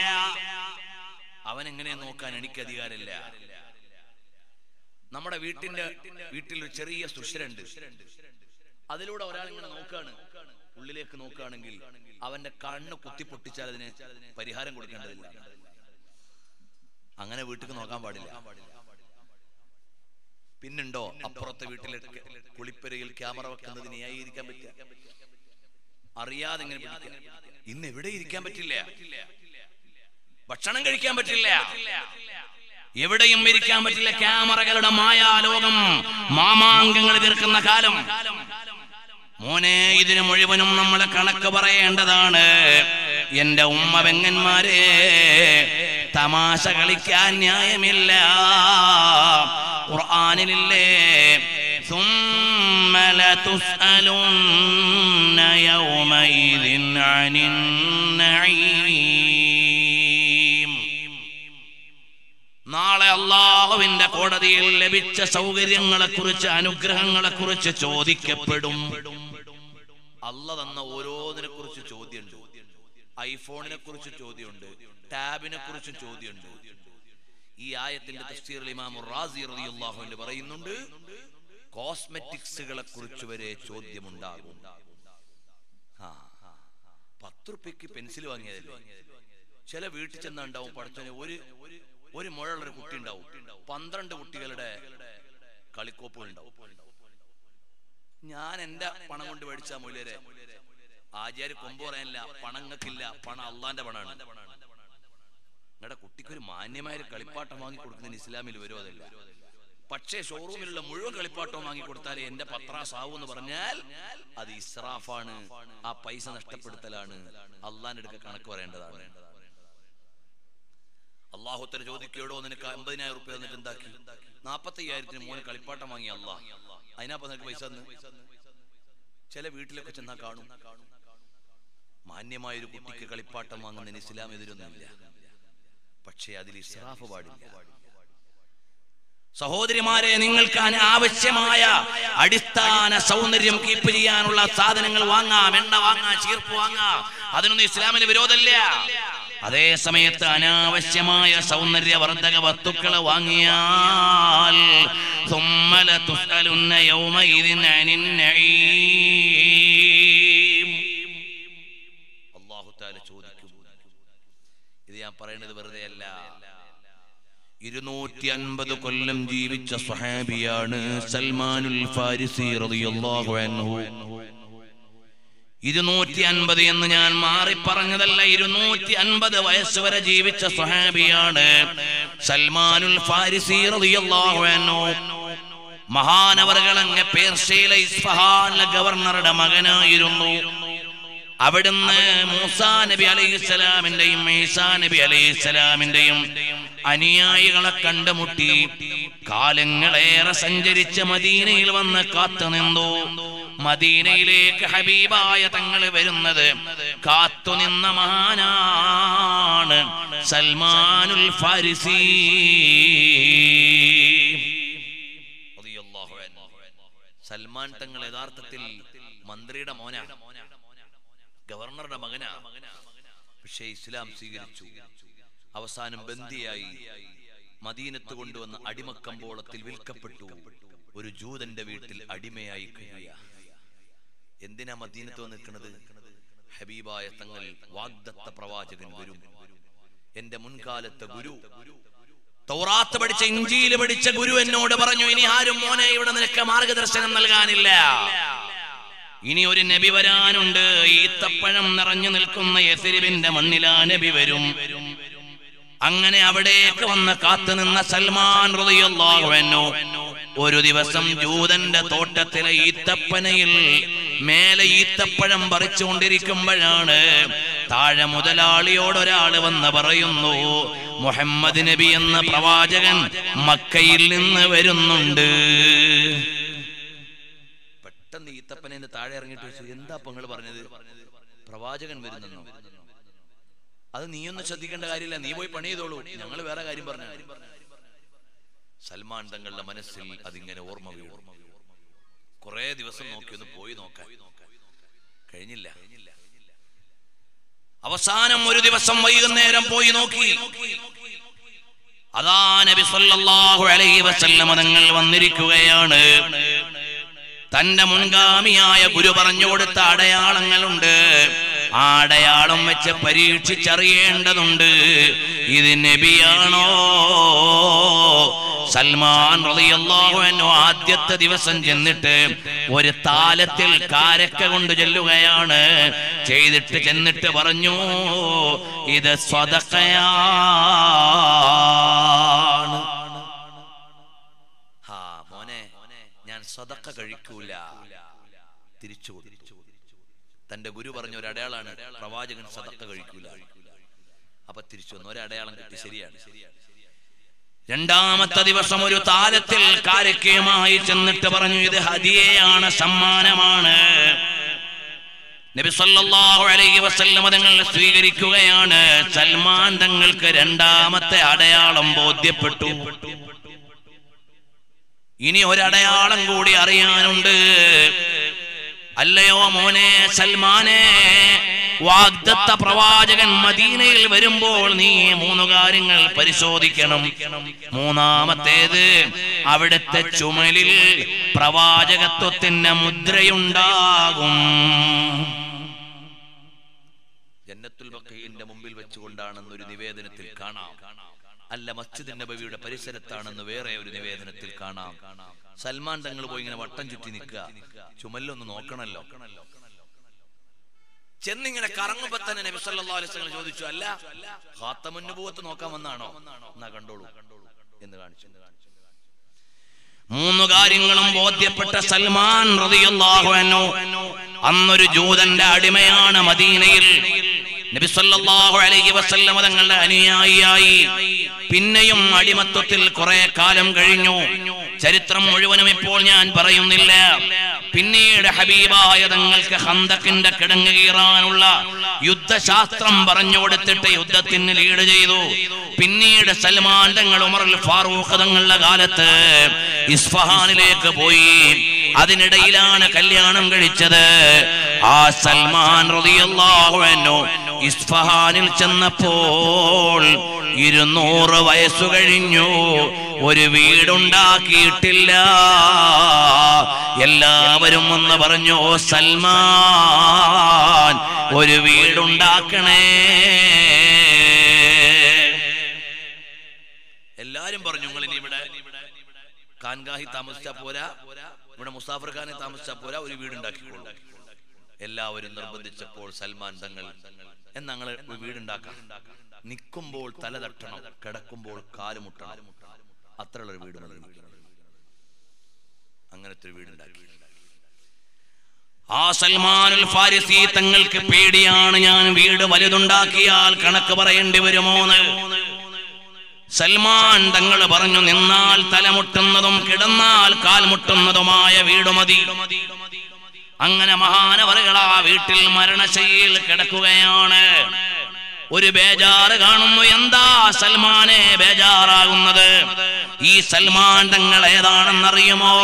അവൻ എങ്ങനെ നോക്കാൻ എനിക്ക് അധികാരമില്ല നമ്മുടെ വീട്ടിന്റെ വീട്ടിൽ ഒരു ചെറിയ സുഷിരുണ്ട് അതിലൂടെ ഒരാൾ ഇങ്ങനെ നോക്കാണ് ഉള്ളിലേക്ക് നോക്കുകയാണെങ്കിൽ അവന്റെ കണ്ണ് കുത്തി പൊട്ടിച്ചാൽ അതിന് പരിഹാരം കൊടുക്കേണ്ടതില്ല അങ്ങനെ വീട്ടിൽ നോക്കാൻ പാടില്ല പിന്നുണ്ടോ അപ്പുറത്തെ വീട്ടിലെ കുളിപ്പരയിൽ ക്യാമറ വെക്കുന്നത് ന്യായീകരിക്കാൻ പറ്റുക അറിയാതെ ഇങ്ങനെ പിടിക്കുക ഇന്ന് എവിടെ ഇരിക്കാൻ പറ്റില്ല ഭക്ഷണം കഴിക്കാൻ പറ്റില്ല എവിടെയും ഇരിക്കാൻ പറ്റില്ല ക്യാമറകളുടെ മായാലോകം മാമാങ്കങ്ങൾ തീർക്കുന്ന കാലം മോനെ ഇതിന് മുഴുവനും നമ്മൾ കണക്ക് പറയേണ്ടതാണ് എന്റെ ഉമ്മ പെങ്ങന്മാരെ തമാശ കളിക്കാൻ ന്യായമില്ല ഖുർആനിലില്ലേ ثم لتسألن يومئذ عن النعيم നാളെ അള്ളാഹുവിന്റെ കോടതിയിൽ ലഭിച്ച സൗകര്യങ്ങളെ കുറിച്ച് അനുഗ്രഹങ്ങളെ കുറിച്ച് ചോദിക്കപ്പെടും അല്ല തന്ന ഓരോന്നിനെ കുറിച്ച് ചോദ്യമുണ്ട് ഐഫോണിനെ കുറിച്ച് ചോദ്യമുണ്ട് ടാബിനെ കുറിച്ച് ചോദ്യമുണ്ട് ഈ ആയത്തിന്റെ തഫ്സീറിൽ ഇമാം റാസി റളിയല്ലാഹു അൻഹു പറയുന്നുണ്ട് കോസ്മെറ്റിക്സുകളെ കുറിച്ച് വരെ ചോദ്യമുണ്ടാകും ആ പത്ത് റുപ്യക്ക് പെൻസിൽ വാങ്ങിയതല്ലേ ചില വീട്ടിൽ ചെന്നുണ്ടാവും പഠിച്ചനെ ഒരു ഒരു മുഴയുള്ള ഒരു കുട്ടി ഉണ്ടാവും പന്ത്രണ്ട് കുട്ടികളുടെ കളിക്കോപ്പുകൾ ഉണ്ടാവും ഞാൻ എന്റെ പണം കൊണ്ട് മേടിച്ച മൂല്യരെ ആചാര്യ കൊമ്പ് പറയാനില്ല പണങ്ങൾക്കില്ല പണം അള്ളാന്റെ പണമാണ് നിങ്ങളുടെ കുട്ടിക്ക് ഒരു മാന്യമായ ഒരു കളിപ്പാട്ടം വാങ്ങി കൊടുക്കുന്നതിന് ഇസ്ലാമിൽ വിരോധമില്ല പക്ഷേ ഷോറൂമിലുള്ള മുഴുവൻ കളിപ്പാട്ടവും വാങ്ങി കൊടുത്താലേ എന്റെ പത്രാസ് ആവൂ എന്ന് പറഞ്ഞാൽ അത് ഇസ്രാഫാണ് ആ പൈസ നഷ്ടപ്പെടുത്തലാണ് അള്ളാന്റെ അടുക്ക കണക്ക് പറയേണ്ടതാണ് അള്ളാഹുത്തര ചോദിക്കോടോ നിനക്ക് അമ്പതിനായിരം റുപ്യ തന്നിട്ട് എന്താക്കി നാപ്പത്തി അയ്യായിരത്തിന് മോന് കളിപ്പാട്ടം വാങ്ങി അള്ളാഹ് അതിനപ്പം നിനക്ക് പൈസ തന്ന് ചില വീട്ടിലൊക്കെ ചെന്നാ കാണും മാന്യമായ ഒരു കുട്ടിക്ക് കളിപ്പാട്ടം വാങ്ങുന്നതിന് ഇസ്ലാം എതിരൊന്നുമില്ല പക്ഷേ അതിൽ ഇസ്രാഫ് പാടില്ല സഹോദരിമാരെ നിങ്ങൾക്ക് അനാവശ്യമായ അടിസ്ഥാന സൗന്ദര്യം കീപ്പ് ചെയ്യാനുള്ള സാധനങ്ങൾ വാങ്ങാം എണ്ണ വാങ്ങാം ചീർപ്പ് വാങ്ങാം അതിനൊന്നും ഇസ്ലാമിന് വിരോധമില്ല അതേ സമയത്ത് അനാവശ്യമായ സൗന്ദര്യവർദ്ധക വസ്തുക്കൾ വാങ്ങിയാൽ ثم لتسألن يومئذ عن النعيم അള്ളാഹു താല ചോദിക്കും ഇത് ഞാൻ പറയുന്നത് വെറുതെ അല്ല ഇരുന്നൂറ്റി അൻപത് കൊല്ലം ജീവിച്ച സ്വഹാബിയാണ് സൽമാനുൽ ഫാരിസി റളിയല്ലാഹു അൻഹു ഇരുന്നൂറ്റി അൻപത് എന്ന് ഞാൻ മാറി പറഞ്ഞതല്ല ഇരുന്നൂറ്റി അൻപത് വയസ്സ് വരെ ജീവിച്ച സ്വഹാബിയാണ് സൽമാനുൽ ഫാരിസി റളിയല്ലാഹു അൻഹു മഹാനവറുകൾ അങ്ങ് പേർഷ്യയിലെ ഇസ്ഫഹാനിലെ ഗവർണറുടെ മകനായിരുന്നു അവിടുന്ന് മൂസാ നബി അലൈഹിസ്സലാമിന്റെയും ഈസാ നബി അലൈഹിസ്സലാമിന്റെയും അനുയായികളെ കണ്ടുമുട്ടി കാലങ്ങളേറെ സഞ്ചരിച്ച മദീനയിൽ വന്ന് കാത്തു നിന്നു മദീനയിലേക്ക് ഹബീബായ തങ്ങൾ വരുന്നത് കാത്തുനിന്ന മഹാനാണ് സൽമാനുൽ ഫാരിസി റളിയല്ലാഹു അൻഹു. സൽമാൻ തങ്ങൾ യഥാർത്ഥത്തിൽ മന്ത്രിയുടെ മോനാ ഗവർണറുടെ മകനാ പക്ഷേ ഇസ്ലാം സ്വീകരിച്ചു അവസാനം ബന്ദിയായി മദീനത്ത് കൊണ്ടുവന്ന അടിമക്കമ്പോളത്തിൽ വിൽക്കപ്പെട്ടു ഒരു ജൂതന്റെ വീട്ടിൽ അടിമയായി കഴിയുക എന്തിനാ മദീനത്ത് വന്ന് നിൽക്കുന്നത് ഹബീബായ തങ്ങൾ വാഗ്ദത്ത പ്രവാചകൻ വരും എന്റെ മുൻകാലത്തെ ഗുരു തൗറാത്ത് പഠിച്ച ഇഞ്ചിയിൽ പഠിച്ച ഗുരു എന്നോട് പറഞ്ഞു ഇനി ആരും മോനെ ഇവിടെ നിനക്ക് മാർഗദർശനം നൽകാനില്ല ഇനി ഒരു നബി വരാനുണ്ട് ഈത്തപ്പഴം നിറഞ്ഞു നിൽക്കുന്ന യസിരിബിന്റെ മണ്ണിലാ നബി വരും അങ്ങനെ അവിടേക്ക് വന്ന് കാത്തുനിന്ന സൽമാൻ റളിയല്ലാഹു അൻഹു ഒരു ദിവസം ജൂതന്റെ തോട്ടത്തിലെ ഈത്തപ്പനയിൽ മേലെ ഈത്തപ്പഴം പറിച്ചുകൊണ്ടിരിക്കുമ്പോഴാണ് താഴെ മുതലാളിയോട് ഒരാൾ വന്ന് പറയുന്നു മുഹമ്മദ് നബി എന്ന പ്രവാചകൻ മക്കയിൽ നിന്ന് വരുന്നുണ്ട് പെട്ടെന്ന് ഈത്തപ്പനെ താഴെ ഇറങ്ങിയിട്ട് ചോദിച്ചു എന്താ അപ്പൊ നിങ്ങൾ പറഞ്ഞത് പ്രവാചകൻ വരുന്നെന്നോ അത് നീയൊന്നും ശ്രദ്ധിക്കേണ്ട കാര്യമില്ല നീ പോയി പണി ചെയ്തോളൂ ഞങ്ങൾ വേറെ കാര്യം പറഞ്ഞു സൽമാൻ തങ്ങളുടെ മനസ്സിൽ അതിങ്ങനെ ഓർമ്മ വീണു കുറെ ദിവസം നോക്കി ഒന്ന് പോയി നോക്കാൻ കഴിഞ്ഞില്ല അവസാനം ഒരു ദിവസം വൈകുന്നേരം പോയി നോക്കി അതാ നബി സല്ലല്ലാഹു അലൈഹി വസല്ലമ തങ്ങൾ വന്നിരിക്കുകയാണ് തന്റെ മുൻഗാമിയായ ഗുരു പറഞ്ഞു കൊടുത്ത അടയാളങ്ങളുണ്ട് ആ അടയാളം വെച്ച് പരീക്ഷിച്ചറിയേണ്ടതുണ്ട് ഇത് നബിയാണോ സൽമാൻ റളിയല്ലാഹു അൻഹു ആദ്യത്തെ ദിവസം ചെന്നിട്ട് ഒരു താലത്തിൽ കാരക്ക കൊണ്ട് ചെല്ലുകയാണ് ചെയ്തിട്ട് ചെന്നിട്ട് പറഞ്ഞു ഇത് സ്വതക്കയാണ് ഹാ മോനെ ഞാൻ സദക്ക കഴിക്കൂല തിരിച്ചു കൊടുത്തു തന്റെ ഗുരു പറഞ്ഞ ഒരു അടയാളാണ് പ്രവാചകൻ സദക്ക കഴിക്കൂല അപ്പൊ തിരിച്ചു വന്നു ഒരടയാളം കിട്ടി ശരിയാണ് രണ്ടാമത്തെ ദിവസം ഒരു താലത്തിൽ കാരക്കയുമായി ചെന്നിട്ട് പറഞ്ഞു ഇത് ഹദിയയാണ് സമ്മാനമാണ് നബി സല്ലല്ലാഹു അലൈഹി വസല്ലമ തങ്ങൾ സ്വീകരിക്കുകയാണ് സൽമാൻ തങ്ങൾക്ക് രണ്ടാമത്തെ അടയാളം ബോധ്യപ്പെട്ടു ഇനി ഒരടയാളം കൂടി അറിയാനുണ്ട് അല്ലയോ മോനെ സൽമാനെ വാഗ്ദത്ത പ്രവാചകൻ മദീനയിൽ വരുമ്പോൾ നീ മൂന്ന് കാര്യങ്ങൾ പരിശോധിക്കണം മൂന്നാമത്തേത് അവിടുത്തെ ചുമലിൽ പ്രവാചകത്വത്തിന്റെ മുദ്രയുണ്ടാകും ജന്നത്തുൽ ബഖീന്റെ മുമ്പിൽ വെച്ചുകൊണ്ടാണെന്നൊരു നിവേദനത്തിൽ കാണാം അല്ല മസ്ജിദ് നബവിയുടെ പരിസരത്താണെന്ന് വേറെ ഒരു നിവേദനത്തിൽ കാണാം സൽമാൻ തങ്ങൾ പോയി ഇങ്ങനെ വട്ടം ചുറ്റി നിൽക്കുക ചുമലൊന്ന് നോക്കണല്ലോ ചെന്നിങ്ങനെ കറങ്ങുമ്പോ തന്നെ നബി സല്ലല്ലാഹു അലൈഹി വസല്ലം ചോദിച്ചു അല്ല ഖാത്തമുൻ നബുവത്ത് നോക്കാൻ വന്നാണോ എന്നാ കണ്ടോളൂ എന്ന് കാണിച്ചു മൂന്ന് കാര്യങ്ങളും ബോധ്യപ്പെട്ട സൽമാൻ റളിയല്ലാഹു അൻഹു അന്നൊരു ജൂതന്റെ അടിമയാണ് മദീനയിൽ നബി സല്ലല്ലാഹു അലൈഹി വസല്ലമ തങ്ങളുടെ അനുയായിയായി പിന്നെയും അടിമത്വത്തിൽ കുറെ കാലം കഴിഞ്ഞു ചരിത്രം മുഴുവനും ഇപ്പോൾ ഞാൻ പറയുന്നില്ല പിന്നീട് ഹബീബായ തങ്ങൾക്ക് ഹന്തക്കിന്റെ കിടങ്ങ് കീറാനുള്ള യുദ്ധശാസ്ത്രം പറഞ്ഞു കൊടുത്തിട്ട് യുദ്ധത്തിന് ലീഡ് ചെയ്തു പിന്നീട് സൽമാൻ തങ്ങൾ ഉമറുൽ ഫാറൂഖ് തങ്ങളുടെ കാലത്ത് ഇസ്ഫഹാനിലേക്ക് പോയി അതിനിടയിലാണ് കല്യാണം കഴിച്ചത് ആ സൽമാൻ റളിയല്ലാഹു അൻഹു ഇസ്ഫഹാനിൽ ചെന്നപ്പോൾ ഇരുന്നൂറ് വയസ്സു കഴിഞ്ഞു ഒരു വീടുണ്ടാക്കിയിട്ടില്ല എല്ലാവരും ഒന്ന് പറഞ്ഞു "ഓ സൽമാൻ ഒരു വീടുണ്ടാക്കണേ എല്ലാരും പറഞ്ഞു നിങ്ങൾ ഇനി ഇവിടെ കാൻഗാഹി താമസിച്ചാ പോരാ ഇവിടെ മുസാഫർ ഖാനെ താമസിച്ചാ പോരാ ഒരു വീടുണ്ടാക്കിക്കോളൂ എല്ലാവരും നിർബന്ധിച്ചപ്പോൾ സൽമാൻ തങ്ങൾ എന്നങ്ങൾ ഒരു വീടുണ്ടാക്കാം നിൽക്കുമ്പോൾ തല തട്ടണം കിടക്കുമ്പോൾ കാലുമുട്ടണം അത്രയുള്ള ഒരു വീട് മതി എനിക്ക്. അങ്ങനത്തെ ഒരു വീടുണ്ടാക്കി ആ സൽമാനുൽ ഫാരിസി തങ്ങൾക്ക് പേടിയാണ് ഞാൻ വീട് വലുതുണ്ടാക്കിയാൽ കണക്ക് പറയേണ്ടി വരുമോന്ന് സൽമാൻ തങ്ങൾ പറഞ്ഞു നിന്നാൽ തലമുട്ടുന്നതും കിടന്നാൽ കാൽമുട്ടുന്നതുമായ വീട് മതി അങ്ങനെ മഹാനവറുകൾ ആ വീട്ടിൽ മരണശൈലിയിൽ കിടക്കുകയാണ് ഒരു ബേജാറ് കാണുന്നു എന്താ സൽമാനെ ബേജാറാകുന്നത് ഈ സൽമാൻ തങ്ങൾ ഏതാണെന്നറിയുമോ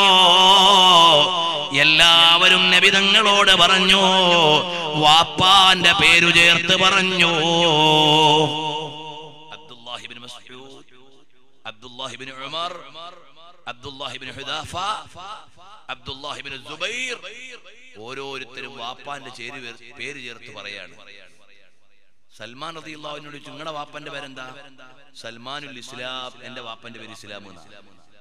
എല്ലാവരും നബിതങ്ങളോട് പറഞ്ഞു വാപ്പാന്റെ പേരു ചേർത്ത് പറഞ്ഞു അബ്ദുല്ലാഹിബിൻ മസ്ഊദ് അബ്ദുല്ലാഹിബിൻ ഉമർ അബ്ദുല്ലാഹിബിൻ ഹുദാഫ അബ്ദുല്ലാഹിബിൻ സുബൈർ ഓരോരുത്തരും വാപ്പാന്റെ ചേരി വേർ- പേര് ചേർത്ത് പറയാണ് സൽമാൻ റതിയുള്ളവനോട് നിങ്ങളുടെ വാപ്പന്റെ പേരെന്താ സൽമാനുൽ ഇസ്ലാം എന്റെ വാപ്പന്റെ പേര് ഇസ്ലാം എന്നാ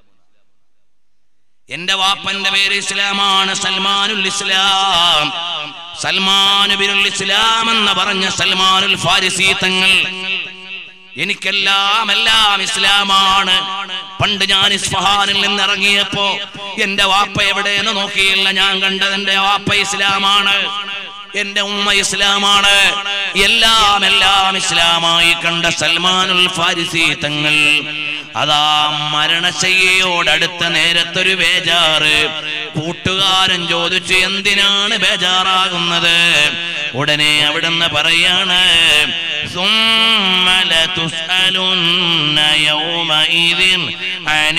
എന്റെ വാപ്പന്റെ പേര് ഇസ്ലാമാണ് സൽമാനുൽ ഇസ്ലാം സൽമാൻ ബിനുൽ ഇസ്ലാം എന്ന് പറഞ്ഞ സൽമാനുൽ ഫാരിസി തങ്ങൾ എനിക്കെല്ലാം എല്ലാം ഇസ്ലാമാണ് പണ്ട് ഞാൻ ഇസ്ഫഹാനിൽ നിന്ന് ഇറങ്ങിയപ്പോ എന്റെ വാപ്പ എവിടെയെന്ന് നോക്കിയില്ല ഞാൻ കണ്ടത് എന്റെ വാപ്പ ഇസ്ലാമാണ് എന്റെ ഉമ്മ ഇസ്ലാമാണ് എല്ലാം എല്ലാം ഇസ്ലാമായി കണ്ട സൽമാനുൽ ഫാരിസി തങ്ങൾ അതാ മരണശയ്യയോടടുത്ത നേരത്തൊരു ബേജാറ് കൂട്ടുകാരൻ ചോദിച്ചു എന്തിനാണ് ബേജാറാകുന്നത് ഉടനെ അവിടുന്ന് പറയാണ് ثم لتسألن يومئذ عن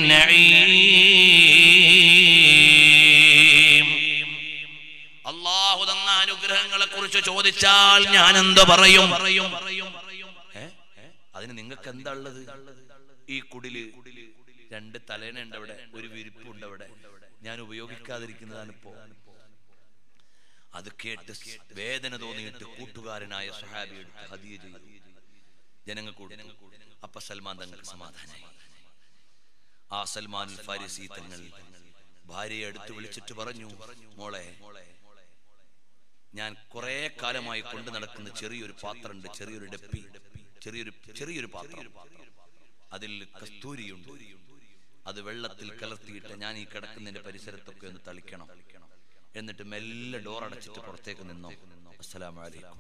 النعيم അള്ളാഹു തന്ന അനുഗ്രഹങ്ങളെ കുറിച്ച് ചോദിച്ചാൽ ഞാൻ എന്ത് പറയും ഏ? അതിന് നിങ്ങൾക്ക് എന്താ ഉള്ളത് ഈ കുടില് രണ്ട് തലേനുണ്ട് അവിടെ ഒരു വിരിപ്പുണ്ട് അവിടെ ഞാൻ ഉപയോഗിക്കാതിരിക്കുന്നതാണ് ഇപ്പോ അത് കേട്ട് വേദന തോന്നിയിട്ട് കൂട്ടുകാരനായ സുഹാബി എടുത്ത് ഹദിയ ചെയ്തു ജനങ്ങൾ കൂടി അപ്പൊ സൽമാൻ തങ്ങൾക്ക് സമാധാനായി ആ സൽമാൻ ഫാരിസി തങ്ങൾ ഭാര്യയെ അടുത്ത് വിളിച്ചിട്ട് പറഞ്ഞു മോളെ ഞാൻ കുറെ കാലമായി കൊണ്ടു നടക്കുന്ന ചെറിയൊരു പാത്രമുണ്ട് ചെറിയൊരു ഡപ്പി ചെറിയൊരു ചെറിയൊരു പാത്രം അതിൽ കസ്തൂരിയുണ്ട് അത് വെള്ളത്തിൽ കലർത്തിയിട്ട് ഞാൻ ഈ കിടക്കുന്നതിന്റെ പരിസരത്തൊക്കെ ഒന്ന് തളിക്കണം എന്നിട്ട് മെല്ലെ ഡോർ അടച്ചിട്ട് പുറത്തേക്ക് നിന്നോ അസ്സലാമു അലൈക്കും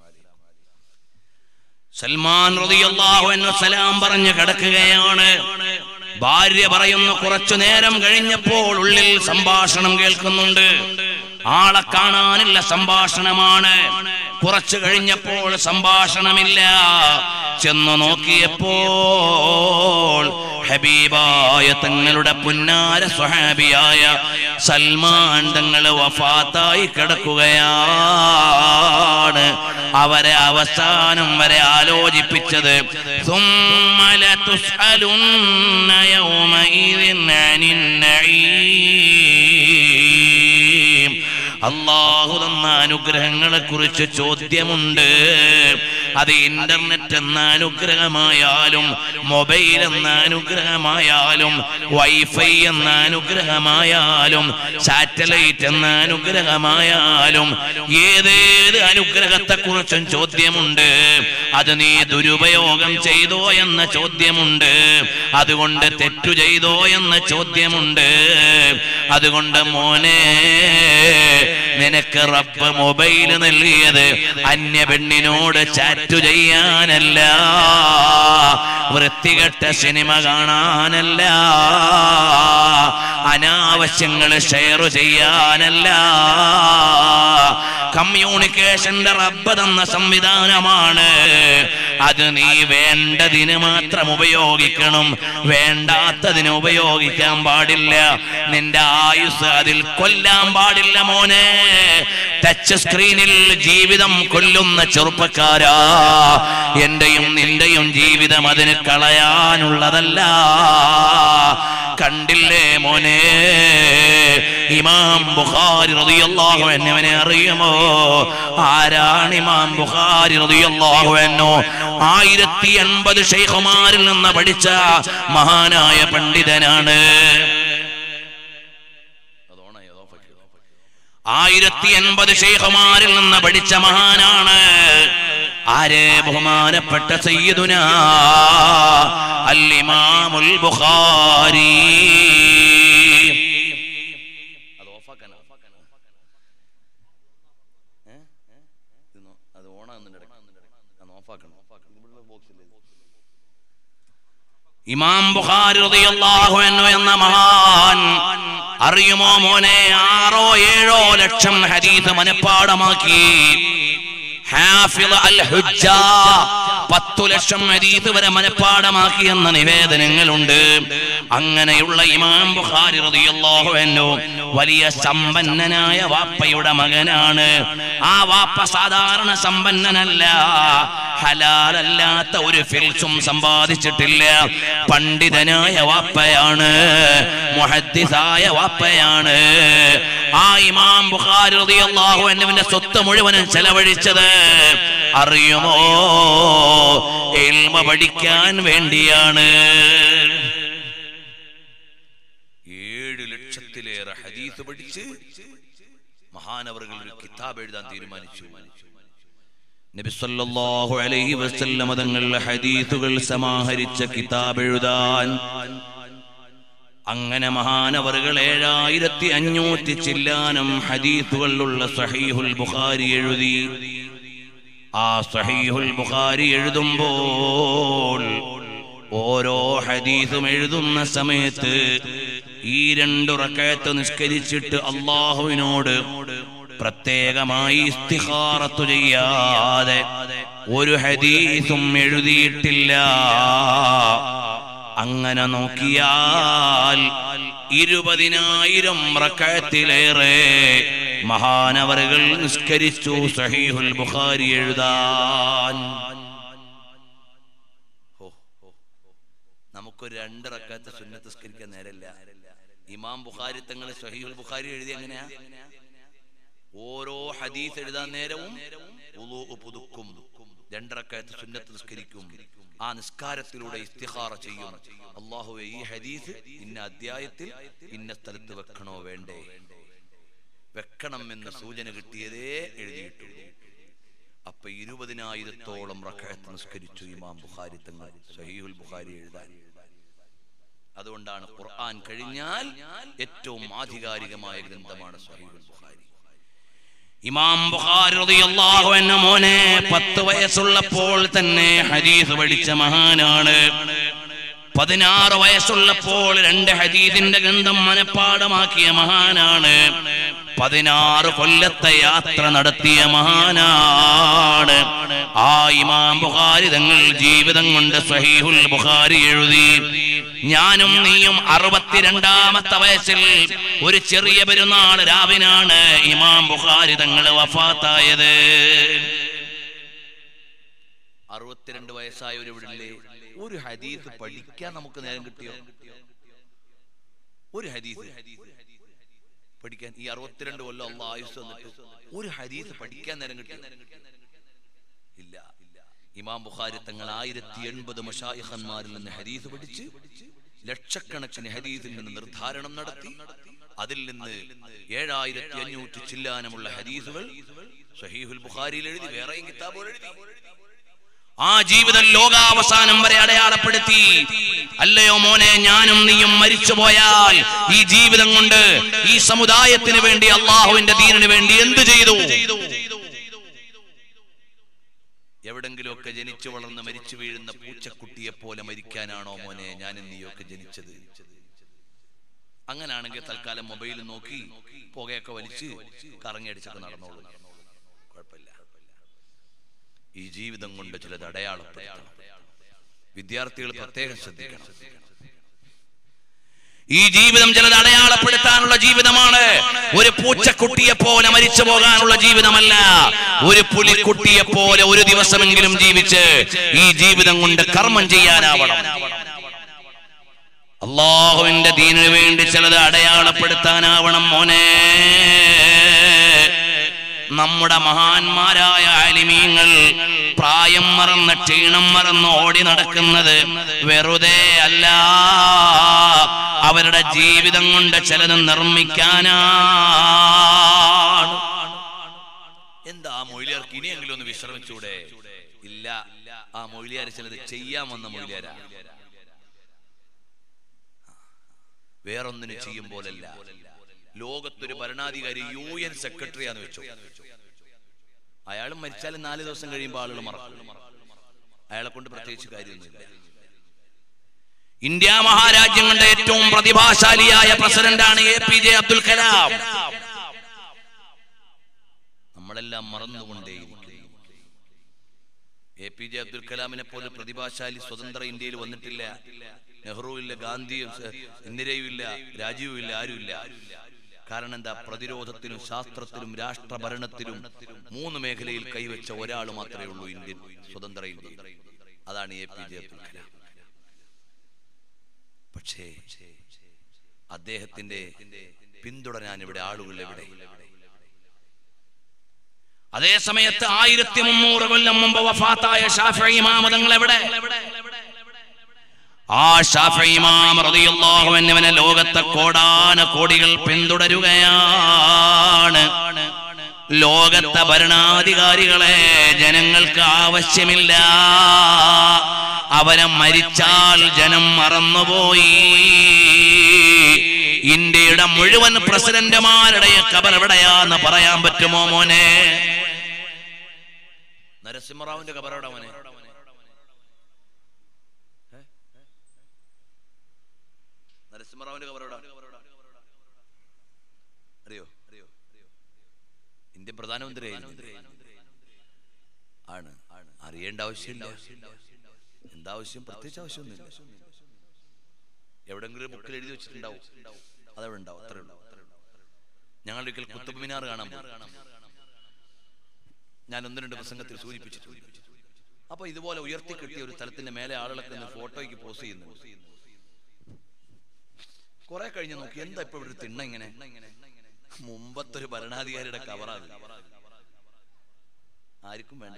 സൽമാൻ റളിയല്ലാഹു അൻഹു സലാം പറഞ്ഞു കിടക്കുകയാണ് ഭാര്യ പറയുന്നു കുറച്ചു നേരം കഴിഞ്ഞപ്പോൾ ഉള്ളിൽ സംഭാഷണം കേൾക്കുന്നുണ്ട് ആളെ കാണാനില്ല സംഭാഷണമാണ് കുറച്ചു കഴിഞ്ഞപ്പോൾ സംഭാഷണമില്ല ചെന്നു നോക്കിയപ്പോൾ ഹബീബായ തങ്ങളുടെ പുന്നാര സ്വഹാബിയായ സൽമാൻ തങ്ങൾ വഫാത്തായി കിടക്കുകയാണ് അവരെ അവസാനം വരെ ആലോചിപ്പിച്ചത് ثم لتسألن يومئذ عن النعيم അള്ളാഹു തന്ന അനുഗ്രഹങ്ങളെ കുറിച്ച് ചോദ്യമുണ്ട് അത് ഇന്റർനെറ്റ് എന്ന അനുഗ്രഹമായാലും മൊബൈൽ എന്ന അനുഗ്രഹമായാലും വൈഫൈ എന്ന അനുഗ്രഹമായാലും സാറ്റലൈറ്റ് എന്ന അനുഗ്രഹമായാലും ഏതേത് അനുഗ്രഹത്തെ കുറിച്ചും ചോദ്യമുണ്ട് അത് നീ ദുരുപയോഗം ചെയ്തോ എന്ന ചോദ്യമുണ്ട് അതുകൊണ്ട് തെറ്റു ചെയ്തോ എന്ന ചോദ്യമുണ്ട് അതുകൊണ്ട് മോനെ നിനക്ക് റബ്ബ് മൊബൈൽ നൽകിയത് അന്യ പെണ്ണിനോട് ചാറ്റു ചെയ്യാനല്ല വൃത്തികെട്ട സിനിമ കാണാനല്ല അനാവശ്യങ്ങൾ ഷെയർ ചെയ്യാനല്ല കമ്മ്യൂണിക്കേഷന്റെ റബ്ബ് തന്ന സംവിധാനമാണ് അത് നീ വേണ്ടതിന് മാത്രം ഉപയോഗിക്കണം വേണ്ടാത്തതിന് ഉപയോഗിക്കാൻ പാടില്ല നിന്റെ ആയുസ് അതിൽ കൊല്ലാൻ പാടില്ല മോനെ ടച്ച് സ്ക്രീനിൽ ജീവിതം കൊല്ലുന്ന ചെറുപ്പക്കാരാ എന്റെയും നിന്റെയും ജീവിതം അതിന് കളയാനുള്ളതല്ല കണ്ടില്ലേ മോനെ ഇമാം ബുഖാരി റളിയല്ലാഹു അൻഹുവിനെ അറിയുമോ ആരാണ് ഇമാം ബുഖാരി റളിയല്ലാഹു അൻഹു ആയിരത്തി എൺപത് ഷെയ്ഖുമാരിൽ നിന്ന് പഠിച്ച മഹാനായ പണ്ഡിതനാണ് അതോണായി അതോ ഫക്കിയോ ആയിരത്തി എൺപത് ഷെയ്ഖുമാരിൽ നിന്ന് പഠിച്ച മഹാനാണ് ആരെ ബഹുമാനപ്പെട്ട സയ്യിദുന അൽ ഇമാമുൽ ബുഖാരി അത് ഓഫാക്കാനാ ഏ? ഇത് നോ- അത് ഓണാകുന്നുണ്ട് ഇടയ്ക്ക്. അത് ഓഫാക്കണം ഇവിടുള്ള ബോക്സ് ഇല്ലേ ഇത്? ഇമാം ബുഖാരി റളിയല്ലാഹു അൻഹു എന്ന മഹാൻ അറിയുമോ മോനെ ആറോ ഏഴോ ലക്ഷം ഹദീസ് മനഃപ്പാടമാക്കി ഹാഫിള് അൽ ഹുജ്ജ പത്തു ലക്ഷം ഹദീസ് വരെ മനഃപ്പാടമാക്കിയെന്ന നിവേദനങ്ങളുണ്ട് അങ്ങനെയുള്ള ഇമാം ബുഖാരി റളിയല്ലാഹു അൻഹു വലിയ സമ്പന്നനായ വാപ്പയുടെ മകനാണ് ആ വാപ്പ സാധാരണ സമ്പന്നനല്ല ഹലാലല്ലാത്ത ഒരു ഫിൽസും സമ്പാദിച്ചിട്ടില്ല പണ്ഡിതനായ വാപ്പയാണ് മുഹദ്ദിസായ വാപ്പയാണ് ആ ഇമാം ബുഖാരി റളിയല്ലാഹു അൻഹുവിന്റെ സ്വത്ത് മുഴുവനും ചെലവഴിച്ചത് അറിയുമോ ഇൽമ പഠിക്കാൻ വേണ്ടിയാണ് ഏഴ് ലക്ഷത്തിലേറെ ഹദീസ് പഠിച്ച് മഹാനവറുകൾ ഒരു കിതാബ് എഴുതാൻ തീരുമാനിച്ചു നബി സല്ലല്ലാഹു അലൈഹി വസല്ലം തങ്ങൾ ഹദീസുകൾ സമാഹരിച്ച കിതാബ് എഴുതാൻ അങ്ങനെ മഹാനവറുകൾ ഏഴായിരത്തി അഞ്ഞൂറ്റി ചില്ലാനം ഹദീസുകളുള്ള സഹീഹുൽ ബുഖാരി എഴുതി ആ സഹീഹുൽ ബുഖാരി എഴുതുമ്പോൾ ഓരോ ഹദീസും എഴുതുന്ന സമയത്ത് ഈ രണ്ടു റക്കയത്ത് നിസ്കരിച്ചിട്ട് അള്ളാഹുവിനോട് പ്രത്യേകമായി ഇസ്തിഖാറത്തു ചെയ്യാതെ ഒരു ഹദീസും എഴുതിയിട്ടില്ല അങ്ങനെ നോക്കിയാൽ ഇരുപതിനായിരം റക്കയത്തിലേറെ മഹാനവറുകൾ നിസ്കരിച്ചു സഹീഹുൽ ബുഖാരി എഴുതാൻ ഹോ, ഹോ, ഹോ. നമുക്കൊരു രണ്ട് റക്കാത്ത സുന്നത്ത് സ്കരിക്കാൻ നേരല്ല ഇമാം ബുഖാരി തങ്ങൾ സഹീഹുൽ ബുഖാരി എഴുതി എങ്ങനെയാ ഓരോ ഹദീസ് എഴുതാൻ നേരവും ഉളൂ പുതുക്കും രണ്ടറക്കായത്ത് സുന്നത്ത് നിസ്കരിക്കും ആ നിസ്കാരത്തിലൂടെ ഇസ്തിഹാറ ചെയ്യും അള്ളാഹുവെ ഈ ഹദീസ് ഇന്ന അധ്യായത്തിൽ ഇന്ന സ്ഥലത്ത് വെക്കണോ വേണ്ടേ വെക്കണം എന്ന സൂചന കിട്ടിയതേ എഴുതിയിട്ടുള്ളൂ അപ്പൊ ഇരുപതിനായിരത്തോളം റക്കായത്ത് നിസ്കരിച്ചു ഇമാം ബുഖാരി തങ്ങൾ സഹീഹുൽ ബുഖാരി എഴുതാൻ അതുകൊണ്ടാണ് ഖുർആൻ കഴിഞ്ഞാൽ ഏറ്റവും ആധികാരികമായ ഗ്രന്ഥമാണ് സഹീഹുൽ ബുഖാരി ഇമാം ബുഖാരി റളിയല്ലാഹു അൻഹു മോനെ പത്ത് വയസ്സുള്ളപ്പോൾ തന്നെ ഹദീസ് പഠിച്ച മഹാനാണ് പതിനാറ് വയസ്സുള്ളപ്പോൾ രണ്ട് ഹദീദിന്റെ ഗ്രന്ഥം മനഃപ്പാടമാക്കിയ മഹാനാണ് പതിനാറ് കൊല്ലത്തെ യാത്ര നടത്തിയ മഹാനാണ് ആ ഇമാം ബുഖാരി തങ്ങൾ ജീവിതം കൊണ്ട് സഹീഹുൽ ബുഖാരി എഴുതി ഞാനും നീയും അറുപത്തിരണ്ടാമത്തെ വയസ്സിൽ ഒരു ചെറിയ പെരുന്നാൾ രാവിനാണ് ഇമാം ബുഖാരി തങ്ങൾ വഫാത്തായത് അറുപത്തിരണ്ട് വയസ്സായ ഒരു ഇവിടില്ലേ ഒരു ഹദീസ് പഠിക്കാൻ നമുക്ക് നേരം കിട്ടിയോ ഒരു ഹദീസ് പഠിക്കാൻ ഈ അറുപത്തിരണ്ട് കൊല്ലം അള്ള ആയുസ് വന്നിട്ട് ഒരു ഹദീസ് പഠിക്കാൻ നേരം കിട്ടിയോ ഇല്ല ഇമാം ബുഖാരി തങ്ങൾ ആയിരത്തി എൺപത് മഷായിഖന്മാരിൽ നിന്ന് ഹദീസ് പഠിച്ച് ലക്ഷക്കണക്കിന് ഹദീസിൽ നിന്ന് നിർദ്ധാരണം നടത്തി അതിൽ നിന്ന് ഏഴായിരത്തി അഞ്ഞൂറ്റി ചില്ലാനമുള്ള ഹദീസുകൾ സഹീഹുൽ ബുഖാരിയിൽ എഴുതി വേറെയും കിതാബുകൾ എഴുതി ആ ജീവിതം ലോകാവസാനം വരെ അടയാളപ്പെടുത്തി അല്ലയോ മോനെ ഞാനും നീയും മരിച്ചുപോയാൽ ഈ ജീവിതം കൊണ്ട് ഈ സമുദായത്തിന് വേണ്ടി അള്ളാഹുവിന്റെ ദീനിന് വേണ്ടി എന്ത് ചെയ്തു എവിടെങ്കിലുമൊക്കെ ജനിച്ചു വളർന്ന് മരിച്ചു വീഴുന്ന പൂച്ചക്കുട്ടിയെ പോലെ മരിക്കാനാണോ മോനെ ഞാനും നീയൊക്കെ ജനിച്ചത് അങ്ങനാണെങ്കിൽ തൽക്കാലം മൊബൈൽ നോക്കി പുകയൊക്കെ വലിച്ച് കറങ്ങിയടിച്ചൊക്കെ നടന്നോളൂ കുഴപ്പമില്ല ഈ ജീവിതം കൊണ്ട് ചിലത് അടയാളപ്പെടുത്തണം വിദ്യാർത്ഥികൾ പ്രത്യേകം ശ്രദ്ധിക്കണം ഈ ജീവിതം ചിലത് അടയാളപ്പെടുത്താനുള്ള ജീവിതമാണ് ഒരു പൂച്ചക്കുട്ടിയെ പോലെ മരിച്ചു പോകാനുള്ള ജീവിതമല്ല ഒരു പുലിക്കുട്ടിയെ പോലെ ഒരു ദിവസമെങ്കിലും ജീവിച്ച് ഈ ജീവിതം കൊണ്ട് കർമ്മം ചെയ്യാനാവണം അള്ളാഹുവിന്റെ ദീനിനു വേണ്ടി ചിലത് അടയാളപ്പെടുത്താനാവണം മോനെ നമ്മുടെ മഹാന്മാരായ അലിമീങ്ങൾ പ്രായം മറന്ന് ക്ഷീണം മറന്ന് ഓടി നടക്കുന്നത് വെറുതെ അല്ല അവരുടെ ജീവിതം കൊണ്ട് ചിലത് നിർമ്മിക്കാനാണ് എന്താ ആ മൊയിലിയാർക്ക് ഇനിയെങ്കിലും ഒന്ന് വിശ്രമിച്ചൂടെ ഇല്ല ആ മൊയിലിയാർ ചിലത് ചെയ്യാൻ വന്ന മൊയിലിയാരാ വേറൊന്നിന് ചെയ്യും പോലല്ല ലോകത്തൊരു ഭരണാധികാരി യു എൻ സെക്രട്ടറിയാന്ന് വെച്ചു അയാൾ മരിച്ചാലും നാല് ദിവസം കഴിയുമ്പോൾ ആളുകൾ മറക്കും അയാളെ കൊണ്ട് പ്രത്യേകിച്ച് കാര്യമൊന്നുമില്ല ഇന്ത്യ മഹാരാജ്യങ്ങളുടെ ഏറ്റവും പ്രതിഭാശാലിയായ പ്രസിഡന്റാണ് A P J Abdul Kalam നമ്മളെല്ലാം മറന്നുകൊണ്ടേയിരിക്കുന്നു എ പി ജെ അബ്ദുൽ കലാമിനെ പോലെ പ്രതിഭാശാലി സ്വതന്ത്ര ഇന്ത്യയിൽ വന്നിട്ടില്ല നെഹ്റു ഇല്ല ഗാന്ധിയും സ- ഇന്ദിരയും ഇല്ല രാജീവും ഇല്ല ആരുമില്ല കാരണം എന്താ പ്രതിരോധത്തിലും ശാസ്ത്രത്തിലും രാഷ്ട്രഭരണത്തിലും മൂന്ന് മേഖലയിൽ കൈവച്ച ഒരാൾ മാത്രമേ ഉള്ളൂ ഇന്ത്യൻ സ്വതന്ത്ര ഇന്ത്യ അതാണ് A P J Abdul Kalam പക്ഷേ അദ്ദേഹത്തിന്റെ പിന്തുടരാൻ ഇവിടെ ആളുകൾ എവിടെ അതേ സമയത്ത് ആയിരത്തി മുന്നൂറ് കൊല്ലം മുമ്പ് വഫാത്തായ ഷാഫി ഇമാം തങ്ങൾ എവിടെ ആ ഷാഫി ഇമാം റളിയല്ലാഹു അൻഹുവിനെ ലോകത്തെ കോടാന കോടികൾ പിന്തുടരുകയാണ് ലോകത്തെ ഭരണാധികാരികളെ ജനങ്ങൾക്ക് ആവശ്യമില്ല അവരെ മരിച്ചാൽ ജനം മറന്നുപോയി ഇന്ത്യയുടെ മുഴുവൻ പ്രസിഡന്റുമാരുടെ കബർ എവിടെയാന്ന് പറയാൻ പറ്റുമോ മോനെ നരസിംഹറാവുവിന്റെ കബറവിടെ മോനെ ഏ? നരസിംഹറാവുവിന്റെ കബറവിടെ അറിയോ അറിയോ ഇന്ത്യൻ പ്രധാനമന്ത്രി ആണ് അറിയേണ്ട ആവശ്യമില്ല എന്താവശ്യം പ്രത്യേകിച്ച് ആവശ്യമൊന്നുമില്ല എവിടെങ്കിലും ഒരു ബുക്കിൽ എഴുതി വെച്ചിട്ടുണ്ടാവും അതവിടെ ഉണ്ടാവും അത്രേ ഉള്ളൂ ഞങ്ങൾ ഒരിക്കൽ കുത്തബ് മിനാർ കാണാൻ പോയി ഞാൻ ഒന്ന് രണ്ട് പ്രസംഗത്തിൽ സൂചിപ്പിച്ചിട്ടുണ്ട് അപ്പൊ ഇതുപോലെ ഉയർത്തി കിട്ടിയ ഒരു സ്ഥലത്തിന്റെ മേലെ ആളുകളൊക്കെ ഒന്ന് ഫോട്ടോയ്ക്ക് പോസ് ചെയ്യുന്നു കുറെ കഴിഞ്ഞ് നോക്കി എന്താ ഇപ്പൊ ഇവിടെ ഒരു തിണ്ണ ഇങ്ങനെ മുമ്പത്തെ ഒരു ഭരണാധികാരിയുടെ കവറാണ് ആർക്കും വേണ്ട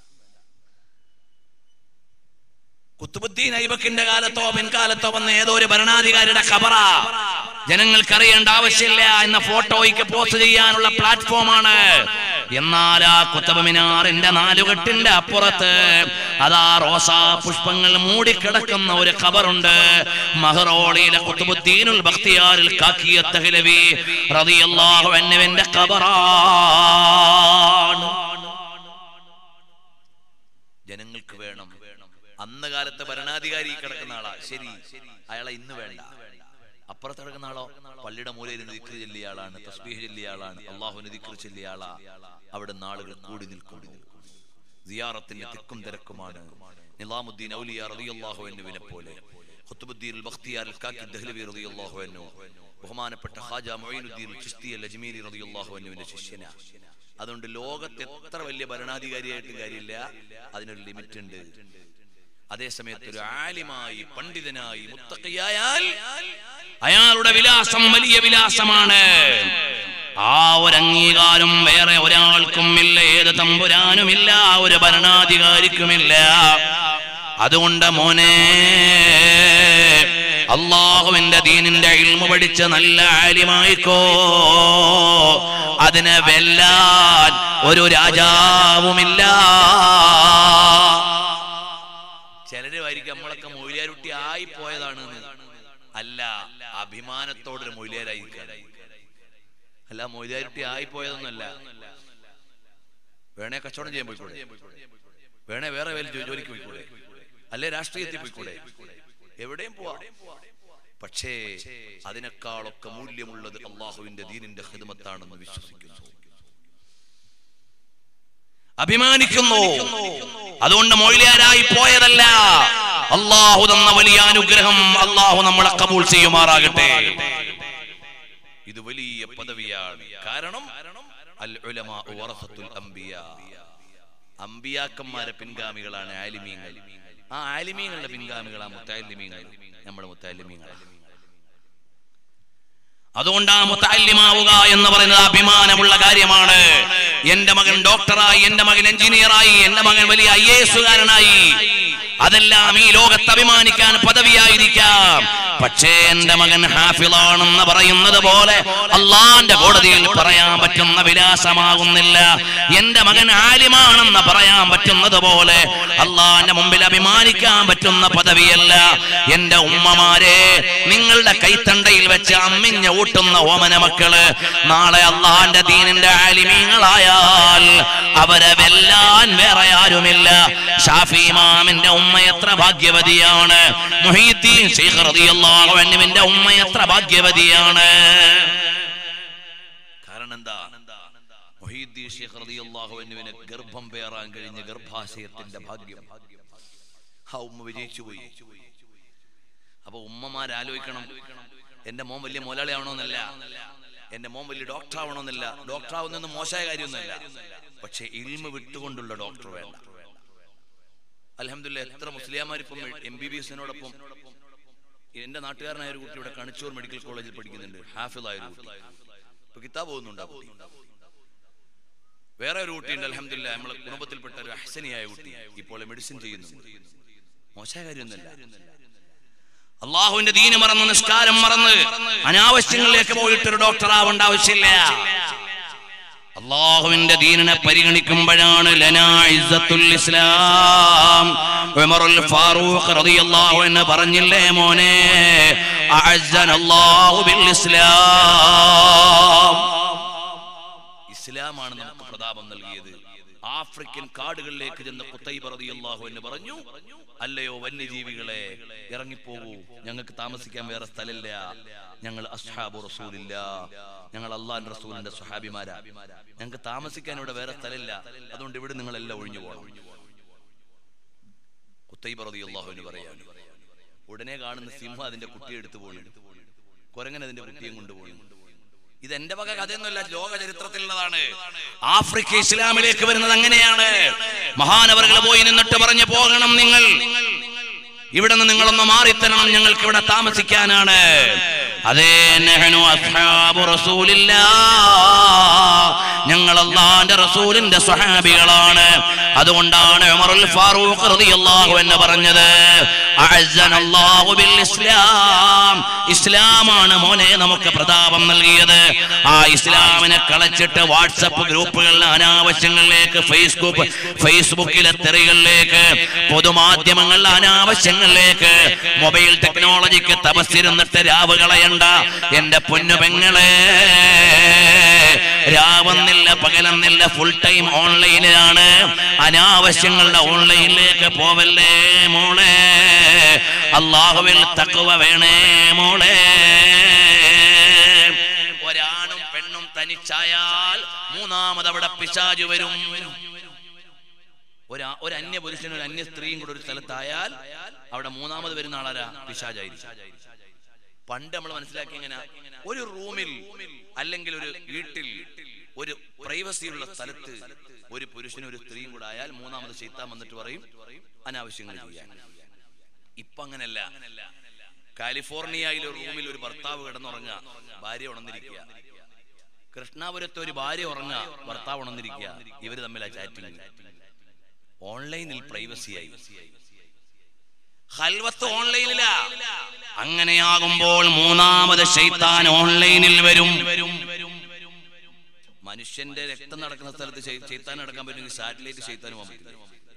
കുത്തുബുദ്ദീൻ ഐബക്കിന്റെ കാലത്തോ പിൻകാലത്തോ വന്ന ഏതോ ഒരു ഭരണാധികാരിയുടെ ഖബറ ജനങ്ങൾക്ക് അറിയേണ്ട ആവശ്യമില്ല എന്ന ഫോട്ടോയ്ക്ക് പോസ്റ്റ് ചെയ്യാനുള്ള പ്ലാറ്റ്ഫോമാണ് എന്നാൽ ആ കുത്തബ് മിനാറിന്റെ നാലുകെട്ടിന്റെ അപ്പുറത്ത് അതാ റോസാ പുഷ്പങ്ങൾ മൂടിക്കിടക്കുന്ന ഒരു ഖബറുണ്ട് മഹറോളിയിലെ കുത്തുബുദ്ദീനുൽ ബഖ്തിയാരിൽ കാക്കിയ തഹ്ലവി റളിയല്ലാഹു അൻഹുവിന്റെ ഖബറാണ് ജനങ്ങൾക്ക് വേണം അന്ന് കാലത്തെ ഭരണാധികാരി കിടക്കുന്ന ആളാ ശരി അയാളെ ഇന്ന് വേണ്ട അപ്പുറത്ത് കിടക്കുന്ന ആളോ പള്ളിയുടെ മൂലയിൽ നിന്ന് ദിക്ർ ചെല്ലിയ ആളാണ് തസ്ബീഹ് ചെല്ലിയ ആളാണ് അള്ളാഹുവിന് ദിക്ർ ചെല്ലിയ ആളാ അവിടെ ആളുകൾ കൂടി നിൽക്കുന്നു സിയാറത്തിന്റെ തിക്കും തിരക്കുമാണ് നിലാമുദ്ദീൻ ഔലിയ റളിയല്ലാഹു അൻഹുവിനെ പോലെ ഖുത്ബുദ്ദീൻ അൽ ബഖ്തിയാർ അൽ കാക്കി ദഹ്ലവി റളിയല്ലാഹു അൻഹു ബഹുമാനപ്പെട്ട ഖാജ മുഈനുദ്ദീൻ ചിസ്തി അൽ അജ്മീരി റളിയല്ലാഹു അൻഹുവിന്റെ ശിഷ്യനാ അതുകൊണ്ട് ലോകത്ത് എത്ര വലിയ ഭരണാധികാരിയായിട്ട് കാര്യമില്ല അതിനൊരു ലിമിറ്റ് ഉണ്ട് അതേസമയത്ത് ഒരു ആലിമായി പണ്ഡിതനായി മുത്തക്കയായാൽ അയാളുടെ വിലാസം വലിയ വിലാസമാണ് ആ ഒരു അംഗീകാരം വേറെ ഒരാൾക്കും ഇല്ല ഏത് തമ്പുരാനുമില്ല ഒരു ഭരണാധികാരിക്കുമില്ല അതുകൊണ്ട് മോനെ അള്ളാഹുവിന്റെ ദീനിന്റെ ഇൽമ പഠിച്ച് നല്ല ആലിമായിക്കോ അതിനെ വെല്ലാൻ ഒരു രാജാവുമില്ല ചിലര് വായിരിക്കും നമ്മളൊക്കെ മൊയിലാരുട്ടി ആയി പോയതാണ് അല്ല അഭിമാനത്തോടൊരു മൊയിലാരായിരിക്കാൻ അല്ല മൊയിലാരുട്ടി ആയി പോയതൊന്നുമല്ല വേണേ കച്ചവടം ചെയ്യാൻ പോയിക്കൂടെ വേണേ വേറെ വേല ജോ- ജോലിക്ക് പോയിക്കൂടെ അല്ലെ രാഷ്ട്രീയത്തിൽ പോയിക്കൂടെ എവിടെയും പോവാം പക്ഷേ അതിനേക്കാളൊക്കെ മൂല്യമുള്ളത് അള്ളാഹുവിന്റെ ദീനിന്റെ ഹിദമത്താണെന്ന് വിശ്വസിക്കുന്നു അഭിമാനിക്കുന്നു അതുകൊണ്ട് മൊയിലാരായി പോയതല്ല അള്ളാഹു തന്ന വലിയ അനുഗ്രഹം അള്ളാഹു നമ്മളെ കബൂൾ ചെയ്യുമാറാകട്ടെ ഇത് വലിയ പദവിയാണ് കാരണം അൽ ഉലമാ വറസത്തുൽ അംബിയ അമ്പിയാക്കന്മാരെ പിൻഗാമികളാണ് ആലിമീങ്ങൾ ആ ആലിമീങ്ങളുടെ പിൻഗാമികളാണ് മുത്താലിമീങ്ങൾ നമ്മുടെ മുത്താലിമീങ്ങളാണ് അതുകൊണ്ട് ആ മുത്തല്ലിമാവുക എന്ന് പറയുന്നത് അഭിമാനമുള്ള കാര്യമാണ് എന്റെ മകൻ ഡോക്ടറായി എന്റെ മകൻ എഞ്ചിനീയറായി എന്റെ മകൻ വലിയ ഐ എസുകാരനായി അതെല്ലാം ഈ ലോകത്ത് അഭിമാനിക്കാൻ പദവിയായിരിക്കാം പക്ഷേ എന്റെ മകൻ ഹാഫിളാണെന്ന് പറയുന്നത് പോലെ അള്ളാന്റെ കോടതിയിൽ പറയാൻ പറ്റുന്ന വിലാസമാകുന്നില്ല എന്റെ മകൻ ആലിമാണെന്ന് പറയാൻ പറ്റുന്നത് പോലെ അള്ളാന്റെ മുമ്പിൽ അഭിമാനിക്കാൻ പറ്റുന്ന പദവിയല്ല എന്റെ ഉമ്മമാരെ നിങ്ങളുടെ കൈത്തണ്ടയിൽ വെച്ച് അമ്മിഞ്ഞ ഊട്ടുന്ന ഓമന മക്കള് നാളെ അള്ളാന്റെ ദീനിന്റെ ആലിമീങ്ങളായാൽ അവരെ വെല്ലാൻ വേറെ ആരുമില്ല ഷാഫി ഇമാമിന്റെ ഉമ്മ എത്ര ഭാഗ്യവതിയാണ് മുഹീദ്ദീൻ ശൈഖ് റളിയല്ലാഹു അൻഹുവിന്റെ ഉമ്മ എത്ര ഭാഗ്യവതിയാണ് കാരണം എന്താ മൊഹീദ്ദീൻ ഷേഖ് റളിയല്ലാഹു അൻഹുവിന് ഗർഭം പേറാൻ കഴിഞ്ഞ ഗർഭാശയത്തിന്റെ ഭാഗ്യം ആ ഉമ്മ വിജയിച്ചു പോയി അപ്പൊ ഉമ്മമാർ ആലോചിക്കണം എന്റെ മോൻ വലിയ മുതലാളി ആവണമെന്നല്ല എന്റെ മോൻ വലിയ ഡോക്ടർ ആവണമെന്നല്ല ഡോക്ടർ ആവുന്നൊന്നും മോശമായ കാര്യമൊന്നുമല്ല പക്ഷെ ഇൽമ വിട്ടുകൊണ്ടുള്ള ഡോക്ടർ വേണ്ട അലഹമില്ല എത്ര മുസ്ലിയാമാർ ഇപ്പം എം ബി ബി എസിനോടൊപ്പം എന്റെ നാട്ടുകാരനായ ഒരു കുട്ടി ഇവിടെ കണിച്ചൂർ മെഡിക്കൽ കോളേജിൽ പഠിക്കുന്നുണ്ട് ഹാഫിളായ ഒരു കുട്ടി ഇപ്പൊ കിതാബ് പോകുന്നുണ്ട് ആ കുട്ടി വേറെ ഒരു കുട്ടിയുണ്ട് അലഹമില്ല നമ്മളെ കുടുംബത്തിൽപ്പെട്ട ഒരു അഹ്സനിയായ കുട്ടി ഇപ്പോൾ മെഡിസിൻ ചെയ്യുന്നു മോശമായ കാര്യമൊന്നുമല്ല അള്ളാഹുവിന്റെ ദീന് മറന്ന് നിസ്കാരം മറന്ന് അനാവശ്യങ്ങളിലേക്ക് പോയിട്ട് ഒരു ഡോക്ടർ ആവേണ്ട ആവശ്യമില്ല അള്ളാഹുവിന്റെ ദീനിനെ പരിഗണിക്കുമ്പോഴാണ് ലനാ ഇസ്സത്തുൽ ഇസ്ലാം ഉമറുൽ ഫാറൂഖ് റളിയല്ലാഹു അൻഹു പറഞ്ഞില്ലേ മോനെ അഅസ്സനല്ലാഹു ബിൽ ഇസ്ലാം ഇസ്ലാമാണ് നമുക്ക് പ്രതാപം നൽകിയത് ആഫ്രിക്കൻ കാടുകളിലേക്ക് ചെന്ന കുത്തൈബ റളിയല്ലാഹു എന്ന് പറഞ്ഞു അല്ലയോ വന്യജീവികളെ ഇറങ്ങിപ്പോകൂ ഞങ്ങൾക്ക് താമസിക്കാൻ വേറെ സ്ഥലമില്ല ഞങ്ങൾ അസ്ഹാബു റസൂലില്ല ഞങ്ങൾ അള്ളാൻ റസൂലിന്റെ സ്വഹാബിമാരാ ഞങ്ങൾക്ക് താമസിക്കാൻ ഇവിടെ വേറെ സ്ഥലമില്ല അതുകൊണ്ട് ഇവിടെ നിങ്ങൾ എല്ലാം ഒഴിഞ്ഞു പോകണം കുത്തൈബ റളിയല്ലാഹു എന്ന് പറയാണ് ഉടനെ കാണുന്ന സിംഹം അതിന്റെ കുട്ടിയെ എടുത്തു പോണു കുരങ്ങൻ അതിന്റെ കുട്ടിയും കൊണ്ടുപോകുന്നു ഇത് എന്റെ വക കഥയൊന്നുമല്ല ലോക ചരിത്രത്തിലുള്ളതാണ് ആഫ്രിക്ക ഇസ്ലാമിലേക്ക് വരുന്നത് അങ്ങനെയാണ് മഹാനവറുകൾ പോയി നിന്നിട്ട് പറഞ്ഞു പോകണം നിങ്ങൾ ഇവിടെ നിന്ന് നിങ്ങളൊന്ന് മാറിത്തരണം ഞങ്ങൾക്ക് ഇവിടെ താമസിക്കാനാണ് അതേ നെഹ്നു അസ്ഹാബു റസൂലില്ലാ ഞങ്ങൾ അള്ളാന്റെ റസൂലിന്റെ സ്വഹാബികളാണ് അതുകൊണ്ടാണ് ഉമറുൽ ഫാറൂഖ് റളിയല്ലാഹു എന്ന് പറഞ്ഞത് അഅസ്സനല്ലാഹു ബിൽ ഇസ്ലാം ഇസ്ലാമാണ് മോനെ നമുക്ക് പ്രതാപം നൽകിയത് ആ ഇസ്ലാമിനെ കളച്ചിട്ട് വാട്സപ്പ് ഗ്രൂപ്പുകളിലെ അനാവശ്യങ്ങളിലേക്ക് ഫേസ്ബുക്ക് ഫേസ്ബുക്കിലെ തെറികളിലേക്ക് പൊതുമാധ്യമങ്ങളിലെ അനാവശ്യങ്ങളിലേക്ക് മൊബൈൽ ടെക്നോളജിക്ക് തപസ്സിരുന്നിട്ട് രാവ് കളയണ്ട എന്റെ പൊന്നു പെങ്ങളെ രാവെന്നില്ല പകലെന്നില്ല ഫുൾ ടൈം ഓൺലൈനിലാണ് അനാവശ്യങ്ങളുടെ ഓൺലൈനിലേക്ക് പോവല്ലേ മോളെ അള്ളാഹുവിൽ തക്കുവ വേണേ മോളെ ഒരാണും പെണ്ണും തനിച്ചായാൽ മൂന്നാമത് അവിടെ പിശാചു വരും ഒരു ഒരു അന്യ പുരുഷനും ഒരു അന്യ സ്ത്രീയും കൂടെ ഒരു സ്ഥലത്തായാൽ അവിടെ മൂന്നാമത് വരുന്ന ആളാരാ പിശാചായിരിക്കും പണ്ട് നമ്മൾ മനസ്സിലാക്കി എങ്ങനെ ഒരു റൂമിൽ അല്ലെങ്കിൽ ഒരു വീട്ടിൽ ഒരു പ്രൈവസിയുള്ള സ്ഥലത്ത് ഒരു പുരുഷനും ഒരു സ്ത്രീയും കൂടെ ആയാൽ മൂന്നാമത് ചെയ്ത്താൻ വന്നിട്ട് പറയും അനാവശ്യങ്ങൾ ചെയ്യാൻ ഇപ്പൊ അങ്ങനല്ല കാലിഫോർണിയയിലെ ഒരു റൂമിൽ ഒരു ഭർത്താവ് കിടന്നുറങ്ങുക ഭാര്യ ഉണർന്നിരിക്കുക കൃഷ്ണാപുരത്ത് ഒരു ഭാര്യ ഉറങ്ങുക ഭർത്താവ് ഉണർന്നിരിക്കുക ഇവര് തമ്മിലാ ചാറ്റിംഗ് ഓൺലൈനിൽ പ്രൈവസിയായി ഹൽവത്ത് ഓൺലൈനിലാ അങ്ങനെയാകുമ്പോൾ മൂന്നാമത് ശൈത്താൻ ഓൺലൈനിൽ വരും മനുഷ്യന്റെ രക്തം നടക്കുന്ന സ്ഥലത്ത് ചെയ്- ചെയ്ത്താൻ നടക്കാൻ പറ്റുമെങ്കിൽ സാറ്റലൈറ്റ് ചെയ്ത്താൻ പോകാൻ പറ്റില്ല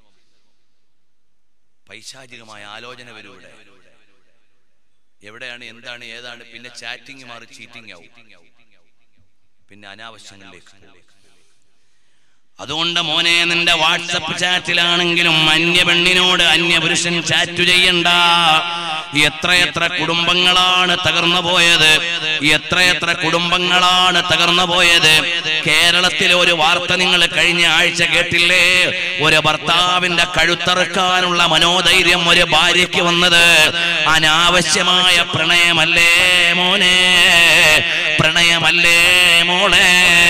പൈശാചികമായ ആലോചന വരും ഇവിടെ എവിടെയാണ് എന്താണ് ഏതാണ് പിന്നെ ചാറ്റിംഗ് മാറി ചീറ്റിംഗ് ആവും പിന്നെ അനാവശ്യങ്ങളിലേക്ക് പോകും. അതുകൊണ്ട് മോനെ നിന്റെ വാട്സപ്പ് ചാറ്റിലാണെങ്കിലും അന്യ പെണ്ണിനോട് അന്യ പുരുഷൻ ചാറ്റ് ചെയ്യണ്ട എത്രയെത്ര കുടുംബങ്ങളാണ് തകർന്നു പോയത് എത്രയെത്ര കുടുംബങ്ങളാണ് തകർന്നു പോയത് കേരളത്തിലെ ഒരു വാർത്ത നിങ്ങൾ കഴിഞ്ഞ ആഴ്ച കേട്ടില്ലേ ഒരു ഭർത്താവിന്റെ കഴുത്തറുക്കാനുള്ള മനോധൈര്യം ഒരു ഭാര്യയ്ക്ക് വന്നത് അനാവശ്യമായ പ്രണയമല്ലേ മോനെ പ്രണയമല്ലേ മോളെ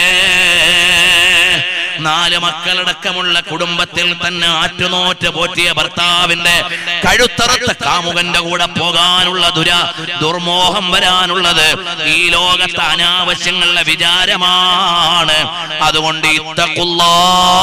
നാല് മക്കളടക്കമുള്ള കുടുംബത്തിൽ തന്നെ ആറ്റുനോറ്റ് പോറ്റിയ ഭർത്താവിന്റെ കഴുത്തറുത്ത കാമുകന്റെ കൂടെ പോകാനുള്ള ദുര ദുർമോഹം വരാനുള്ളത് ഈ ലോകത്തെ അനാവശ്യങ്ങളുടെ വിചാരമാണ് അതുകൊണ്ട് ഇത്തക്കുള്ളാ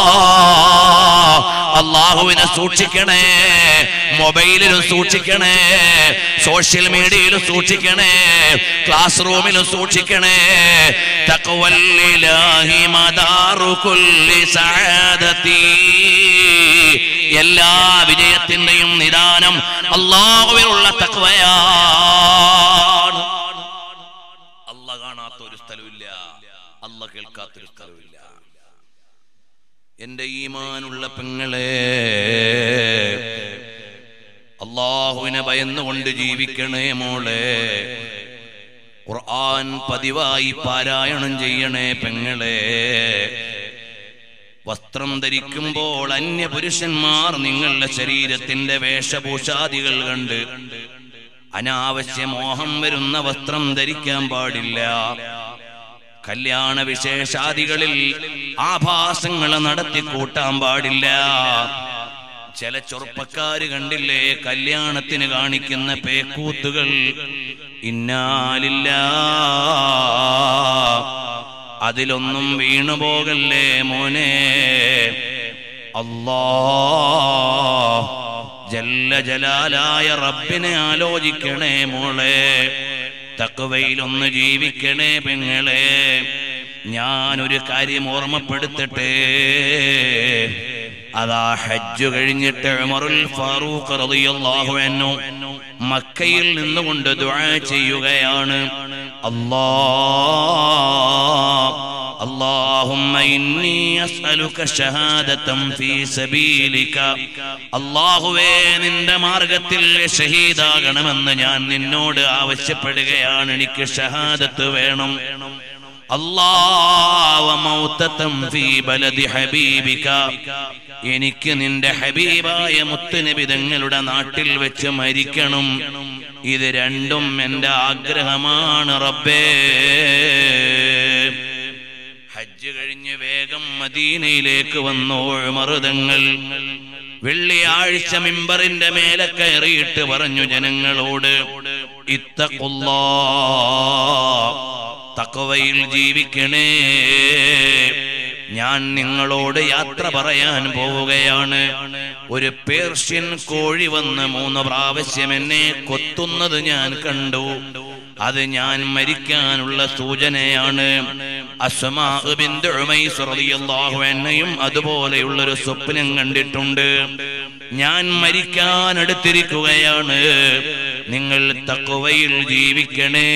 അള്ളാഹുവിനെ സൂക്ഷിക്കണേ മൊബൈലിലും സൂക്ഷിക്കണേ സോഷ്യൽ മീഡിയയിലും സൂക്ഷിക്കണേ ക്ലാസ് റൂമിലും സൂക്ഷിക്കണേ തഖ്വല്ലിലാഹി മദാറു കുല്ലി സഅദതി എല്ലാ വിജയത്തിന്റെയും നിദാനം അള്ളാഹുവിനുള്ള തക്വയാണ് അല്ല കാണാത്ത ഒരു സ്ഥലമില്ല അല്ല കേൾക്കാത്തൊരു സ്ഥലമില്ല എന്റെ ഈമാനുള്ള പെങ്ങളെ അള്ളാഹുവിനെ ഭയന്നുകൊണ്ട് ജീവിക്കണേ മോളെ ഖുർആൻ പതിവായി പാരായണം ചെയ്യണേ പെങ്ങളെ വസ്ത്രം ധരിക്കുമ്പോൾ അന്യ പുരുഷന്മാർ നിങ്ങളുടെ ശരീരത്തിന്റെ വേഷഭൂഷാദികൾ കണ്ട് അനാവശ്യ മോഹം വരുന്ന വസ്ത്രം ധരിക്കാൻ പാടില്ല കല്യാണ വിശേഷാദികളിൽ ആഭാസങ്ങൾ നടത്തി കൂട്ടാൻ പാടില്ല ചില ചെറുപ്പക്കാര് കണ്ടില്ലേ കല്യാണത്തിന് കാണിക്കുന്ന പേക്കൂത്തുകൾ ഇന്നാലില്ല അതിലൊന്നും വീണുപോകല്ലേ മോനെ അല്ലാ ജല്ല ജലാലായ റബ്ബിനെ ആലോചിക്കണേ മോളെ തക്കവയിലൊന്ന് ജീവിക്കണേ പെങ്ങളെ ഞാനൊരു കാര്യം ഓർമ്മപ്പെടുത്തട്ടെ അതാ ഹജ്ജ് കഴിഞ്ഞിട്ട് ഉമറുൽ ഫാറൂഖ് റളിയല്ലാഹു അൻഹു മക്കയിൽ നിന്നുകൊണ്ട് ദുആ ചെയ്യുകയാണ് അല്ലാ اللهم إني أسألك شهادة في سبيلك അള്ളാഹുവേ നിന്റെ മാർഗത്തിൽ ഷഹീദാകണമെന്ന് ഞാൻ നിന്നോട് ആവശ്യപ്പെടുകയാണ് എനിക്ക് ഷഹാദത്ത് വേണം അള്ളാഹുത്തം എനിക്ക് നിന്റെ ഹബീബായ മുത്തുനബി തങ്ങളുടെ നാട്ടിൽ വെച്ച് മരിക്കണം ഇത് രണ്ടും എന്റെ ആഗ്രഹമാണ് റബ്ബേ ഹജ്ജ് കഴിഞ്ഞ് വേഗം മദീനയിലേക്ക് വന്നു മറുതങ്ങൾ വെള്ളിയാഴ്ച മിമ്പറിന്റെ മേലെ കയറിയിട്ട് പറഞ്ഞു ജനങ്ങളോട് ഇത്തക്കുള്ളാ തക്കവയിൽ ജീവിക്കണേ ഞാൻ നിങ്ങളോട് യാത്ര പറയാൻ പോവുകയാണ് ഒരു പേർഷ്യൻ കോഴി വന്ന് മൂന്ന് പ്രാവശ്യം എന്നെ കൊത്തുന്നത് ഞാൻ കണ്ടു അത് ഞാൻ മരിക്കാനുള്ള സൂചനയാണ് അസ്മാഹുബിന്ദുമയും അതുപോലെയുള്ള ഒരു സ്വപ്നം കണ്ടിട്ടുണ്ട് ഞാൻ മരിക്കാൻ അടുത്തിരിക്കുകയാണ് നിങ്ങൾ തക്കുവയിൽ ജീവിക്കണേ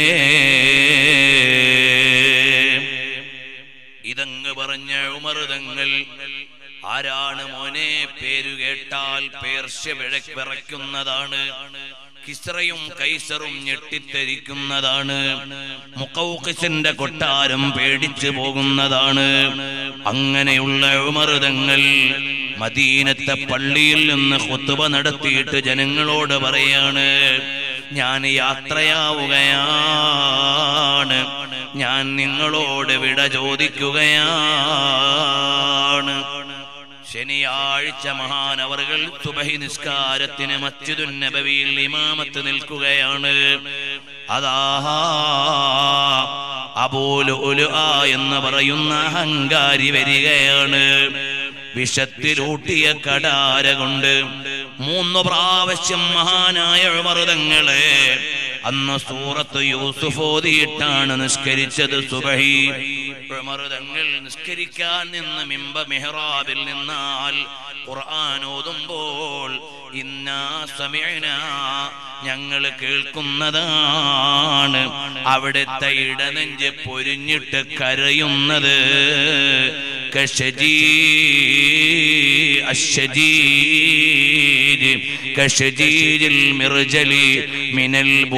ഇതങ്ങ് പറഞ്ഞ ഉമർതങ്ങൾ ആരാണ് മോനെ പേരു കേട്ടാൽ പേർഷ്യ വിഴ- വിറയ്ക്കുന്നതാണ് കിസ്രയും കൈസറും ഞെട്ടിത്തെരിക്കുന്നതാണ് മുക്കൗക്കിസിന്റെ കൊട്ടാരം പേടിച്ചു പോകുന്നതാണ് അങ്ങനെയുള്ള ഉമർതങ്ങൾ മദീനത്തെ പള്ളിയിൽ നിന്ന് കുത്തുബ നടത്തിയിട്ട് ജനങ്ങളോട് പറയാണ് ഞാൻ യാത്രയാവുകയാണ് ഞാൻ നിങ്ങളോട് വിട ചോദിക്കുകയാണ് ശനിയാഴ്ച മഹാനവറുകൾ സുബഹി നിസ്കാരത്തിന് മസ്ജിദുൻ നബവിയിൽ ഇമാമത്ത് നിൽക്കുകയാണ് അതാ അബൂലു എന്ന് പറയുന്ന അഹങ്കാരി വരികയാണ് വിഷത്തിലൂട്ടിയ കടാര കൊണ്ട് മൂന്ന് പ്രാവശ്യം മഹാനായ മൃതങ്ങളെ അന്ന് സൂറത്ത് യൂസുഫ് ഓതിയിട്ടാണ് നിസ്കരിച്ചത് സുബഹി മൃതങ്ങൾ നിസ്കരിക്കാൻ നിന്ന് മിമ്പ മെഹ്റാബിൽ നിന്നാൽ ഖുർആൻ ഓതുമ്പോൾ ഇന്നാ സമയന ഞങ്ങൾ കേൾക്കുന്നതാണ് അവിടുത്തെ ഇടനെഞ്ച് പൊരിഞ്ഞിട്ട് കരയുന്നത് കഷജീ الشجير كشجير المرجل من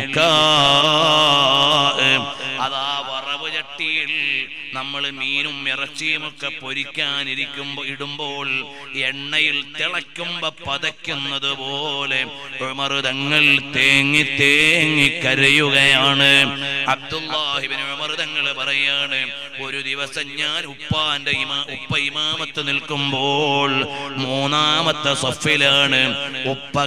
البكاء അതാ വറവ് ചട്ടിയിൽ നമ്മൾ മീനും ഇറച്ചിയും ഒക്കെ പൊരിക്കാനിരിക്കുമ്പോ ഇടുമ്പോൾ എണ്ണയിൽ തിളയ്ക്കുമ്പോ പതയ്ക്കുന്നത് പോലെ മറുതങ്ങൾ തേങ്ങി തേങ്ങി കരയുകയാണ് അബ്ദുല്ലാഹിബിന് മറുതങ്ങൾ പറയാണ് ഒരു ദിവസം ഞാൻ ഉപ്പാന്റെ ഇമാ ഉപ്പ ഇമാമത്ത് നിൽക്കുമ്പോൾ മൂന്നാമത്തെ സഫിലാണ് ഉപ്പ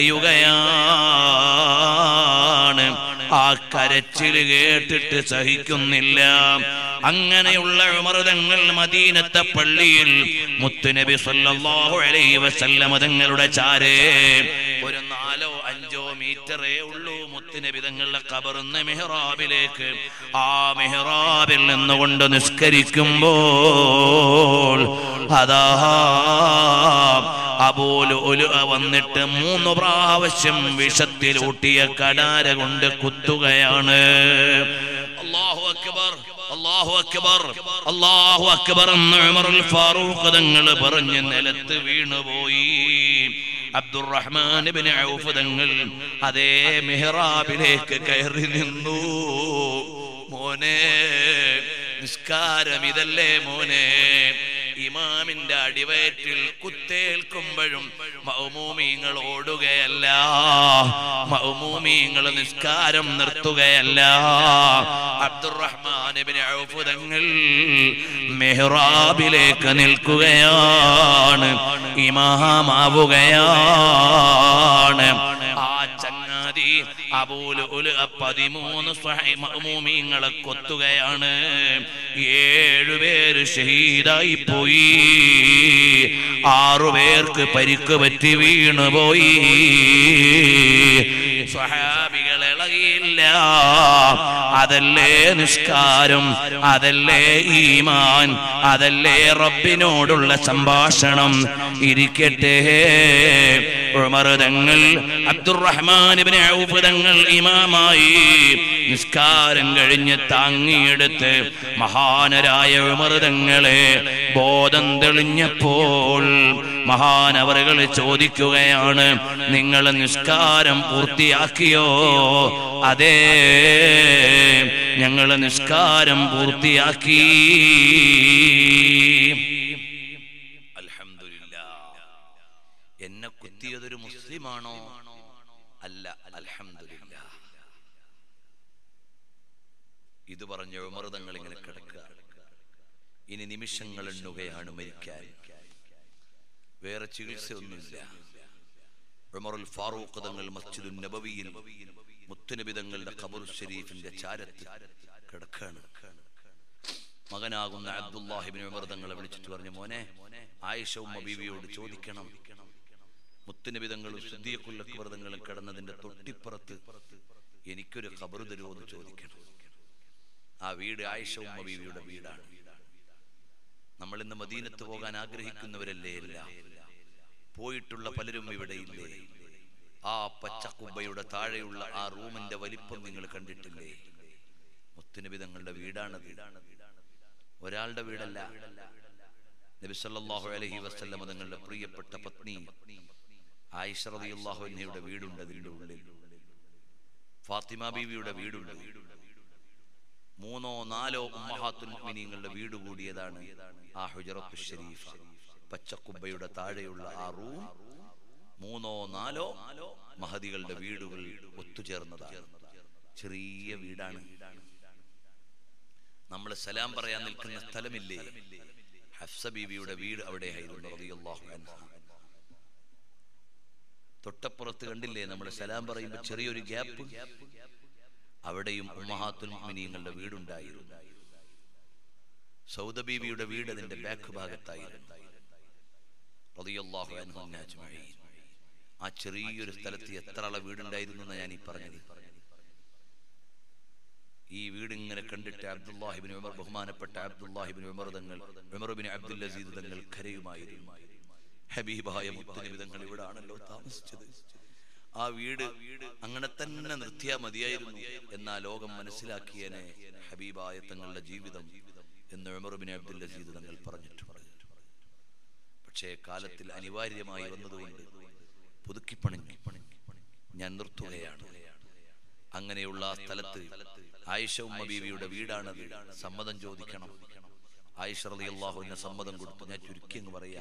കരയുകയാണ് ആ കരച്ചിൽ കേട്ടിട്ട് സഹിക്കുന്നില്ല അങ്ങനെയുള്ള മൃതങ്ങൾ മദീനത്തെ പള്ളിയിൽ മുത്തുനബി സല്ലല്ലാഹു അലൈഹി വസല്ലമ തങ്ങളുടെ ചാരേ ഒരു നാലോ അഞ്ചോ മീറ്ററേ ഉള്ളൂ മുത്തുനബി തങ്ങളുടെ കബറുന്ന മെഹ്റാബിലേക്ക് ആ മെഹ്റാബിൽ നിന്നുകൊണ്ട് നിസ്കരിക്കുമ്പോൾ അതാ അബോല് ഒരു വന്നിട്ട് മൂന്ന് പ്രാവശ്യം വിഷത്തിലൂട്ടിയ കടാര കൊണ്ട് കുത്തുകയാണ് അല്ലാഹു അക്ബർ അല്ലാഹു അക്ബർ അല്ലാഹു അക്ബർ എന്ന് ഉമറുൽ ഫാറൂഖ് തങ്ങൾ പറഞ്ഞ് നിലത്ത് വീണുപോയി അബ്ദുറഹ്മാൻ ഇബ്നു ഔഫ് തങ്ങൾ അതേ മെഹ്റാബിലേക്ക് കയറി നിന്നു മോനെ നിസ്കാരം ഇതല്ലേ മോനെ ഇമാം ഇമാമിന്റെ അടിവയറ്റിൽ കുത്തേൽക്കുമ്പോഴും മൗമൂമീങ്ങൾ ഓടുകയല്ല മൗമൂമീങ്ങൾ നിസ്കാരം നിർത്തുകയല്ല അബ്ദുറഹ്മാൻ ഇബ്നു ഔഫ് തങ്ങൾ മെഹ്റാബിലേക്ക് നിൽക്കുകയാണ് ഇമാമാവുകയാണ് ആ ചങ്ങാതി അബൂലുൽ പതിമൂന്ന് മഅ്മൂമീങ്ങളെ കൊത്തുകയാണ് ഏഴുപേര് ഷഹീദായി പോയി ആറുപേർക്ക് പരിക്ക് പറ്റി വീണുപോയി സ്വഹാബികൾ ഇളകിയില്ല അതല്ലേ നിസ്കാരം അതല്ലേ ഈമാൻ അതല്ലേ റബ്ബിനോടുള്ള സംഭാഷണം ഇരിക്കട്ടെ ഉമർ തങ്ങൾ അബ്ദുറഹ്മാൻ ഇബ്നു ഔഫ് തങ്ങൾ ഇമാമായി നിസ്കാരം കഴിഞ്ഞ് താങ്ങിയെടുത്ത് മഹാനരായ ഉമർ തങ്ങളെ ബോധം തെളിഞ്ഞപ്പോൾ മഹാനവറുകൾ ചോദിക്കുകയാണ് നിങ്ങൾ നിസ്കാരം പൂർത്തിയാക്കിയോ അതേ ഞങ്ങൾ നിസ്കാരം പൂർത്തിയാക്കി അൽഹംദുലില്ലാ എന്നെ കുത്തിയതൊരു മുസ്ലിമാണോ അല്ല അൽഹംദുലില്ലാ ഇത് പറഞ്ഞ ഉമർതങ്ങൾ ഇങ്ങനെ കിടക്കുക ഇനി നിമിഷങ്ങൾ എണ്ണുകയാണ് മരിക്കാൻ വേറെ ചികിത്സയൊന്നുമില്ല ഉമറുൽ ഫാറൂഖ് തങ്ങൾ മസ്ജിദുൻ നബവിയിൽ മുത്തുനബി തങ്ങളുടെ ഖബർ ഷരീഫിന്റെ ചാരത്ത് കിടക്കാണ് മകനാകുന്ന അബ്ദുല്ലാഹിബിൻ ഉമർ തങ്ങളെ വിളിച്ചിട്ട് പറഞ്ഞു മോനെ ആയിഷ ഉമ്മ ബീവിയോട് ചോദിക്കണം മുത്തുനബി തങ്ങളും സുദ്ദീഖുല്ലക്ബർ തങ്ങളും കിടന്നതിന്റെ തൊട്ടിപ്പുറത്ത് എനിക്കൊരു ഖബർ തരുമോ എന്ന് ചോദിക്കണം ആ വീട് ആയിഷ ഉമ്മ ബീവിയുടെ വീടാണ് നമ്മൾ ഇന്ന് മദീനത്ത് പോകാൻ ആഗ്രഹിക്കുന്നവരല്ലേ എല്ലാം പോയിട്ടുള്ള പലരും ഇവിടെ ഇല്ലേ ആ പച്ചക്കുബ്ബയുടെ താഴെയുള്ള ആ റൂമിന്റെ വലിപ്പം നിങ്ങൾ കണ്ടിട്ടില്ലേ മുത്തുനബി തങ്ങളുടെ വീടാണത് ഒരാളുടെ വീടല്ല നബി സല്ലല്ലാഹു അലൈഹി വസല്ലമ തങ്ങളുടെ പ്രിയപ്പെട്ട പത്നി ആയിഷ റളിയല്ലാഹു അൻഹയുടെ വീടുണ്ട് അതിന്റെ ഉള്ളിൽ ഫാത്തിമ ബീവിയുടെ വീടുണ്ട് മൂന്നോ നാലോ ഉമ്മഹാത്തുൽ മുഅ്മിനീങ്ങളുടെ വീട് കൂടിയതാണ് ആ ഹുജറത്തു ഷരീഫ പച്ചക്കുബ്ബയുടെ താഴെയുള്ള ആ റൂം മൂന്നോ നാലോ മഹദികളുടെ വീടുകൾ ഒത്തുചേർന്നതാണ് ചെറിയ വീടാണ് നമ്മൾ സലാം പറയാൻ നിൽക്കുന്ന സ്ഥലമില്ലേ ഹഫ്സ ബീവിയുടെ വീട് അവിടെയായിരുന്നു റളിയല്ലാഹു അൻഹ തൊട്ടപ്പുറത്ത് കണ്ടില്ലേ നമ്മൾ സലാം പറയുമ്പോൾ ചെറിയൊരു ഗ്യാപ്പ് അവിടെയും ഉമ്മഹാത്തുൽ മുഅ്മിനീങ്ങളുടെ വീടുണ്ടായിരുന്നു സൗദ ബീവിയുടെ വീട് അതിന്റെ ബാക്ക് ഭാഗത്തായിരുന്നു റളിയല്ലാഹു അൻഹും അജ്മഈൻ ആ ചെറിയൊരു സ്ഥലത്ത് എത്ര ആളെ വീടുണ്ടായിരുന്നു എന്ന് ഞാൻ ഈ പറഞ്ഞത് ഈ വീട് ഇങ്ങനെ കണ്ടിട്ട് അബ്ദുല്ലാഹിബിൻ ഉമർ ബഹുമാനപ്പെട്ട അബ്ദുല്ലാഹിബിൻ ഉമർ തങ്ങൾ ഉമർബിൻ അബ്ദുൽ അസീദ് തങ്ങൾ കരയുമായിരുന്നു ഹബീബായ മുത്തനബി തങ്ങൾ ഇവിടെ ആണല്ലോ താമസിച്ചത് ആ വീട് അങ്ങനെ തന്നെ നിർത്തിയാ മതിയായിരുന്നു എന്നാ ലോകം മനസ്സിലാക്കിയനെ ഹബീബായ തങ്ങളുടെ ജീവിതം എന്ന് ഉമർബിൻ അബ്ദുൽ അസീദ് തങ്ങൾ പറഞ്ഞിട്ടുണ്ട് പക്ഷേ കാലത്തിൽ അനിവാര്യമായി വന്നതുകൊണ്ട് പുതുക്കിപ്പണിഞ്ഞു ഞാൻ നിർത്തുകയാണ് അങ്ങനെയുള്ള ആ സ്ഥലത്ത് ആയിഷ ഉമ്മ ബീവിയുടെ വീടാണത് സമ്മതം ചോദിക്കണം ആയിഷ റളി അള്ളാഹുവിന് സമ്മതം കൊടുത്തു ഞാൻ ചുരുക്കി അങ്ങ് പറയാ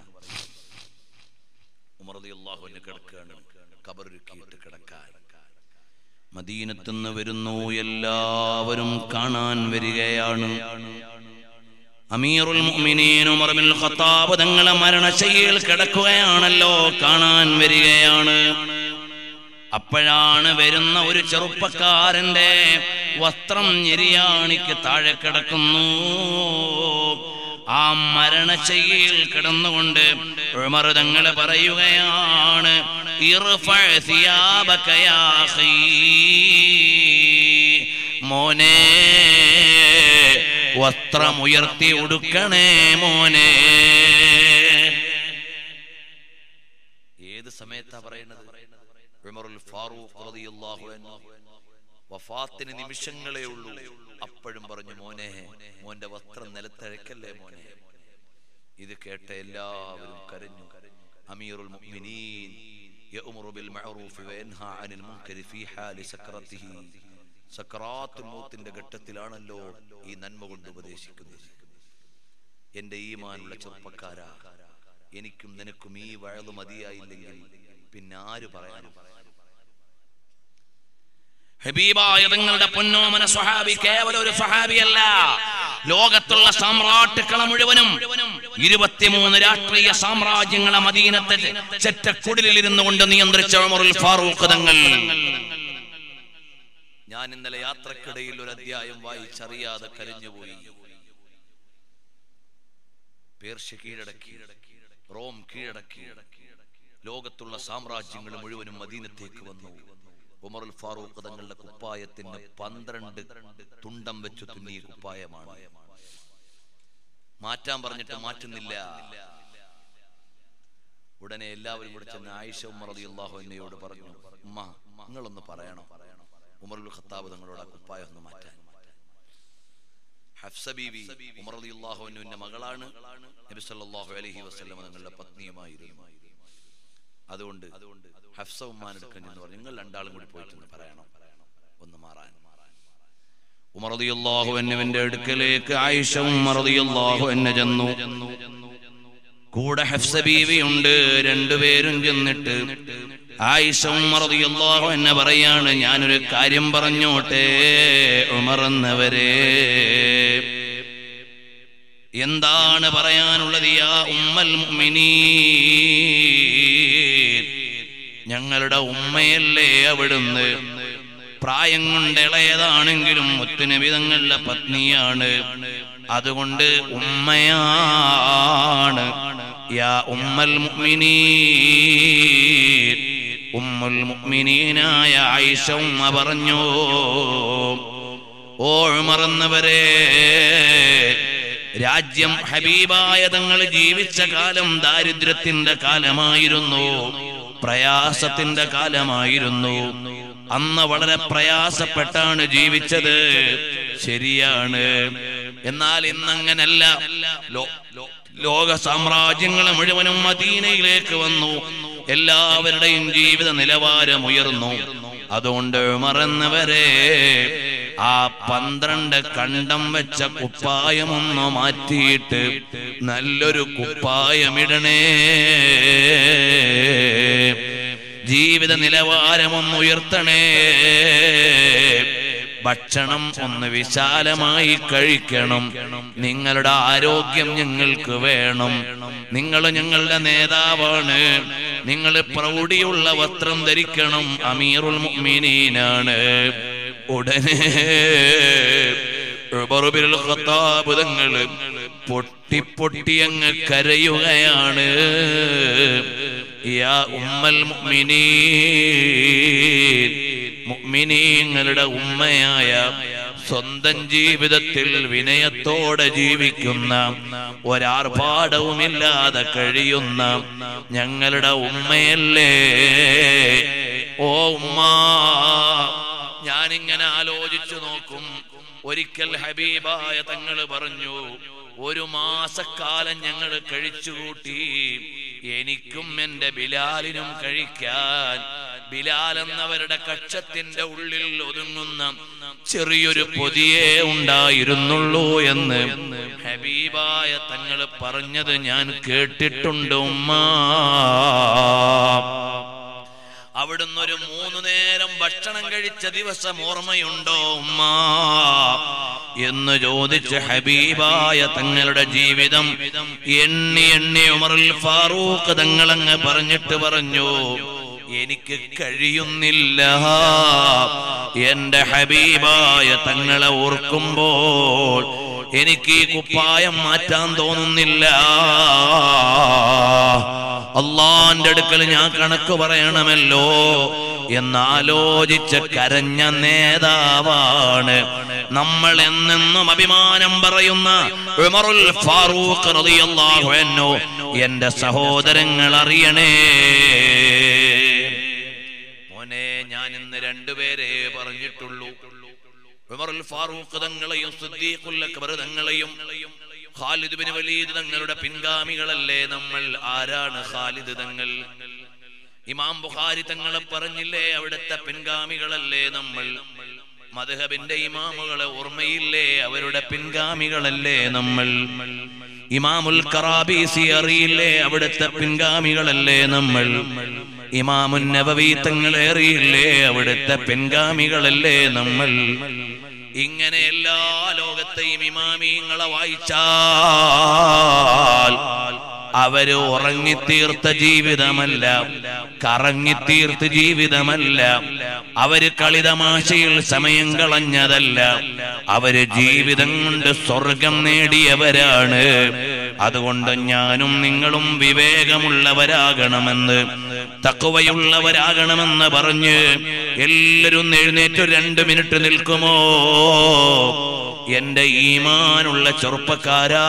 ഉമർ റളി അള്ളാഹുവിന് കിടക്കുകയാണ് കബറൊരുക്കിയിട്ട് കിടക്കാൻ മദീനത്തുനിന്ന് വരുന്നു എല്ലാവരും കാണാൻ വരികയാണ് അമീറുൽ മുഅ്മിനീൻ ഉമർ ബിൻ ഖത്താബ് തങ്ങളെ മരണശയ്യയിൽ കിടക്കുകയാണല്ലോ കാണാൻ വരികയാണ് അപ്പോഴാണ് വരുന്ന ഒരു ചെറുപ്പക്കാരന്റെ വസ്ത്രം ഞെരിയാണിക്ക് താഴെ കിടക്കുന്നു ആ മരണശയ്യയിൽ കിടന്നുകൊണ്ട് ഉമർ തങ്ങളെ പറയുകയാണ് ഇർഫഅ സിയാബക യാ അഖീ. മോനെ വസ്ത്രമുയർത്തി ഉടുക്കണേ മോനെ ഏത് സമയത്താ പറയുന്നത് ഉമറുൽ ഫാറൂഖ് റളിയല്ലാഹു അൻഹു വഫാത്തിന് നിമിഷങ്ങളേ ഉള്ളൂ അപ്പോഴും പറഞ്ഞു മോനെ മോന്റെ വസ്ത്രം നിലത്തഴക്കല്ലേ മോനെ ഇത് കേട്ട എല്ലാവരും കരഞ്ഞു അമീറുൽ മുഅ്മിനീൻ يأمر بالمعروف وينهى عن المنكر في حال سكرته സക്രാത്തുൽ മൗത്തിന്റെ ഘട്ടത്തിലാണല്ലോ ഈ നന്മ കൊണ്ട് ഉപദേശിക്കുന്നത് എന്റെ ഈമാനുള്ള ചെറുപ്പക്കാരാ എനിക്കും നിനക്കും ഈ വഴത് മതിയായില്ലെങ്കിൽ പിന്നെ ആര് പറയാനും ഹബീബായ തങ്ങളുടെ പൊന്നോമന സ്വഹാബി കേവലം ഒരു സ്വഹാബിയല്ല ലോകത്തുള്ള സാമ്രാട്ടുക്കളെ മുഴുവനും ഇരുപത്തിമൂന്ന് രാഷ്ട്രീയ സാമ്രാജ്യങ്ങളെ മദീനത്തെ ചെറ്റക്കുടിലിൽ ഇരുന്നു കൊണ്ട് നിയന്ത്രിച്ച ഉമറുൽ ഫാറൂഖ് തങ്ങൾ ഞാൻ ഇന്നലെ യാത്രക്കിടയിൽ ഒരു അധ്യായം വായിച്ചറിയാതെ കരഞ്ഞുപോയി പേർഷ്യ കീഴടക്കി റോം കീഴടക്കി ലോകത്തുള്ള സാമ്രാജ്യങ്ങൾ മുഴുവനും മദീനത്തേക്ക് വന്നു ഉമറുൽ ഫാറൂഖ് തങ്ങളുടെ കുപ്പായത്തിന് പന്ത്രണ്ട് തുണ്ടം വെച്ച് തുന്നിയ കുപ്പായമാണ് മാറ്റാൻ പറഞ്ഞിട്ട് മാറ്റുന്നില്ല ഉടനെ എല്ലാവരും കൂടെ ചെന്ന് ആയിഷ ഉമർ റളിയല്ലാഹു അൻഹയോട് പറഞ്ഞു ഉമ്മ നിങ്ങളൊന്ന് പറയണം ഉമറുൽ ഖത്താബ് തങ്ങളോട് ആ കുപ്പായം ഒന്ന് മാറ്റാൻ ഹഫ്സ ബീവി ഉമർ റളിയല്ലാഹു അൻഹുവിന്റെ മകളാണ് നബി സല്ലല്ലാഹു അലൈഹി വസല്ലം തങ്ങളുടെ പത്നിയുമായിരുന്നു അതുകൊണ്ട് ഹഫ്സ ഉമ്മാൻ എടുക്കാൻ എന്ന് പറഞ്ഞു നിങ്ങൾ രണ്ടാളും കൂടി പോയിട്ടൊന്ന് പറയണം ഒന്ന് മാറാൻ ഉമർ റളിയല്ലാഹു അൻഹുവിന്റെ അടുക്കലേക്ക് ആയിഷ ഉമർ റളിയല്ലാഹു അൻഹ ചെന്നു കൂടെ ഹഫ്സ ബീവിയുണ്ട് രണ്ടുപേരും ചെന്നിട്ട് ആയിഷ ഉമർ റളിയല്ലാഹു അൻഹ പറയാണ് ഞാനൊരു കാര്യം പറഞ്ഞോട്ടെ ഉമർ എന്നവരെ എന്താണ് പറയാനുള്ളത് യാ ഉമ്മൽ മുഅ്മിനീൻ ഞങ്ങളുടെ ഉമ്മയല്ലേ അവിടുന്ന് പ്രായം കൊണ്ട് ഇളയതാണെങ്കിലും മുത്തുനബി തങ്ങളുടെ പത്നിയാണ് അതുകൊണ്ട് ഉമ്മയാണ് യാ ഉമ്മൽ മുഅ്മിനീൻ ഉമ്മുൽ മുഅ്മിനീനായ ആയിഷ ഉമ്മ പറഞ്ഞു ഓ മറന്നവരെ രാജ്യം ഹബീബായ തങ്ങൾ ജീവിച്ച കാലം ദാരിദ്ര്യത്തിന്റെ കാലമായിരുന്നു പ്രയാസത്തിന്റെ കാലമായിരുന്നു അന്ന് വളരെ പ്രയാസപ്പെട്ടാണ് ജീവിച്ചത് ശരിയാണ് എന്നാൽ ഇന്നങ്ങനല്ല ലോ- ലോ- ലോക സാമ്രാജ്യങ്ങൾ മുഴുവനും മദീനയിലേക്ക് വന്നു എല്ലാവരുടെയും ജീവിത നിലവാരം ഉയർന്നു അതുകൊണ്ട് മറന്നവരെ ആ പന്ത്രണ്ട് കണ്ടം വെച്ച കുപ്പായമൊന്ന് മാറ്റിയിട്ട് നല്ലൊരു കുപ്പായമിടണേ ജീവിത നിലവാരമൊന്ന് ഉയർത്തണേ ഭക്ഷണം ഒന്ന് വിശാലമായി കഴിക്കണം നിങ്ങളുടെ ആരോഗ്യം ഞങ്ങൾക്ക് വേണം നിങ്ങൾ ഞങ്ങളുടെ നേതാവാണ് നിങ്ങൾ പ്രൗഢിയുള്ള വസ്ത്രം ധരിക്കണം അമീറുൽ മുഅ്മിനീനാണ് ഉടനെ ഉമറുബിനുൽ ഖത്താബ് തങ്ങള് പൊട്ടി പൊട്ടി അങ്ങ് കരയുകയാണ് യാ ഉമ്മൽ മുഅ്മിനീൻ മുഅ്മിനീങ്ങളുടെ ഉമ്മയായ സ്വന്തം ജീവിതത്തിൽ വിനയത്തോടെ ജീവിക്കുന്ന ഒരാർഭാടവുമില്ലാതെ കഴിയുന്ന ഞങ്ങളുടെ ഉമ്മയല്ലേ ഓ ഉമ്മ ഞാനിങ്ങനെ ആലോചിച്ചു നോക്കും ഒരിക്കൽ ഹബീബായ തങ്ങൾ പറഞ്ഞു ഒരു മാസക്കാലം ഞങ്ങൾ കഴിച്ചുകൂട്ടി എനിക്കും എന്റെ ബിലാലിനും കഴിക്കാൻ ബിലാൽ എന്നവരുടെ കക്ഷത്തിന്റെ ഉള്ളിൽ ഒതുങ്ങുന്ന ചെറിയൊരു പൊതിയേ ഉണ്ടായിരുന്നുള്ളൂ എന്ന് ഹബീബായ തങ്ങൾ പറഞ്ഞത് ഞാൻ കേട്ടിട്ടുണ്ട് ഉമ്മ അവിടുന്ന് ഒരു മൂന്നു നേരം ഭക്ഷണം കഴിച്ച ദിവസം ഓർമ്മയുണ്ടോ ഉമ്മ എന്ന് ചോദിച്ച് ഹബീബായ തങ്ങളുടെ ജീവിതം എണ്ണി എണ്ണി ഉമറുൽ ഫാറൂഖ് തങ്ങളങ്ങ് പറഞ്ഞിട്ട് പറഞ്ഞു എനിക്ക് കഴിയുന്നില്ല എന്റെ ഹബീബായ തങ്ങളെ ഓർക്കുമ്പോൾ എനിക്ക് ഈ കുപ്പായം മാറ്റാൻ തോന്നുന്നില്ല അള്ളാന്റെ അടുക്കൽ ഞാൻ കണക്ക് പറയണമല്ലോ എന്നാലോചിച്ച് കരഞ്ഞ നേതാവാണ് നമ്മൾ എന്നെന്നും അഭിമാനം പറയുന്ന ഉമറുൽ ഫാറൂഖ് റളിയല്ലാഹു അൻഹു എന്റെ സഹോദരങ്ങൾ അറിയണേ മോനെ ഞാൻ ഇന്ന് രണ്ടുപേരെ പറഞ്ഞിട്ടുള്ളൂ ഉമറുൽ ഫാറൂഖ് തങ്ങളെയും സിദ്ദീഖുൽ അക്ബർ തങ്ങളെയും ഖാലിദ് ബിൻ വലീദ് തങ്ങളുടെ പിൻഗാമികളല്ലേ നമ്മൾ ആരാണ് ഖാലിദ് തങ്ങൾ ഇമാം ബുഖാരി തങ്ങളെ പറഞ്ഞില്ലേ അവിടുത്തെ പിൻഗാമികളല്ലേ നമ്മൾ മദ്ഹബിന്റെ ഇമാമുകളെ ഓർമ്മയില്ലേ അവരുടെ പിൻഗാമികളല്ലേ നമ്മൾ ഇമാമുൽ കറാബീസി അറിയില്ലേ അവിടുത്തെ പിൻഗാമികളല്ലേ നമ്മൾ ഇമാമുൻ നബവി തങ്ങളെ അറിയില്ലേ അവിടുത്തെ പിൻഗാമികളല്ലേ നമ്മൾ ഇങ്ങനെ എല്ലാ ലോകത്തെയും ഇമാമീങ്ങളെ വായിച്ചാൽ അവര് ഉറങ്ങിത്തീർത്ത ജീവിതമല്ല കറങ്ങിത്തീർത്ത ജീവിതമല്ല അവര് കളിതമാശയിൽ സമയം കളഞ്ഞതല്ല അവര് ജീവിതം കൊണ്ട് സ്വർഗം നേടിയവരാണ് അതുകൊണ്ട് ഞാനും നിങ്ങളും വിവേകമുള്ളവരാകണമെന്ന് തക്കവയുള്ളവരാകണമെന്ന് പറഞ്ഞ് എല്ലാവരും എഴുന്നേറ്റ് രണ്ട് മിനിറ്റ് നിൽക്കുമോ എന്റെ ഈമാനുള്ള ചെറുപ്പക്കാരാ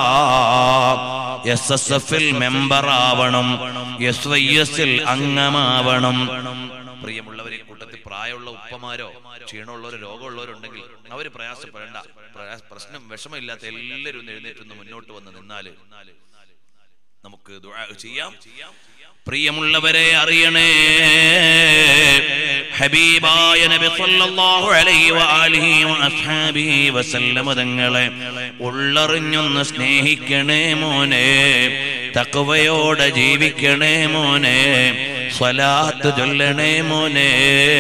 എസ് എസ് എഫിൽ മെമ്പർ ആവണം എസ് വൈ എസിൽ അംഗമാവണം പ്രിയമുള്ളവരെ കൂട്ടത്തിൽ പ്രായമുള്ള ഉപ്പമാരോ ക്ഷീണമുള്ളവരോ രോഗമുള്ളവരോ ഉണ്ടെങ്കിൽ അവര് പ്രയാസപ്പെടേണ്ട പ്രയാസ പ്രശ്നം വിഷമമില്ലാത്ത എല്ലാവരും ഒന്ന് എഴുന്നേറ്റൊന്ന് മുന്നോട്ട് വന്ന് നിന്നാല് നമുക്ക് ദുആ ചെയ്യാം പ്രിയമുള്ളവരെ അറിയണേ ഹബീബായ നബി സല്ലല്ലാഹു അലൈഹി വആലിഹി വഅസ്ഹാബിഹി വസല്ലമ തങ്ങളെ ഉള്ളറിഞ്ഞൊന്ന് സ്നേഹിക്കണേ മോനെ തഖ്വയോടെ ജീവിക്കണേ മോനെ സ്വലാത്ത് ചൊല്ലണേ മോനെ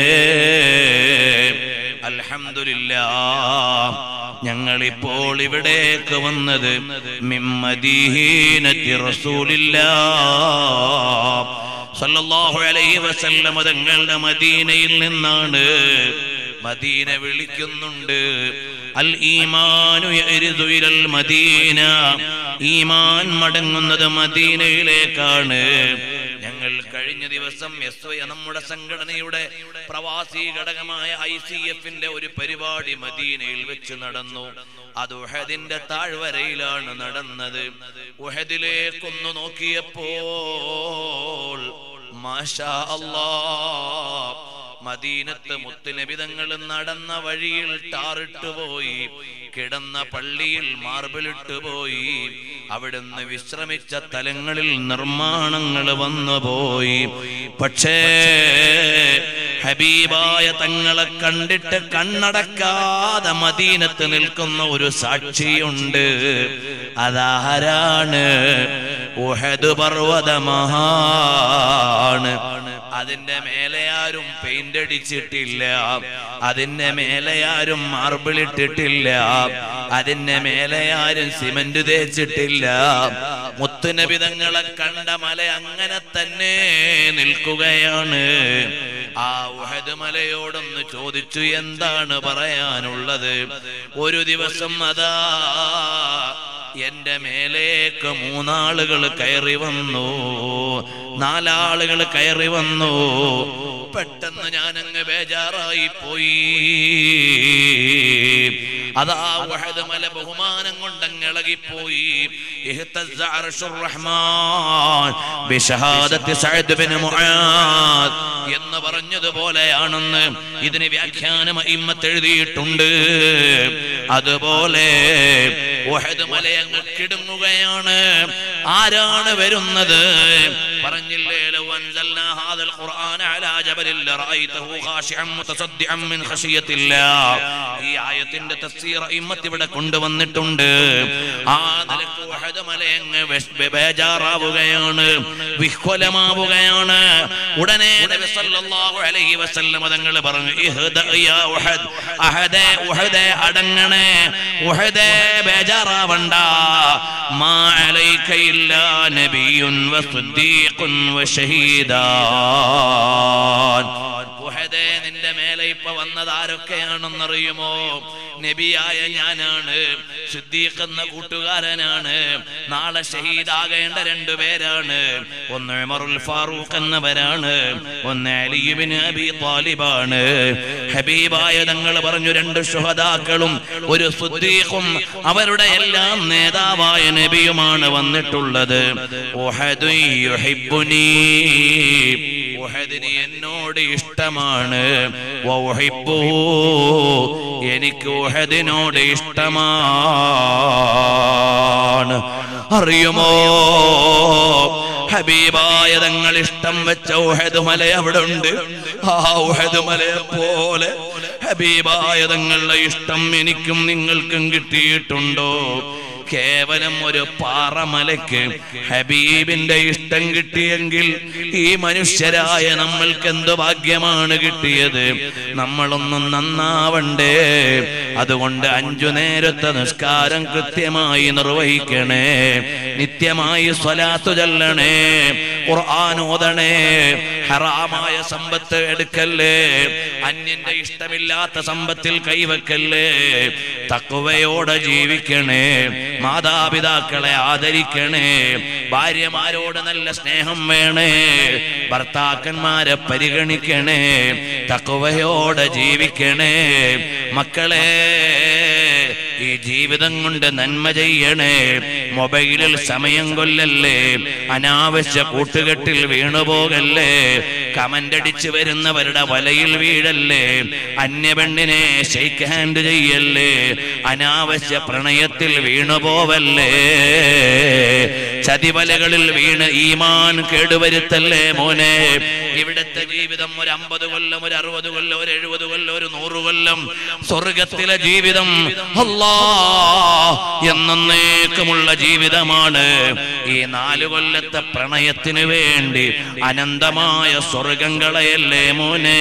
അൽഹംദുലില്ലാ ഞങ്ങൾ ഇപ്പോൾ ഇവിടേക്ക് വന്നത് മിമ്മദീനത്തി റസൂലില്ലാ സല്ലല്ലാഹു അലൈഹി വസല്ലം തങ്ങളുടെ മദീനയിൽ നിന്നാണ് മദീന വിളിക്കുന്നുണ്ട് അൽ ഈമാനു യരിദു ഇലൽ മദീന ഈമാൻ മടങ്ങുന്നത് മദീനയിലേക്കാണ് ഞങ്ങൾ കഴിഞ്ഞ ദിവസം എസ് വൈ നമ്മുടെ സംഘടനയുടെ പ്രവാസി ഘടകമായ ഐ സി എഫിന്റെ ഒരു പരിപാടി മദീനയിൽ വെച്ച് നടന്നു അത് ഉഹദിന്റെ താഴ്വരയിലാണ് നടന്നത് ഉഹദിലേക്കൊന്നു നോക്കിയപ്പോൾ മാഷാ അല്ലാ മദീനത്ത് മുത്തുനബിതങ്ങൾ നടന്ന വഴിയിൽ ടാറിട്ട് പോയി കിടന്ന പള്ളിയിൽ മാർബിളിട്ട് പോയി അവിടുന്ന് വിശ്രമിച്ച തലങ്ങളിൽ നിർമ്മാണങ്ങൾ വന്നുപോയി പക്ഷേ ഹബീബായ തങ്ങളെ കണ്ടിട്ട് കണ്ണടക്കാതെ മദീനത്ത് നിൽക്കുന്ന ഒരു സാക്ഷിയുണ്ട് അതാരാണ് ഉഹദ് പർവ്വതമാണ് അതിന്റെ മേലെ ആരും പെയിന്റ് അടിച്ചിട്ടില്ല അതിന്റെ മേലെ ആരും മാർബിൾ ഇട്ടിട്ടില്ല അതിന്റെ മേലെ ആരും സിമന്റ് തേച്ചിട്ടില്ല മുത്തുനബിതങ്ങളെ കണ്ട മല അങ്ങനെ തന്നെ നിൽക്കുകയാണ് ആ ഉഹദ് മലയോടൊന്ന് ചോദിച്ചു എന്താണ് പറയാനുള്ളത് ഒരു ദിവസം അതാ എന്റെ മേലേക്ക് മൂന്നാളുകൾ കയറി വന്നു നാലാളുകൾ കയറി വന്നു പെട്ടെന്ന് ഞാനങ്ങ് ബേജാറായി പോയി അതാ വഹദ് മല ബഹുമാനം കൊണ്ടങ്ങ് ഇളകിപ്പോയി ഇഹ്തസ്സ അർശുർ റഹ്മാൻ ബിശഹാദത്തി സഅദ് ബിൻ മുആദ് എന്ന് പറഞ്ഞതുപോലെയാണെന്ന് ഇതിന് വ്യാഖ്യാനം ഇമ്മത്ത് എഴുതിയിട്ടുണ്ട് അതുപോലെ ഉഹദ് മലയങ്ങ് കിടുങ്ങുകയാണ് ആരാണ് വരുന്നത് പറഞ്ഞില്ലേ ലൗ അൻസൽനാ ഹാദൽ ഖുർആന അലാ ജബലിൽ ലറഅയ്തഹു ഖാശിഅൻ മുതസദ്ദിഅൻ മിൻ ഖശിയത്തില്ലാഹ് ഈ ആയത്തിന്റെ തഫ്സീർ ഇമ്മത്ത് ഇവിടെ കൊണ്ടുവന്നിട്ടുണ്ട് ആ നിലക്ക് ഉഹദ് മലയങ്ങ് വിഷ്- ബേജാറാവുകയാണ് വിഹ്വലമാവുകയാണ് ഉടനെ നബി സല്ലല്ലാഹു അലൈഹി വസല്ലം തങ്ങൾ പറഞ്ഞു ഇഹ്ദ യാ ഉഹദ് അഹദേ ഉഹദേ അടങ്ങണേ ഉഹദേ ബേജാറാവണ്ട മാ അലൈക ഇല്ലാ നബിയുൻ വസുദ്ദീഖുൻ വശഹീദാൻ ഉഹദേ നിന്റെ മേലെ ഇപ്പൊ വന്നത് ആരൊക്കെയാണെന്നറിയുമോ നബിയായ ഞാനാണ് സിദ്ദീഖ് എന്ന കൂട്ടുകാരനാണ് നാളെ ഷഹീദാകേണ്ട രണ്ടുപേരാണ് ഒന്ന് ഉമറുൽ ഫാറൂഖ് എന്നവരാണ് ഒന്ന് അലിബിന് അബി താലിബാണ് ഹബീബായ തങ്ങൾ പറഞ്ഞു രണ്ട് ശുഹദാക്കളും ഒരു സുദ്ദീഖും അവരുടെ എല്ലാം നേതാവായ നബിയുമാണ് വന്നിട്ടുള്ളത് ഉഹദു യുഹിബ്ബുനീ ഉഹദിന് എന്നോട് ഇഷ്ടമാണ് വൗഹിബ്ബുഹു. എനിക്ക് ഉഹദിനോട് ഇഷ്ടമാണ് അറിയുമോ ഹബീബായ തങ്ങൾ ഇഷ്ടം വെച്ച ഉഹദ് മല അവിടെ ഉണ്ട് ആ ഉഹദ് മലയെ പോലെ ഹബീബായ തങ്ങളുടെ ഇഷ്ടം എനിക്കും നിങ്ങൾക്കും കിട്ടിയിട്ടുണ്ടോ കേവലം ഒരു പാറമലയ്ക്ക് ഹബീബിന്റെ ഇഷ്ടം കിട്ടിയെങ്കിൽ ഈ മനുഷ്യരായ നമ്മൾക്ക് എന്ത് ഭാഗ്യമാണ് കിട്ടിയത് നമ്മളൊന്നും നന്നാവണ്ടേ അതുകൊണ്ട് അഞ്ചു നേരത്തെ നിസ്കാരം കൃത്യമായി നിർവഹിക്കണേ നിത്യമായി സ്വലാത്തു ചൊല്ലണേ ഖുർആൻ ഓതണേ ഹറാമായ സമ്പത്ത് എടുക്കല്ലേ അന്യന്റെ ഇഷ്ടമില്ലാത്ത സമ്പത്തിൽ കൈവെക്കല്ലേ തക്കുവയോടെ ജീവിക്കണേ മാതാപിതാക്കളെ ആദരിക്കണേ ഭാര്യമാരോട് നല്ല സ്നേഹം വേണേ ഭർത്താക്കന്മാരെ പരിഗണിക്കണേ തക്കുവയോടെ ജീവിക്കണേ മക്കളെ ഈ ജീവിതം കൊണ്ട് നന്മ ചെയ്യണേ മൊബൈലിൽ സമയം കൊല്ലല്ലേ അനാവശ്യ കൂട്ടുകെട്ടിൽ വീണുപോകല്ലേ കമന്റടിച്ച് വരുന്നവരുടെ വലയിൽ വീഴല്ലേ അന്യപെണ്ണിനെ ഷെയ്ക്ക് ഹാൻഡ് ചെയ്യല്ലേ അനാവശ്യ പ്രണയത്തിൽ വീണുപോവല്ലേ ചതിവലകളിൽ വീണ് ഈമാൻ കേടുവരുത്തല്ലേ മോനെ ഇവിടുത്തെ ജീവിതം ഒരു അമ്പത് കൊല്ലം ഒരു അറുപത് കൊല്ലം ഒരു എഴുപത് കൊല്ലം ഒരു നൂറ് കൊല്ലം സ്വർഗത്തിലെ ജീവിതം അല്ലാ എന്നേക്കുമുള്ള ജീവിതമാണ് ഈ നാലു കൊല്ലത്തെ പ്രണയത്തിന് വേണ്ടി അനന്തമായ സ്വർഗങ്ങളെയല്ലേ മോനെ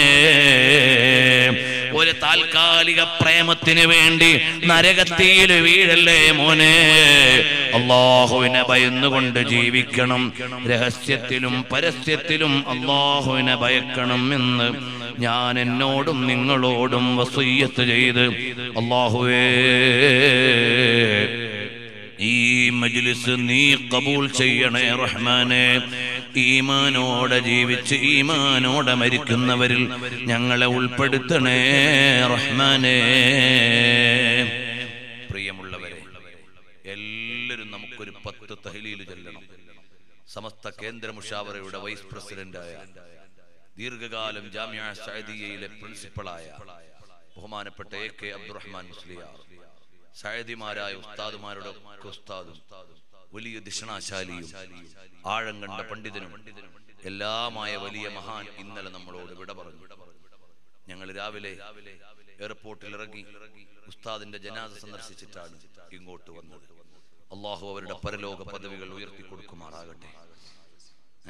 ഒരു താൽക്കാലിക പ്രേമത്തിന് വേണ്ടി നരകത്തിയിൽ വീഴല്ലേ മോനെ അള്ളാഹുവിനെ ഭയന്നുകൊണ്ട് ജീവിക്കണം രഹസ്യത്തിലും പരസ്യത്തിലും അള്ളാഹുവിനെ ഭയക്കണം എന്ന് ഞാൻ എന്നോടും നിങ്ങളോടും വസയ്യത്ത് ചെയ്ത് അള്ളാഹുവേ ഈ മജ്ലിസ് നീ കബൂൽ ചെയ്യണേ റഹ്മാനെ ഈമാനോടെ ജീവിച്ച് ഈമാനോടെ മരിക്കുന്നവരിൽ ഞങ്ങളെ ഉൾപ്പെടുത്തണേ റഹ്മാനെ പ്രിയമുള്ളവരെ എല്ലാവരും നമുക്കൊരു പത്ത് തഹലീൽ ചെല്ലണം സമസ്ത കേന്ദ്ര മുഷാവറയുടെ വൈസ് പ്രസിഡന്റായ ദീർഘകാലം ജാമ്യ സഅദിയയിലെ പ്രിൻസിപ്പളായ ബഹുമാനപ്പെട്ട എ കെ അബ്ദുറഹ്മാൻ മുസ്ലിയാർ സയദിമാരായ ഉസ്താദുമാരുടെ ഒക്കെ ഉസ്താദും വലിയ ദിഷണാശാലിയും ആഴം കണ്ട പണ്ഡിതനും എല്ലാമായ വലിയ മഹാൻ ഇന്നലെ നമ്മളോട് വിട പറഞ്ഞു ഞങ്ങൾ രാവിലെ എയർപോർട്ടിൽ ഇറങ്ങി ഉസ്താദിന്റെ ജനാസ സന്ദർശിച്ചിട്ടാണ് ഇങ്ങോട്ട് വന്നത് അള്ളാഹു അവരുടെ പരലോക പദവികൾ ഉയർത്തി കൊടുക്കുമാറാകട്ടെ ഏ?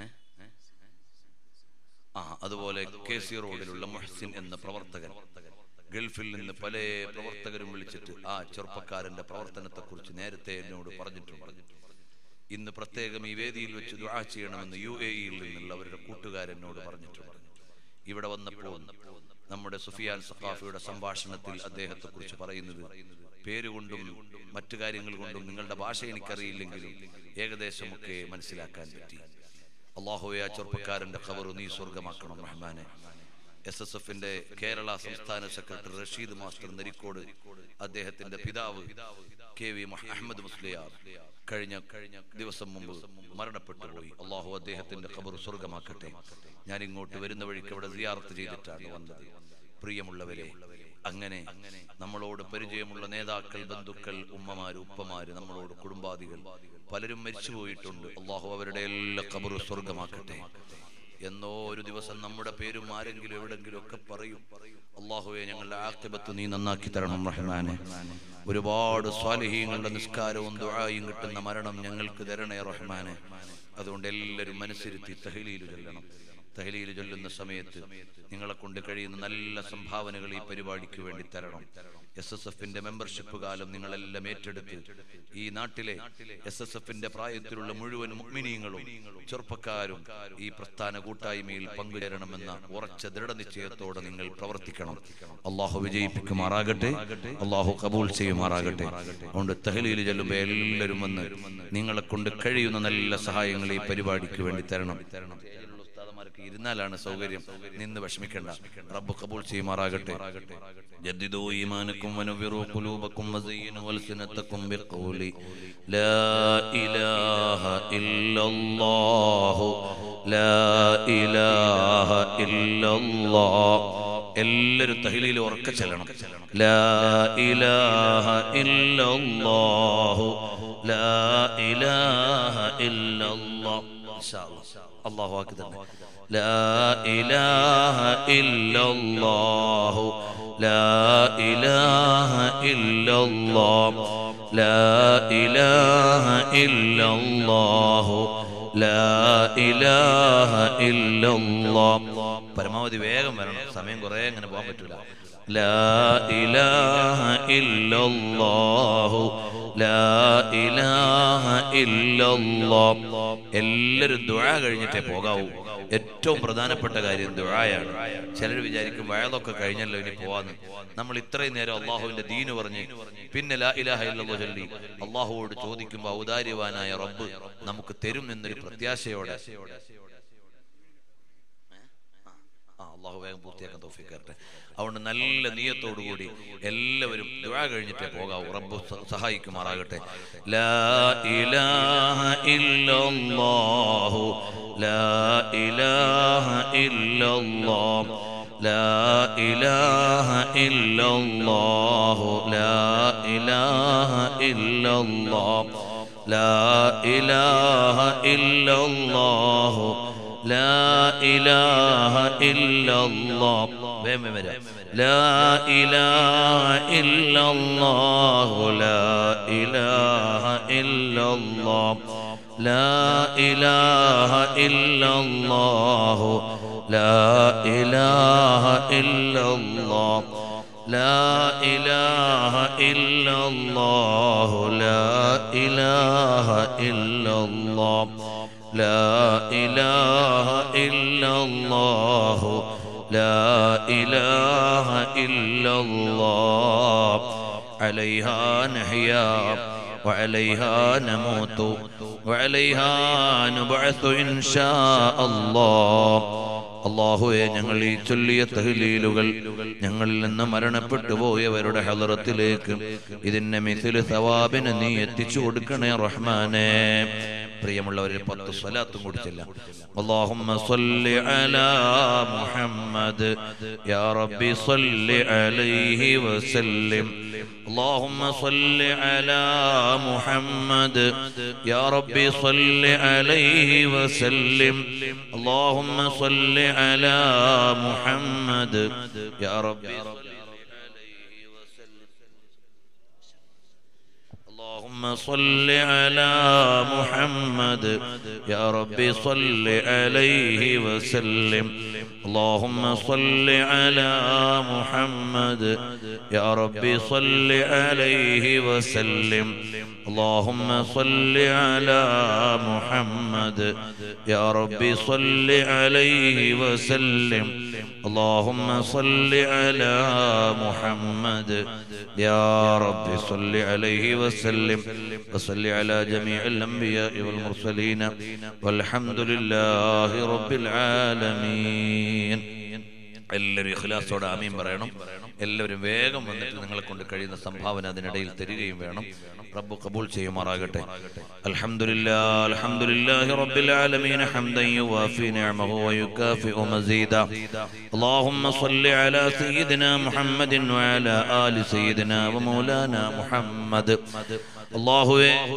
ആ അതുപോലെ കെ സി റോഡിലുള്ള മുഹസിൻ എന്ന പ്രവർത്തകൻ ഗൾഫിൽ നിന്ന് പല പ്രവർത്തകരും വിളിച്ചിട്ട് ആ ചെറുപ്പക്കാരന്റെ പ്രവർത്തനത്തെ കുറിച്ച് നേരത്തെ എന്നോട് പറഞ്ഞിട്ടുണ്ട് ഇന്ന് പ്രത്യേകം ഈ വേദിയിൽ വെച്ച് ദുആ ചെയ്യണമെന്ന് യു എ ഇയിൽ നിന്നുള്ള അവരുടെ കൂട്ടുകാരെന്നോട് പറഞ്ഞിട്ടുണ്ട് ഇവിടെ വന്നപ്പോൾ നമ്മുടെ സുഫിയാൻ സഖാഫിയുടെ സംഭാഷണത്തിൽ അദ്ദേഹത്തെ കുറിച്ച് പറയുന്നത് പേരുകൊണ്ടും മറ്റു കാര്യങ്ങൾ കൊണ്ടും നിങ്ങളുടെ ഭാഷ എനിക്കറിയില്ലെങ്കിലും ഏകദേശമൊക്കെ മനസ്സിലാക്കാൻ പറ്റി അള്ളാഹുവെ ആ ചെറുപ്പക്കാരന്റെ ഖബർ നീ സ്വർഗമാക്കണം റഹ്മാനെ എസ് എസ് എഫിന്റെ കേരള സംസ്ഥാന സെക്രട്ടറി റഷീദ് മാസ്റ്റർ നരിക്കോട് അദ്ദേഹത്തിന്റെ പിതാവ് കെ വി മഹ- അഹമ്മദ് മുസ്ലിയാർ കഴിഞ്ഞ കഴിഞ്ഞ ദിവസം മുമ്പ് മരണപ്പെട്ടു പോയി അള്ളാഹു അദ്ദേഹത്തിന്റെ ഖബർ സ്വർഗമാക്കട്ടെ ഞാൻ ഇങ്ങോട്ട് വരുന്ന വഴിക്ക് അവിടെ സിയാറത്ത് ചെയ്തിട്ടാണ് വന്നത് പ്രിയമുള്ളവരെ അങ്ങനെ നമ്മളോട് പരിചയമുള്ള നേതാക്കൾ ബന്ധുക്കൾ ഉമ്മമാര് ഉപ്പമാര് നമ്മളോട് കുടുംബാദികൾ പലരും മരിച്ചുപോയിട്ടുണ്ട് അള്ളാഹു അവരുടെ എല്ലാ ഖബർ സ്വർഗമാക്കട്ടെ എന്നോ ഒരു ദിവസം നമ്മുടെ പേരും ആരെങ്കിലും എവിടെങ്കിലും ഒക്കെ പറയും അള്ളാഹുവെ ഞങ്ങളുടെ ആക്കിബത്ത് നീ നന്നാക്കി തരണം റഹ്മാനെ ഒരുപാട് സ്വാലിഹീങ്ങളുടെ നിസ്കാരവും ദുആയും കിട്ടുന്ന മരണം ഞങ്ങൾക്ക് തരണേ റഹ്മാനെ അതുകൊണ്ട് എല്ലാവരും മനസ്സിരുത്തി തഹലീൽ ചൊല്ലണം തഹലീൽ ചൊല്ലുന്ന സമയത്ത് നിങ്ങളെ കൊണ്ട് കഴിയുന്ന നല്ല സംഭാവനകൾ ഈ പരിപാടിക്ക് വേണ്ടി തരണം എസ് എസ് എഫിന്റെ മെമ്പർഷിപ്പ് കാലം നിങ്ങളെല്ലാം ഏറ്റെടുത്ത് ഈ നാട്ടിലെ എസ് എസ് എഫിന്റെ പ്രായത്തിലുള്ള മുഴുവൻ മുഗ്മിനീങ്ങളും ചെറുപ്പക്കാരും ഈ പ്രസ്ഥാന കൂട്ടായ്മയിൽ പങ്കുചേരണമെന്ന ഉറച്ച ദൃഢനിശ്ചയത്തോടെ നിങ്ങൾ പ്രവർത്തിക്കണം അള്ളാഹു വിജയിപ്പിക്കുമാറാകട്ടെ അള്ളാഹു കബൂൽ ചെയ്യുമാറാകട്ടെ അതുകൊണ്ട് തഹലീൽ ചെല്ലുമ്പോൾ എല്ലാവരും വന്ന് നിങ്ങളെ കൊണ്ട് കഴിയുന്ന നല്ല സഹായങ്ങൾ ഈ പരിപാടിക്ക് വേണ്ടി തരണം ഉസ്താദന്മാർക്ക് ഇരുന്നാലാണ് സൗകര്യം നിന്ന് വിഷമിക്കണ്ട റബ്ബ് കബൂൽ ചെയ്യുമാറാകട്ടെ ജദ്ദിദു ഈമാനക്കും വനവ്വിറു ഖുലൂബക്കും വസയ്യിനു അൽസിനത്തക്കും ബിഖൗലി ലാ ഇലാഹ ഇല്ലല്ലാഹു ലാ ഇലാഹ ഇല്ലല്ലാഹ് എല്ലാവരും തഹ്ലീൽ ഉറക്കെ ചെല്ലണം ലാ ഇലാഹ ഇല്ലല്ലാഹു ലാ ഇലാഹ ഇല്ലല്ലാഹ് ഇൻഷാ അല്ലാഹ് അള്ളാഹു ആക്കി തന്നെ ലാ ഇലാഹ ഇല്ലല്ലാഹു ലാ ഇലാഹ ഇല്ലല്ലാഹ് لا إله إلا الله لا إله إلا الله പരമാവധി വേഗം വരണം സമയം കുറേ അങ്ങനെ പോകാൻ പറ്റൂല لا إله إلا الله لا إله إلا الله എല്ലാവരും ദുആ കഴിഞ്ഞിട്ടേ പോകാവൂ ഏറ്റവും പ്രധാനപ്പെട്ട കാര്യം ദുആയാണ് ചിലർ വിചാരിക്കും വയലൊക്കെ കഴിഞ്ഞല്ലോ ഇനി പോവാന്ന് നമ്മൾ ഇത്രയും നേരം അള്ളാഹുവിന്റെ ദീന് പറഞ്ഞ് പിന്നെ ലാ ഇലാഹ ഇല്ലല്ലാഹ് ചൊല്ലി അള്ളാഹുവോട് ചോദിക്കുമ്പോൾ ഔദാര്യവാനായ റബ്ബ് നമുക്ക് തരും എന്നൊരു പ്രത്യാശയോടെ ആ അള്ളാഹു വേഗം പൂർത്തിയാക്കാൻ തോഫിക്ക് തരട്ടെ അതുകൊണ്ട് നല്ല നീയത്തോടുകൂടി എല്ലാവരും ദുആ കഴിഞ്ഞിട്ടേ പോകാവൂ റബ്ബ് സ- സഹായിക്കുമാറാകട്ടെ ലാ ഇലാഹ ഇല്ലല്ലാഹു ലാ ഇലാഹ ഇല്ലല്ലാഹ് ലാ ഇലാഹ ഇല്ലല്ലാഹു ലാ ഇലാഹ ഇല്ലല്ലാഹ് ലാ ഇലാഹ ഇല്ലല്ലാഹു لا إله إلا الله وين وين وين؟ لا إله إلا الله لا إله إلا الله لا إله إلا الله لا إله إلا الله لا إله إلا الله لا إله إلا الله لا إله إلا الله لا إله إلا الله عليها نحيا وعليها نموت وعليها نبعث إن شاء الله അള്ളാഹുവെ ഞങ്ങൾ ഈ ചൊല്ലിയ തഹ്ലീലുകൾ ഞങ്ങളിൽ നിന്ന് മരണപ്പെട്ടു പോയവരുടെ ഹലറത്തിലേക്ക് ഇതിന്റെ മിസില് സവാബിന് നീ എത്തിച്ചു കൊടുക്കണേ റഹ്മാനെ പ്രിയമുള്ളവരിൽ പത്ത് സ്വലാത്തും കൂടി ചെല്ലാം اللهم صل على محمد يا ربي صل عليه وسلم اللهم صل على محمد يا ربي صل عليه وسلم اللهم صل على محمد يا ربي صل عليه وسلم اللهم صل على محمد يا ربي صل عليه وسلم اللهم صل على محمد يا ربي صل عليه وسلم اللهم صل على محمد يا ربي صل عليه وسلم اللهم صل على محمد يا رب صل عليه وسلم وصل على جميع الأنبياء والمرسلين والحمد لله رب العالمين എല്ലാവരും ഇഖ്ലാസോടെ ആമീൻ പറയണം എല്ലാവരും വേഗം വന്നിട്ട് നിങ്ങളെ കൊണ്ട് കഴിയുന്ന സംഭാവന അതിനിടയിൽ തരികയും വേണം റബ്ബ് കബൂൽ ചെയ്യുമാറാകട്ടെ അൽഹംദുലില്ലാ അൽഹംദുലില്ലാഹി റബ്ബിൽ ആലമീൻ ഹംദൻ യുവാഫി നിഅമഹു വയുകാഫിഉ മസീദാ اللهم صل على سيدنا محمد وعلى آل سيدنا ومولانا محمد الله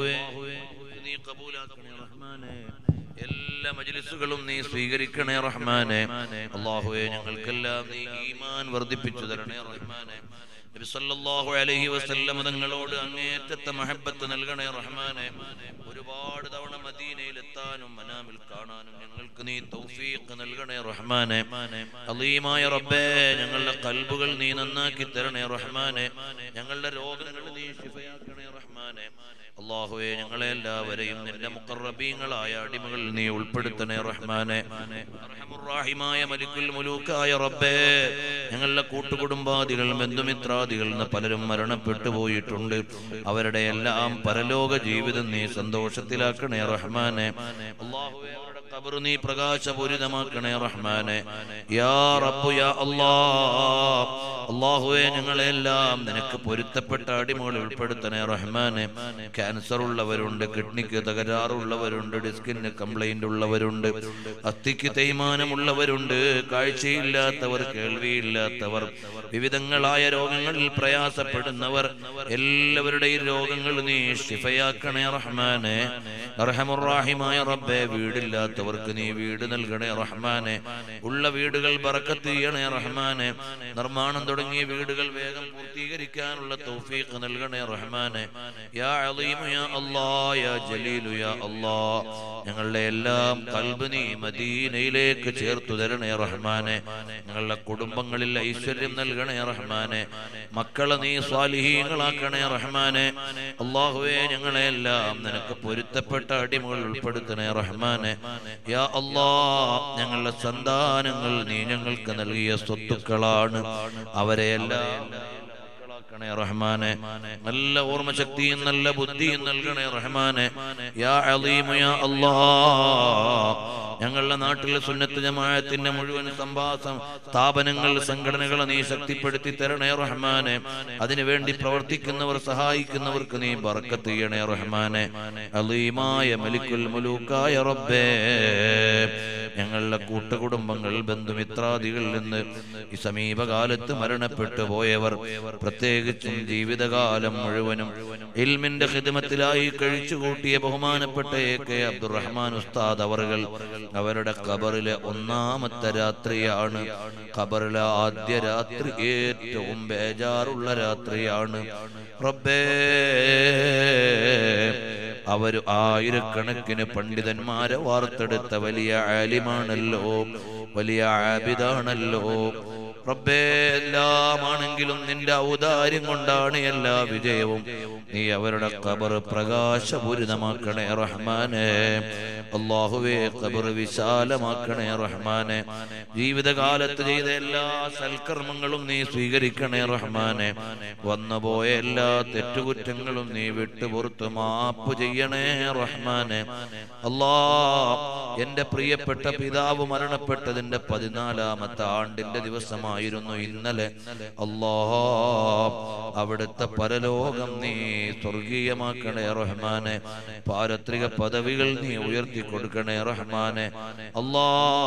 നീ കബൂലാക്കണേ റഹ്മാനേ എല്ലാ മജ്ലിസുകളും നീ സ്വീകരിക്കണേ റഹ്മാനെ അള്ളാഹുവെ ഞങ്ങൾക്കെല്ലാം നീ ഈമാൻ വർദ്ധിപ്പിച്ചു തരണേ റഹ്മാനെ നബി സല്ലല്ലാഹു അലൈഹി വസല്ലം തങ്ങളോട് അങ്ങേറ്റത്തെ മഹബത്ത് നൽകണേ റഹ്മാനെ ഒരുപാട് തവണ മദീനയിൽ എത്താനും മനാമിൽ കാണാനും ഞങ്ങൾക്ക് നീ തൗഫീഖ് നൽകണേ റഹ്മാനെ അലീമായ റബ്ബേ ഞങ്ങളുടെ കൽബുകൾ നീ നന്നാക്കി തരണേ റഹ്മാനെ ഞങ്ങളുടെ രോഗങ്ങൾ നീ ശിഫയാക്കണേ റഹ്മാനെ അള്ളാഹുവെ ഞങ്ങളെ എല്ലാവരെയും നിന്റെ മുക്കറബീങ്ങളായ അടിമകൾ നീ ഉൾപ്പെടുത്തണേ റഹ്മാനെ അർഹമുറാഹിമായ മലിക്കുൽ മുലൂക്കായ റബ്ബേ ഞങ്ങളുടെ കൂട്ടുകുടുംബാദികൾ ബന്ധുമിത്രാദികൾ എന്ന് പലരും മരണപ്പെട്ടു പോയിട്ടുണ്ട് അവരുടെ എല്ലാം പരലോക ജീവിതം നീ സന്തോഷത്തിലാക്കണേ റഹ്മാനെ അള്ളാഹുവെ അവരുടെ ഖബർ നീ പ്രകാശപൂരിതമാക്കണേ റഹ്മാനെ യാ റബ്ബു യാ അല്ലാ അള്ളാഹുവെ ഞങ്ങളെല്ലാം നിനക്ക് പൊരുത്തപ്പെട്ട അടിമകൾ ഉൾപ്പെടുത്തണേ റഹ്മാനെ ക്യാൻസർ ഉള്ളവരുണ്ട് കിഡ്നിക്ക് തകരാറുള്ളവരുണ്ട് ഡിസ്കിന് കംപ്ലൈന്റ് ഉള്ളവരുണ്ട് അസ്ഥിക്ക് തേയ്മാനമുള്ളവരുണ്ട് കാഴ്ചയില്ലാത്തവർ കേൾവിയില്ലാത്തവർ വിവിധങ്ങളായ രോഗങ്ങളിൽ പ്രയാസപ്പെടുന്നവർ എല്ലാവരുടെയും രോഗങ്ങൾ നീ ഷിഫയാക്കണേ റഹ്മാനെ റഹമുറാഹിമായ റബ്ബെ വീടില്ലാത്തവർക്ക് നീ വീട് നൽകണേ റഹ്മാനെ ഉള്ള വീടുകൾ ബറക്കത്ത് ചെയ്യണേ റഹ്മാനെ നിർമ്മാണം തുടങ്ങിയ വീടുകൾ വേഗം പൂർത്തീകരിക്കണേ സ്വീകരിക്കാനുള്ള തൗഫീഖ് നൽകണേ റഹ്മാനെ യാ അലീമു യാ അല്ലാ യാ ജലീലു യാ അല്ലാ ഞങ്ങളുടെ എല്ലാം കൽബ് നീ മദീനയിലേക്ക് ചേർത്തു തരണേ റഹ്മാനെ ഞങ്ങളുടെ കുടുംബങ്ങളിൽ ഐശ്വര്യം നൽകണേ റഹ്മാനെ മക്കളെ നീ സ്വാലിഹീങ്ങളാക്കണേ റഹ്മാനെ അള്ളാഹുവേ ഞങ്ങളെ എല്ലാം നിനക്ക് പൊരുത്തപ്പെട്ട അടിമകൾ ഉൾപ്പെടുത്തണേ റഹ്മാനെ യാ അല്ലാ ഞങ്ങളുടെ സന്താനങ്ങൾ നീ ഞങ്ങൾക്ക് നൽകിയ സ്വത്തുക്കളാണ് അവരെ എല്ലാം മക്കളാക്കണേ റഹ്മാനെ നല്ല ഓർമ്മശക്തിയും നല്ല ബുദ്ധിയും നൽകണേ റഹ്മാനെ യാ അലീമു യാ അല്ലാ ഞങ്ങളുടെ നാട്ടിലെ സുന്നത്ത് ജമാഅത്തിന്റെ മുഴുവൻ സംഭാസം സ്ഥാപനങ്ങൾ സംഘടനകളെ നീ ശക്തിപ്പെടുത്തി തരണേ റഹ്മാനെ അതിനുവേണ്ടി പ്രവർത്തിക്കുന്നവർ സഹായിക്കുന്നവർക്ക് നീ ബർക്കത്ത് ചെയ്യണേ റഹ്മാനെ അലീമായ മലിക്കുൽ മുലൂക്കായ റബ്ബേ ഞങ്ങളുടെ കൂട്ടുകുടുംബങ്ങൾ ബന്ധുമിത്രാദികളിൽ നിന്ന് ഈ സമീപകാലത്ത് മരണപ്പെട്ടു പോയവർ പ്രത്യേകിച്ചും ജീവിതകാലം മുഴുവനും ഇൽമിന്റെ ഹിദമത്തിലായി കഴിച്ചുകൂട്ടിയ ബഹുമാനപ്പെട്ട എ കെ അബ്ദുറഹ്മാൻ ഉസ്താദ് അവറുകൾ അവരുടെ ഖബറിലെ ഒന്നാമത്തെ രാത്രിയാണ് ഖബറിലെ ആദ്യ രാത്രി ഏറ്റവും ബേജാറുള്ള രാത്രിയാണ് റബ്ബേ അവര് ആയിരക്കണക്കിന് പണ്ഡിതന്മാരെ വാർത്തെടുത്ത വലിയ ആലിമാണല്ലോ വലിയ ആബിദാണല്ലോ റബ്ബേ എല്ലാമാണെങ്കിലും നിന്റെ ഔദാര്യം കൊണ്ടാണ് എല്ലാ വിജയവും നീ അവരുടെ ഖബർ പ്രകാശപൂരിതമാക്കണേ റഹ്മാനെ അള്ളാഹുവേ ഖബർ വിശാലമാക്കണേ റഹ്മാനെ ജീവിതകാലത്ത് ചെയ്ത എല്ലാ സൽക്കർമ്മങ്ങളും നീ സ്വീകരിക്കണേ റഹ്മാനെ വന്നുപോയ എല്ലാ തെറ്റുകുറ്റങ്ങളും നീ വിട്ടുപുറത്ത് മാപ്പ് ചെയ്യണേ റഹ്മാനെ അല്ലാ എന്റെ പ്രിയപ്പെട്ട പിതാവ് മരണപ്പെട്ടതിന്റെ പതിനാലാമത്തെ ആണ്ടിന്റെ ദിവസമായിരുന്നു ഇന്നലെ അല്ലാ അവിടുത്തെ പരലോകം നീ സ്വർഗീയമാക്കണേ റഹ്മാനെ പാരത്രിക പദവികൾ നീ ഉയർത്തി കൊടുക്കണേ റഹ്മാനെ അല്ലാ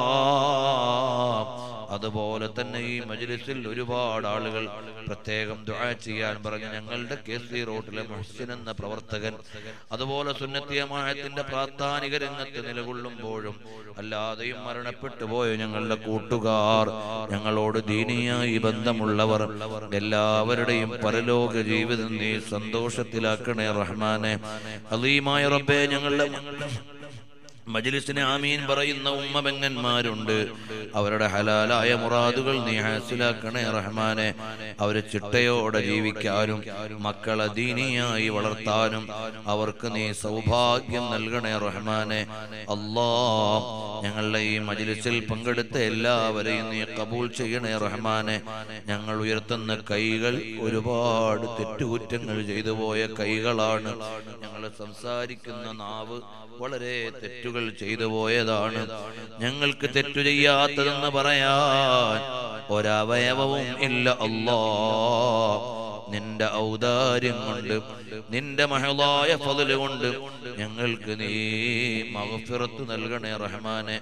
അതുപോലെ തന്നെ ഈ മജ്ലിസിൽ ഒരുപാട് ആളുകൾ പ്രത്യേകം ദുആ ചെയ്യാൻ പറഞ്ഞു ഞങ്ങളുടെ കെ സി റോഡിലെ മുഹ്സിൻ എന്ന പ്രവർത്തകൻ അതുപോലെ സുന്നത്തിയമായത്തിന്റെ പ്രാസ്ഥാനിക രംഗത്ത് നിലകൊള്ളുമ്പോഴും അല്ലാതെയും മരണപ്പെട്ടു പോയ ഞങ്ങളുടെ കൂട്ടുകാർ ഞങ്ങളോട് ദീനിയായി ബന്ധമുള്ളവർ എല്ലാവരുടെയും പരലോക ജീവിതം നീ സന്തോഷത്തിലാക്കണേ റഹ്മാനെ അലീമായ റബ്ബേ ഞങ്ങളുടെ മജ്ലിസിന് ആമീൻ പറയുന്ന ഉമ്മബെങ്ങന്മാരുണ്ട് അവരുടെ ഹലാലായ മുറാദുകൾ നീ ഹാസിലാക്കണേ റഹ്മാനെ അവര് ചിട്ടയോടെ ജീവിക്കാനും മക്കളെ ദീനിയായി വളർത്താനും അവർക്ക് നീ സൗഭാഗ്യം നൽകണേ റഹ്മാനെ അല്ലാ ഞങ്ങളുടെ ഈ മജ്ലിസിൽ പങ്കെടുത്ത എല്ലാവരെയും നീ കബൂൽ ചെയ്യണേ റഹ്മാനെ ഞങ്ങൾ ഉയർത്തുന്ന കൈകൾ ഒരുപാട് തെറ്റുകുറ്റങ്ങൾ ചെയ്തു പോയ കൈകളാണ് ഞങ്ങൾ സംസാരിക്കുന്ന നാവ് വളരെ തെറ്റുകൾ ചെയ്തു പോയതാണ് ഞങ്ങൾക്ക് തെറ്റു ചെയ്യാത്തതെന്ന് പറയാൻ ഒരവയവവും ഇല്ല അല്ലാ നിന്റെ ഔദാര്യം കൊണ്ട് നിന്റെ മഹളായ ഫضല് കൊണ്ട് ഞങ്ങൾക്ക് നീ മഗ്ഫിറത്ത് നൽകണേ റഹ്മാനെ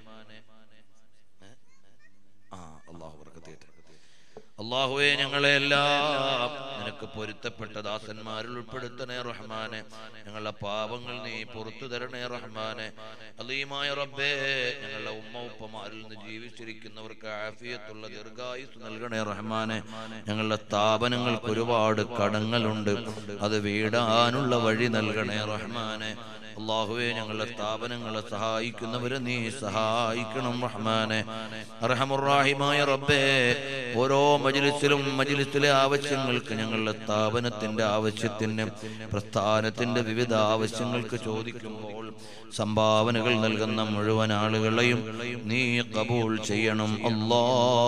ആ അല്ലാഹു ബർക്കത്ത് ചെയ്യട്ടെ. അള്ളാഹുവെ ഞങ്ങളെ എല്ലാം നിനക്ക് പൊരുത്തപ്പെട്ട ദാസന്മാരിൽ ഉൾപ്പെടുത്തണേ റഹ്മാനെ ഞങ്ങളുടെ പാപങ്ങൾ നീ പുറത്തു തരണേ റഹ്മാനെ അലീമായ റബ്ബേ ഞങ്ങളുടെ ഉമ്മ ഉപ്പമാരിൽ നിന്ന് ജീവിച്ചിരിക്കുന്നവർക്ക് ആഫിയത്തുള്ള ദീർഘായുസ് നൽകണേ റഹ്മാനെ ഞങ്ങളുടെ സ്ഥാപനങ്ങൾക്ക് ഒരുപാട് കടങ്ങളുണ്ട് അത് വീടാനുള്ള വഴി നൽകണേ റഹ്മാനെ അള്ളാഹുവെ ഞങ്ങളുടെ സ്ഥാപനങ്ങളെ സഹായിക്കുന്നവരെ നീ സഹായിക്കണം റഹ്മാനെ അർഹമുറാഹിമായ റബ്ബേ ഓരോ മജ്ലിസിലും മജ്ലിസിലെ ആവശ്യങ്ങൾക്ക് ഞങ്ങളുടെ സ്ഥാപനത്തിന്റെ ആവശ്യത്തിന് പ്രസ്ഥാനത്തിന്റെ വിവിധ ആവശ്യങ്ങൾക്ക് ചോദിക്കുമ്പോൾ സംഭാവനകൾ നൽകുന്ന മുഴുവൻ ആളുകളെയും നീ കബൂൾ ചെയ്യണം അല്ലാ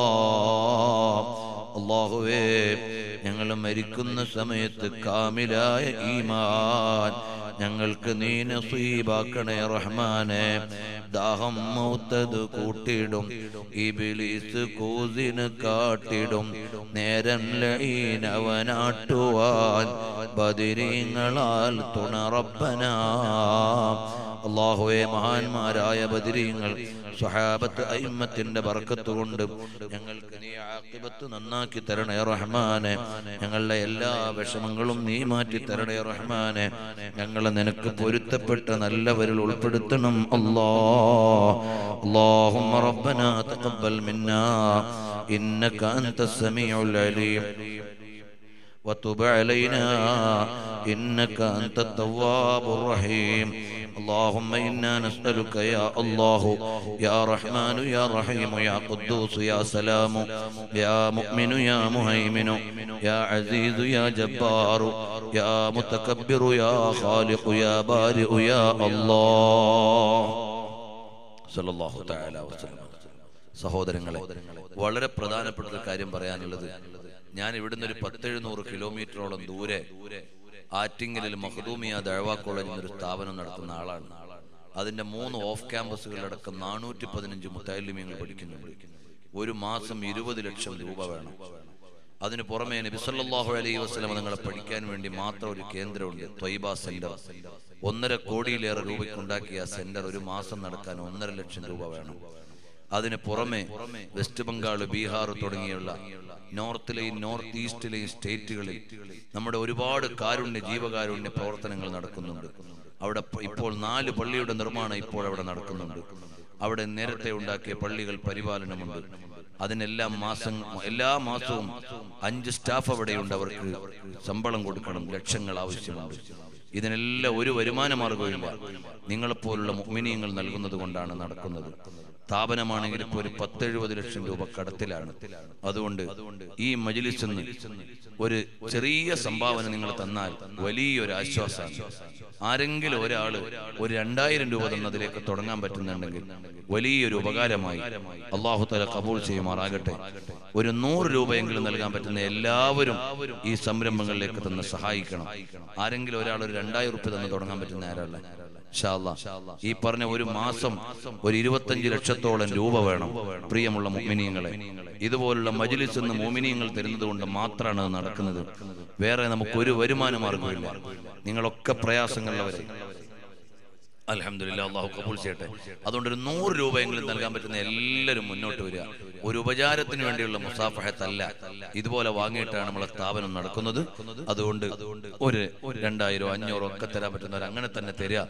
അള്ളാഹുവേ ഞങ്ങൾ മരിക്കുന്ന സമയത്ത് കാമിലായ ഈമാൻ ഞങ്ങൾക്ക് നീ നസീബാക്കണേ റഹ്മാനെ ദാഹം മൗത്തത് കൂട്ടിടും ഇബിലീസ് കൂസിന് കാട്ടിടും നേരം ലീനവനാട്ടുവാൻ ബദിരീങ്ങളാൽ തുണറപ്പനാ അള്ളാഹുവെ മഹാന്മാരായ ബദിരീങ്ങൾ സ്വഹാബത്ത് അയിമ്മത്തിന്റെ ബർക്കത്ത് കൊണ്ട് ഞങ്ങൾക്ക് നീ ആക്കിബത്ത് നന്നാക്കി തരണേ റഹ്മാനെ ഞങ്ങളുടെ എല്ലാ വിഷമങ്ങളും നീ മാറ്റി തരണേ റഹ്മാനെ ഞങ്ങളെ നിനക്ക് പൊരുത്തപ്പെട്ട നല്ലവരിൽ ഉൾപ്പെടുത്തണം അല്ലാ اللهم ربنا تقبل منا إنك أنت السميع العليم وتب علينا إنك أنت التواب الرحيم اللهم إنا نسألك يا الله يا رحمن يا رحيم يا قدوس يا سلام يا مؤمن يا مهيمن يا عزيز يا جبار يا متكبر يا خالق يا بارئ يا الله صلى الله تعالى وسلم സഹോദരങ്ങളെ വളരെ പ്രധാനപ്പെട്ട ഒരു കാര്യം പറയാനുള്ളത് ഞാൻ ഇവിടുന്ന് ഒരു പത്തെഴുന്നൂറ് കിലോമീറ്ററോളം ദൂരെ ആറ്റിങ്ങലിൽ മഹദൂമിയ ദഴവ കോളേജിൽ ഒരു സ്ഥാപനം നടത്തുന്ന ആളാണ് അതിന്റെ മൂന്ന് ഓഫ് ക്യാമ്പസുകളടക്കം നാനൂറ്റി പതിനഞ്ച് മുത്താലിമ്യങ്ങൾ പഠിക്കുന്നുണ്ട് ഒരു മാസം ഇരുപത് ലക്ഷം രൂപ വേണം അതിന് പുറമെ നബി സല്ലല്ലാഹു അലൈഹി വസല്ലം നിങ്ങളെ പഠിക്കാൻ വേണ്ടി മാത്രം ഒരു കേന്ദ്രമുണ്ട് ത്വയ്ബ സെന്റർ ഒന്നര കോടിയിലേറെ രൂപയ്ക്ക് ഉണ്ടാക്കിയ ആ സെന്റർ ഒരു മാസം നടക്കാൻ ഒന്നര ലക്ഷം രൂപ വേണം അതിന് പുറമെ വെസ്റ്റ് ബംഗാൾ ബീഹാർ തുടങ്ങിയുള്ള നോർത്തിലെയും നോർത്ത് ഈസ്റ്റിലെയും സ്റ്റേറ്റുകളിൽ നമ്മുടെ ഒരുപാട് കാരുണ്യ ജീവകാരുണ്യ പ്രവർത്തനങ്ങൾ നടക്കുന്നുണ്ട് അവിടെ പ- ഇപ്പോൾ നാല് പള്ളിയുടെ നിർമ്മാണം ഇപ്പോൾ അവിടെ നടക്കുന്നുണ്ട് അവിടെ നേരത്തെ ഉണ്ടാക്കിയ പള്ളികൾ പരിപാലനമുണ്ട് അതിനെല്ലാം മാസം എല്ലാ മാസവും അഞ്ച് സ്റ്റാഫ് അവിടെയുണ്ട് അവർക്ക് ശമ്പളം കൊടുക്കണം ലക്ഷങ്ങൾ ആവശ്യമുണ്ട് ഇതിനെല്ലാം ഒരു വരുമാന മാർഗവുമില്ല നിങ്ങളെപ്പോലുള്ള മുഗ്മിനിയങ്ങൾ നൽകുന്നത് കൊണ്ടാണ് നടക്കുന്നത് സ്ഥാപനമാണെങ്കിൽ ഇപ്പോൾ ഒരു പത്തെഴുപത് ലക്ഷം രൂപ കടത്തിലാണ് അതുകൊണ്ട് ഈ മജിലിസിൽ നിന്ന് ഒരു ചെറിയ സംഭാവന നിങ്ങൾ തന്നാൽ വലിയൊരു ആശ്വാസമാണ് ആരെങ്കിലും ഒരാള് ഒരു രണ്ടായിരം രൂപ തന്നതിലേക്ക് തുടങ്ങാൻ പറ്റുന്നുണ്ടെങ്കിൽ വലിയൊരു ഉപകാരമായി അള്ളാഹു തല കബൂൾ ചെയ്യുമാറാകട്ടെ ഒരു നൂറ് രൂപയെങ്കിലും നൽകാൻ പറ്റുന്ന എല്ലാവരും ഈ സംരംഭങ്ങളിലേക്ക് തന്നെ സഹായിക്കണം ആരെങ്കിലും ഒരാൾ ഒരു രണ്ടായിരം റുപ്യ തന്നെ തുടങ്ങാൻ പറ്റുന്ന ആരല്ല ഇൻഷാ അല്ലാ. ഈ പറഞ്ഞ ഒരു മാസം ഒരു ഇരുപത്തഞ്ച് ലക്ഷത്തോളം രൂപ വേണം പ്രിയമുള്ള മോമിനിയങ്ങളെ ഇതുപോലുള്ള മജിലിസ് എന്ന് മോമിനിയങ്ങൾ തരുന്നത് കൊണ്ട് മാത്രമാണ് അത് നടക്കുന്നത് വേറെ നമുക്ക് ഒരു വരുമാന മാർഗമില്ല നിങ്ങളൊക്കെ പ്രയാസങ്ങളുള്ളവരെ അലഹമില്ല അള്ളാഹു കബൂൾ ചെയ്യട്ടെ അതുകൊണ്ട് ഒരു നൂറ് രൂപയെങ്കിലും നൽകാൻ പറ്റുന്ന എല്ലാവരും മുന്നോട്ട് വരിക ഒരു ഉപചാരത്തിന് വേണ്ടിയുള്ള മുസാഫഹത്തല്ല ഇതുപോലെ വാങ്ങിയിട്ടാണ് നമ്മളെ സ്ഥാപനം നടക്കുന്നത് അതുകൊണ്ട് ഒരു രണ്ടായിരോ അഞ്ഞൂറോ ഒക്കെ തരാൻ പറ്റുന്നവർ അങ്ങനെ തന്നെ തരിക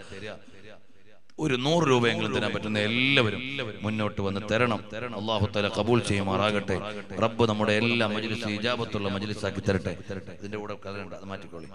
ഒരു നൂറ് രൂപയെങ്കിലും തരാൻ പറ്റുന്ന എല്ലാവരും മുന്നോട്ട് വന്ന് തരണം അള്ളാഹു തല കബൂൾ ചെയ്യുമാറാകട്ടെ റബ്ബ് നമ്മുടെ എല്ലാ മജ്ലിസ് ഇജാബത്തുള്ള മജ്ലിസാക്കി തരട്ടെ ഇതിന്റെ കൂടെ കഥയുണ്ട് അത് മാറ്റിക്കോളി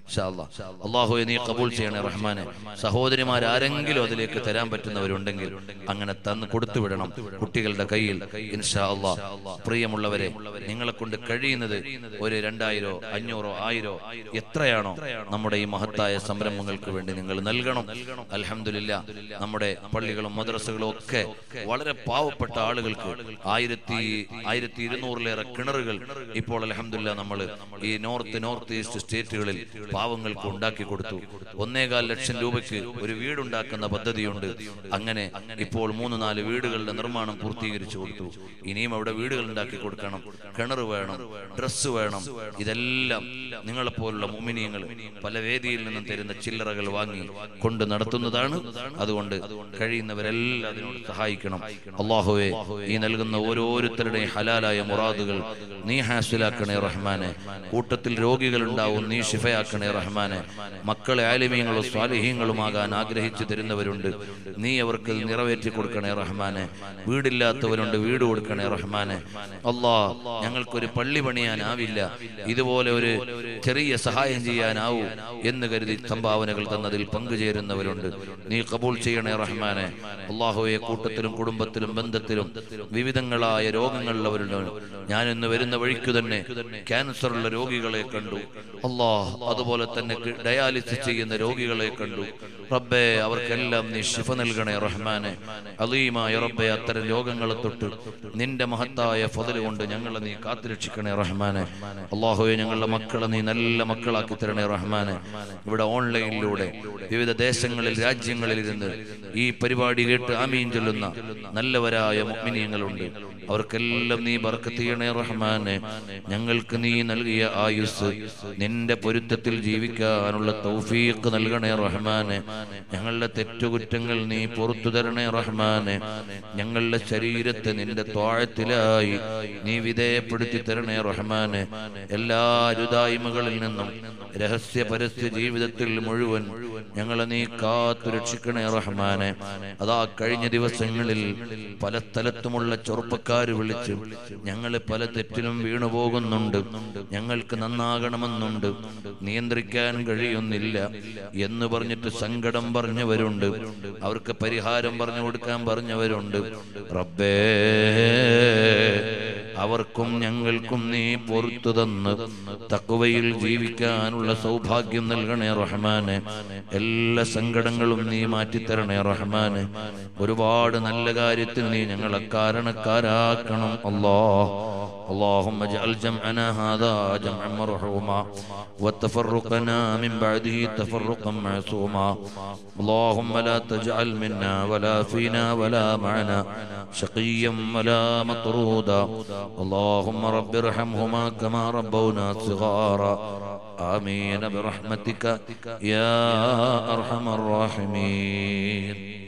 അള്ളാഹു നീ കബൂൾ ചെയ്യണേ റഹ്മാനെ സഹോദരിമാർ ആരെങ്കിലും അതിലേക്ക് തരാൻ പറ്റുന്നവരുണ്ടെങ്കിൽ അങ്ങനെ തന്ന് കൊടുത്തു വിടണം കുട്ടികളുടെ കയ്യിൽ ഇൻഷാ അള്ളാ പ്രിയമുള്ളവരെ നിങ്ങളെ കൊണ്ട് കഴിയുന്നത് ഒരു രണ്ടായിരോ അഞ്ഞൂറോ ആയിരോ എത്രയാണോ നമ്മുടെ ഈ മഹത്തായ സംരംഭങ്ങൾക്ക് വേണ്ടി നിങ്ങൾ നൽകണം അൽഹംദുലില്ല നമ്മുടെ പള്ളികളും മദ്രസകളും ഒക്കെ വളരെ പാവപ്പെട്ട ആളുകൾക്ക് ആയിരത്തി ആയിരത്തി ഇരുന്നൂറിലേറെ കിണറുകൾ ഇപ്പോൾ അലഹമില്ല നമ്മൾ ഈ നോർത്ത് നോർത്ത് ഈസ്റ്റ് സ്റ്റേറ്റുകളിൽ പാവങ്ങൾക്ക് ഉണ്ടാക്കി കൊടുത്തു ഒന്നേകാൽ ലക്ഷം രൂപയ്ക്ക് ഒരു വീടുണ്ടാക്കുന്ന പദ്ധതിയുണ്ട് അങ്ങനെ ഇപ്പോൾ മൂന്ന് നാല് വീടുകളുടെ നിർമ്മാണം പൂർത്തീകരിച്ചു കൊടുത്തു ഇനിയും അവിടെ വീടുകൾ ഉണ്ടാക്കി കൊടുക്കണം കിണർ വേണം ഡ്രസ്സ് വേണം ഇതെല്ലാം നിങ്ങളെപ്പോലുള്ള മുമിനിയങ്ങൾ പല വേദിയിൽ നിന്നും തരുന്ന ചില്ലറകൾ വാങ്ങി കൊണ്ട് നടത്തുന്നതാണ് അതുകൊണ്ട് കഴിയുന്നവരെല്ലാം അതിനോട് സഹായിക്കണം അള്ളാഹുവെ ഈ നൽകുന്ന ഓരോരുത്തരുടെയും ഹലാലായ മുറാദുകൾ നീ ഹാസിലാക്കണേ റഹ്മാനെ കൂട്ടത്തിൽ രോഗികൾ ഉണ്ടാവും നീ ഷിഫയാക്കണേ റഹ്മാനെ മക്കളെ ആലിമീങ്ങളും സ്വാലിഹീങ്ങളുമാകാൻ ആഗ്രഹിച്ചു തരുന്നവരുണ്ട് നീ അവർക്ക് ഇത് നിറവേറ്റി കൊടുക്കണേ റഹ്മാനെ വീടില്ലാത്തവരുണ്ട് വീട് കൊടുക്കണേ റഹ്മാനെ അള്ളാ ഞങ്ങൾക്കൊരു പള്ളി പണിയാനാവില്ല ഇതുപോലെ ഒരു ചെറിയ സഹായം ചെയ്യാനാവൂ എന്ന് കരുതി സംഭാവനകൾ തന്നതിൽ പങ്കുചേരുന്നവരുണ്ട് നീ കബൂൾ ചെയ്യണേ റഹ്മാനെ അള്ളാഹുവെ കൂട്ടത്തിലും കുടുംബത്തിലും ബന്ധത്തിലും വിവിധങ്ങളായ രോഗങ്ങളുള്ളവരുണ്ട് ഞാൻ ഇന്ന് വരുന്ന വഴിക്കു തന്നെ ക്യാൻസറുള്ള രോഗികളെ കണ്ടു അള്ളാഹ് അതുപോലെ തന്നെ കി- ഡയാലിസിസ് ചെയ്യുന്ന രോഗികളെ കണ്ടു റബ്ബേ അവർക്കെല്ലാം നീ ശിഫ നൽകണേ റഹ്മാനെ അലീമായ റബ്ബെ അത്തരം രോഗങ്ങളെ തൊട്ട് നിന്റെ മഹത്തായ ഫതല് കൊണ്ട് ഞങ്ങളെ നീ കാത്തുരക്ഷിക്കണേ റഹ്മാനെ അള്ളാഹുവെ ഞങ്ങളുടെ മക്കളെ നീ നല്ല മക്കളാക്കി തരണേ റഹ്മാനെ ഇവിടെ ഓൺലൈനിലൂടെ വിവിധ ദേശങ്ങളിൽ രാജ്യങ്ങളിൽ ഇരുന്ന് ഈ പരിപാടി കേട്ട് ആമീൻ ചൊല്ലുന്ന നല്ലവരായ മുഗ്മിനിയങ്ങളുണ്ട് അവർക്കെല്ലാം നീ ബർക്കത്ത് ചെയ്യണേ റഹ്മാനെ ഞങ്ങൾക്ക് നീ നൽകിയ ആയുസ് നിന്റെ പൊരുത്തത്തിൽ ജീവിക്കാനുള്ള തൗഫീഖ് നൽകണേ റഹ്മാനെ ഞങ്ങളുടെ തെറ്റുകുറ്റങ്ങൾ നീ പുറത്തു തരണേ റഹ്മാനെ ഞങ്ങളുടെ ശരീരത്തെ നിന്റെ ത്വാഴത്തിലായി നീ വിധേയപ്പെടുത്തി തരണേ റഹ്മാനെ എല്ലാ അരുതായ്മകളിൽ നിന്നും രഹസ്യ പരസ്യ ജീവിതത്തിൽ മുഴുവൻ ഞങ്ങളെ നീ കാത്തു രക്ഷിക്കണേ റഹ്മാനെ അതാ കഴിഞ്ഞ ദിവസങ്ങളിൽ പല സ്ഥലത്തുമുള്ള ചെറുപ്പക്കാർ വിളിച്ച് ഞങ്ങൾ പല തെറ്റിലും വീണു പോകുന്നുണ്ട് ഞങ്ങൾക്ക് നന്നാകണമെന്നുണ്ട് നിയന്ത്രിക്കാൻ കഴിയുന്നില്ല എന്ന് പറഞ്ഞിട്ട് സങ്കടം പറഞ്ഞവരുണ്ട് അവർക്ക് പരിഹാരം പറഞ്ഞു കൊടുക്കാൻ പറഞ്ഞവരുണ്ട് റബ്ബേ അവർക്കും ഞങ്ങൾക്കും നീ പൊറത്തു തന്ന് തക്കുവയിൽ ജീവിക്കാനുള്ള സൗഭാഗ്യം നൽകണേ റഹ്മാനെ എല്ലാ സങ്കടങ്ങളും നീ മാറ്റിത്തരണേ റഹ്മാനെ ഒരുപാട് നല്ല കാര്യത്തിൽ നീ ഞങ്ങളെ കാരണക്കാരാക്കണം അല്ലാ اللهم اجعل جمعنا هذا جمعا مرحوما وتفرقنا من بعده تفرقا معصوما اللهم لا تجعل منا ولا فينا ولا معنا شقيا ولا مطرودا اللهم رب ارحمهما كما ربونا صغارا آمين برحمتك يا أرحم الراحمين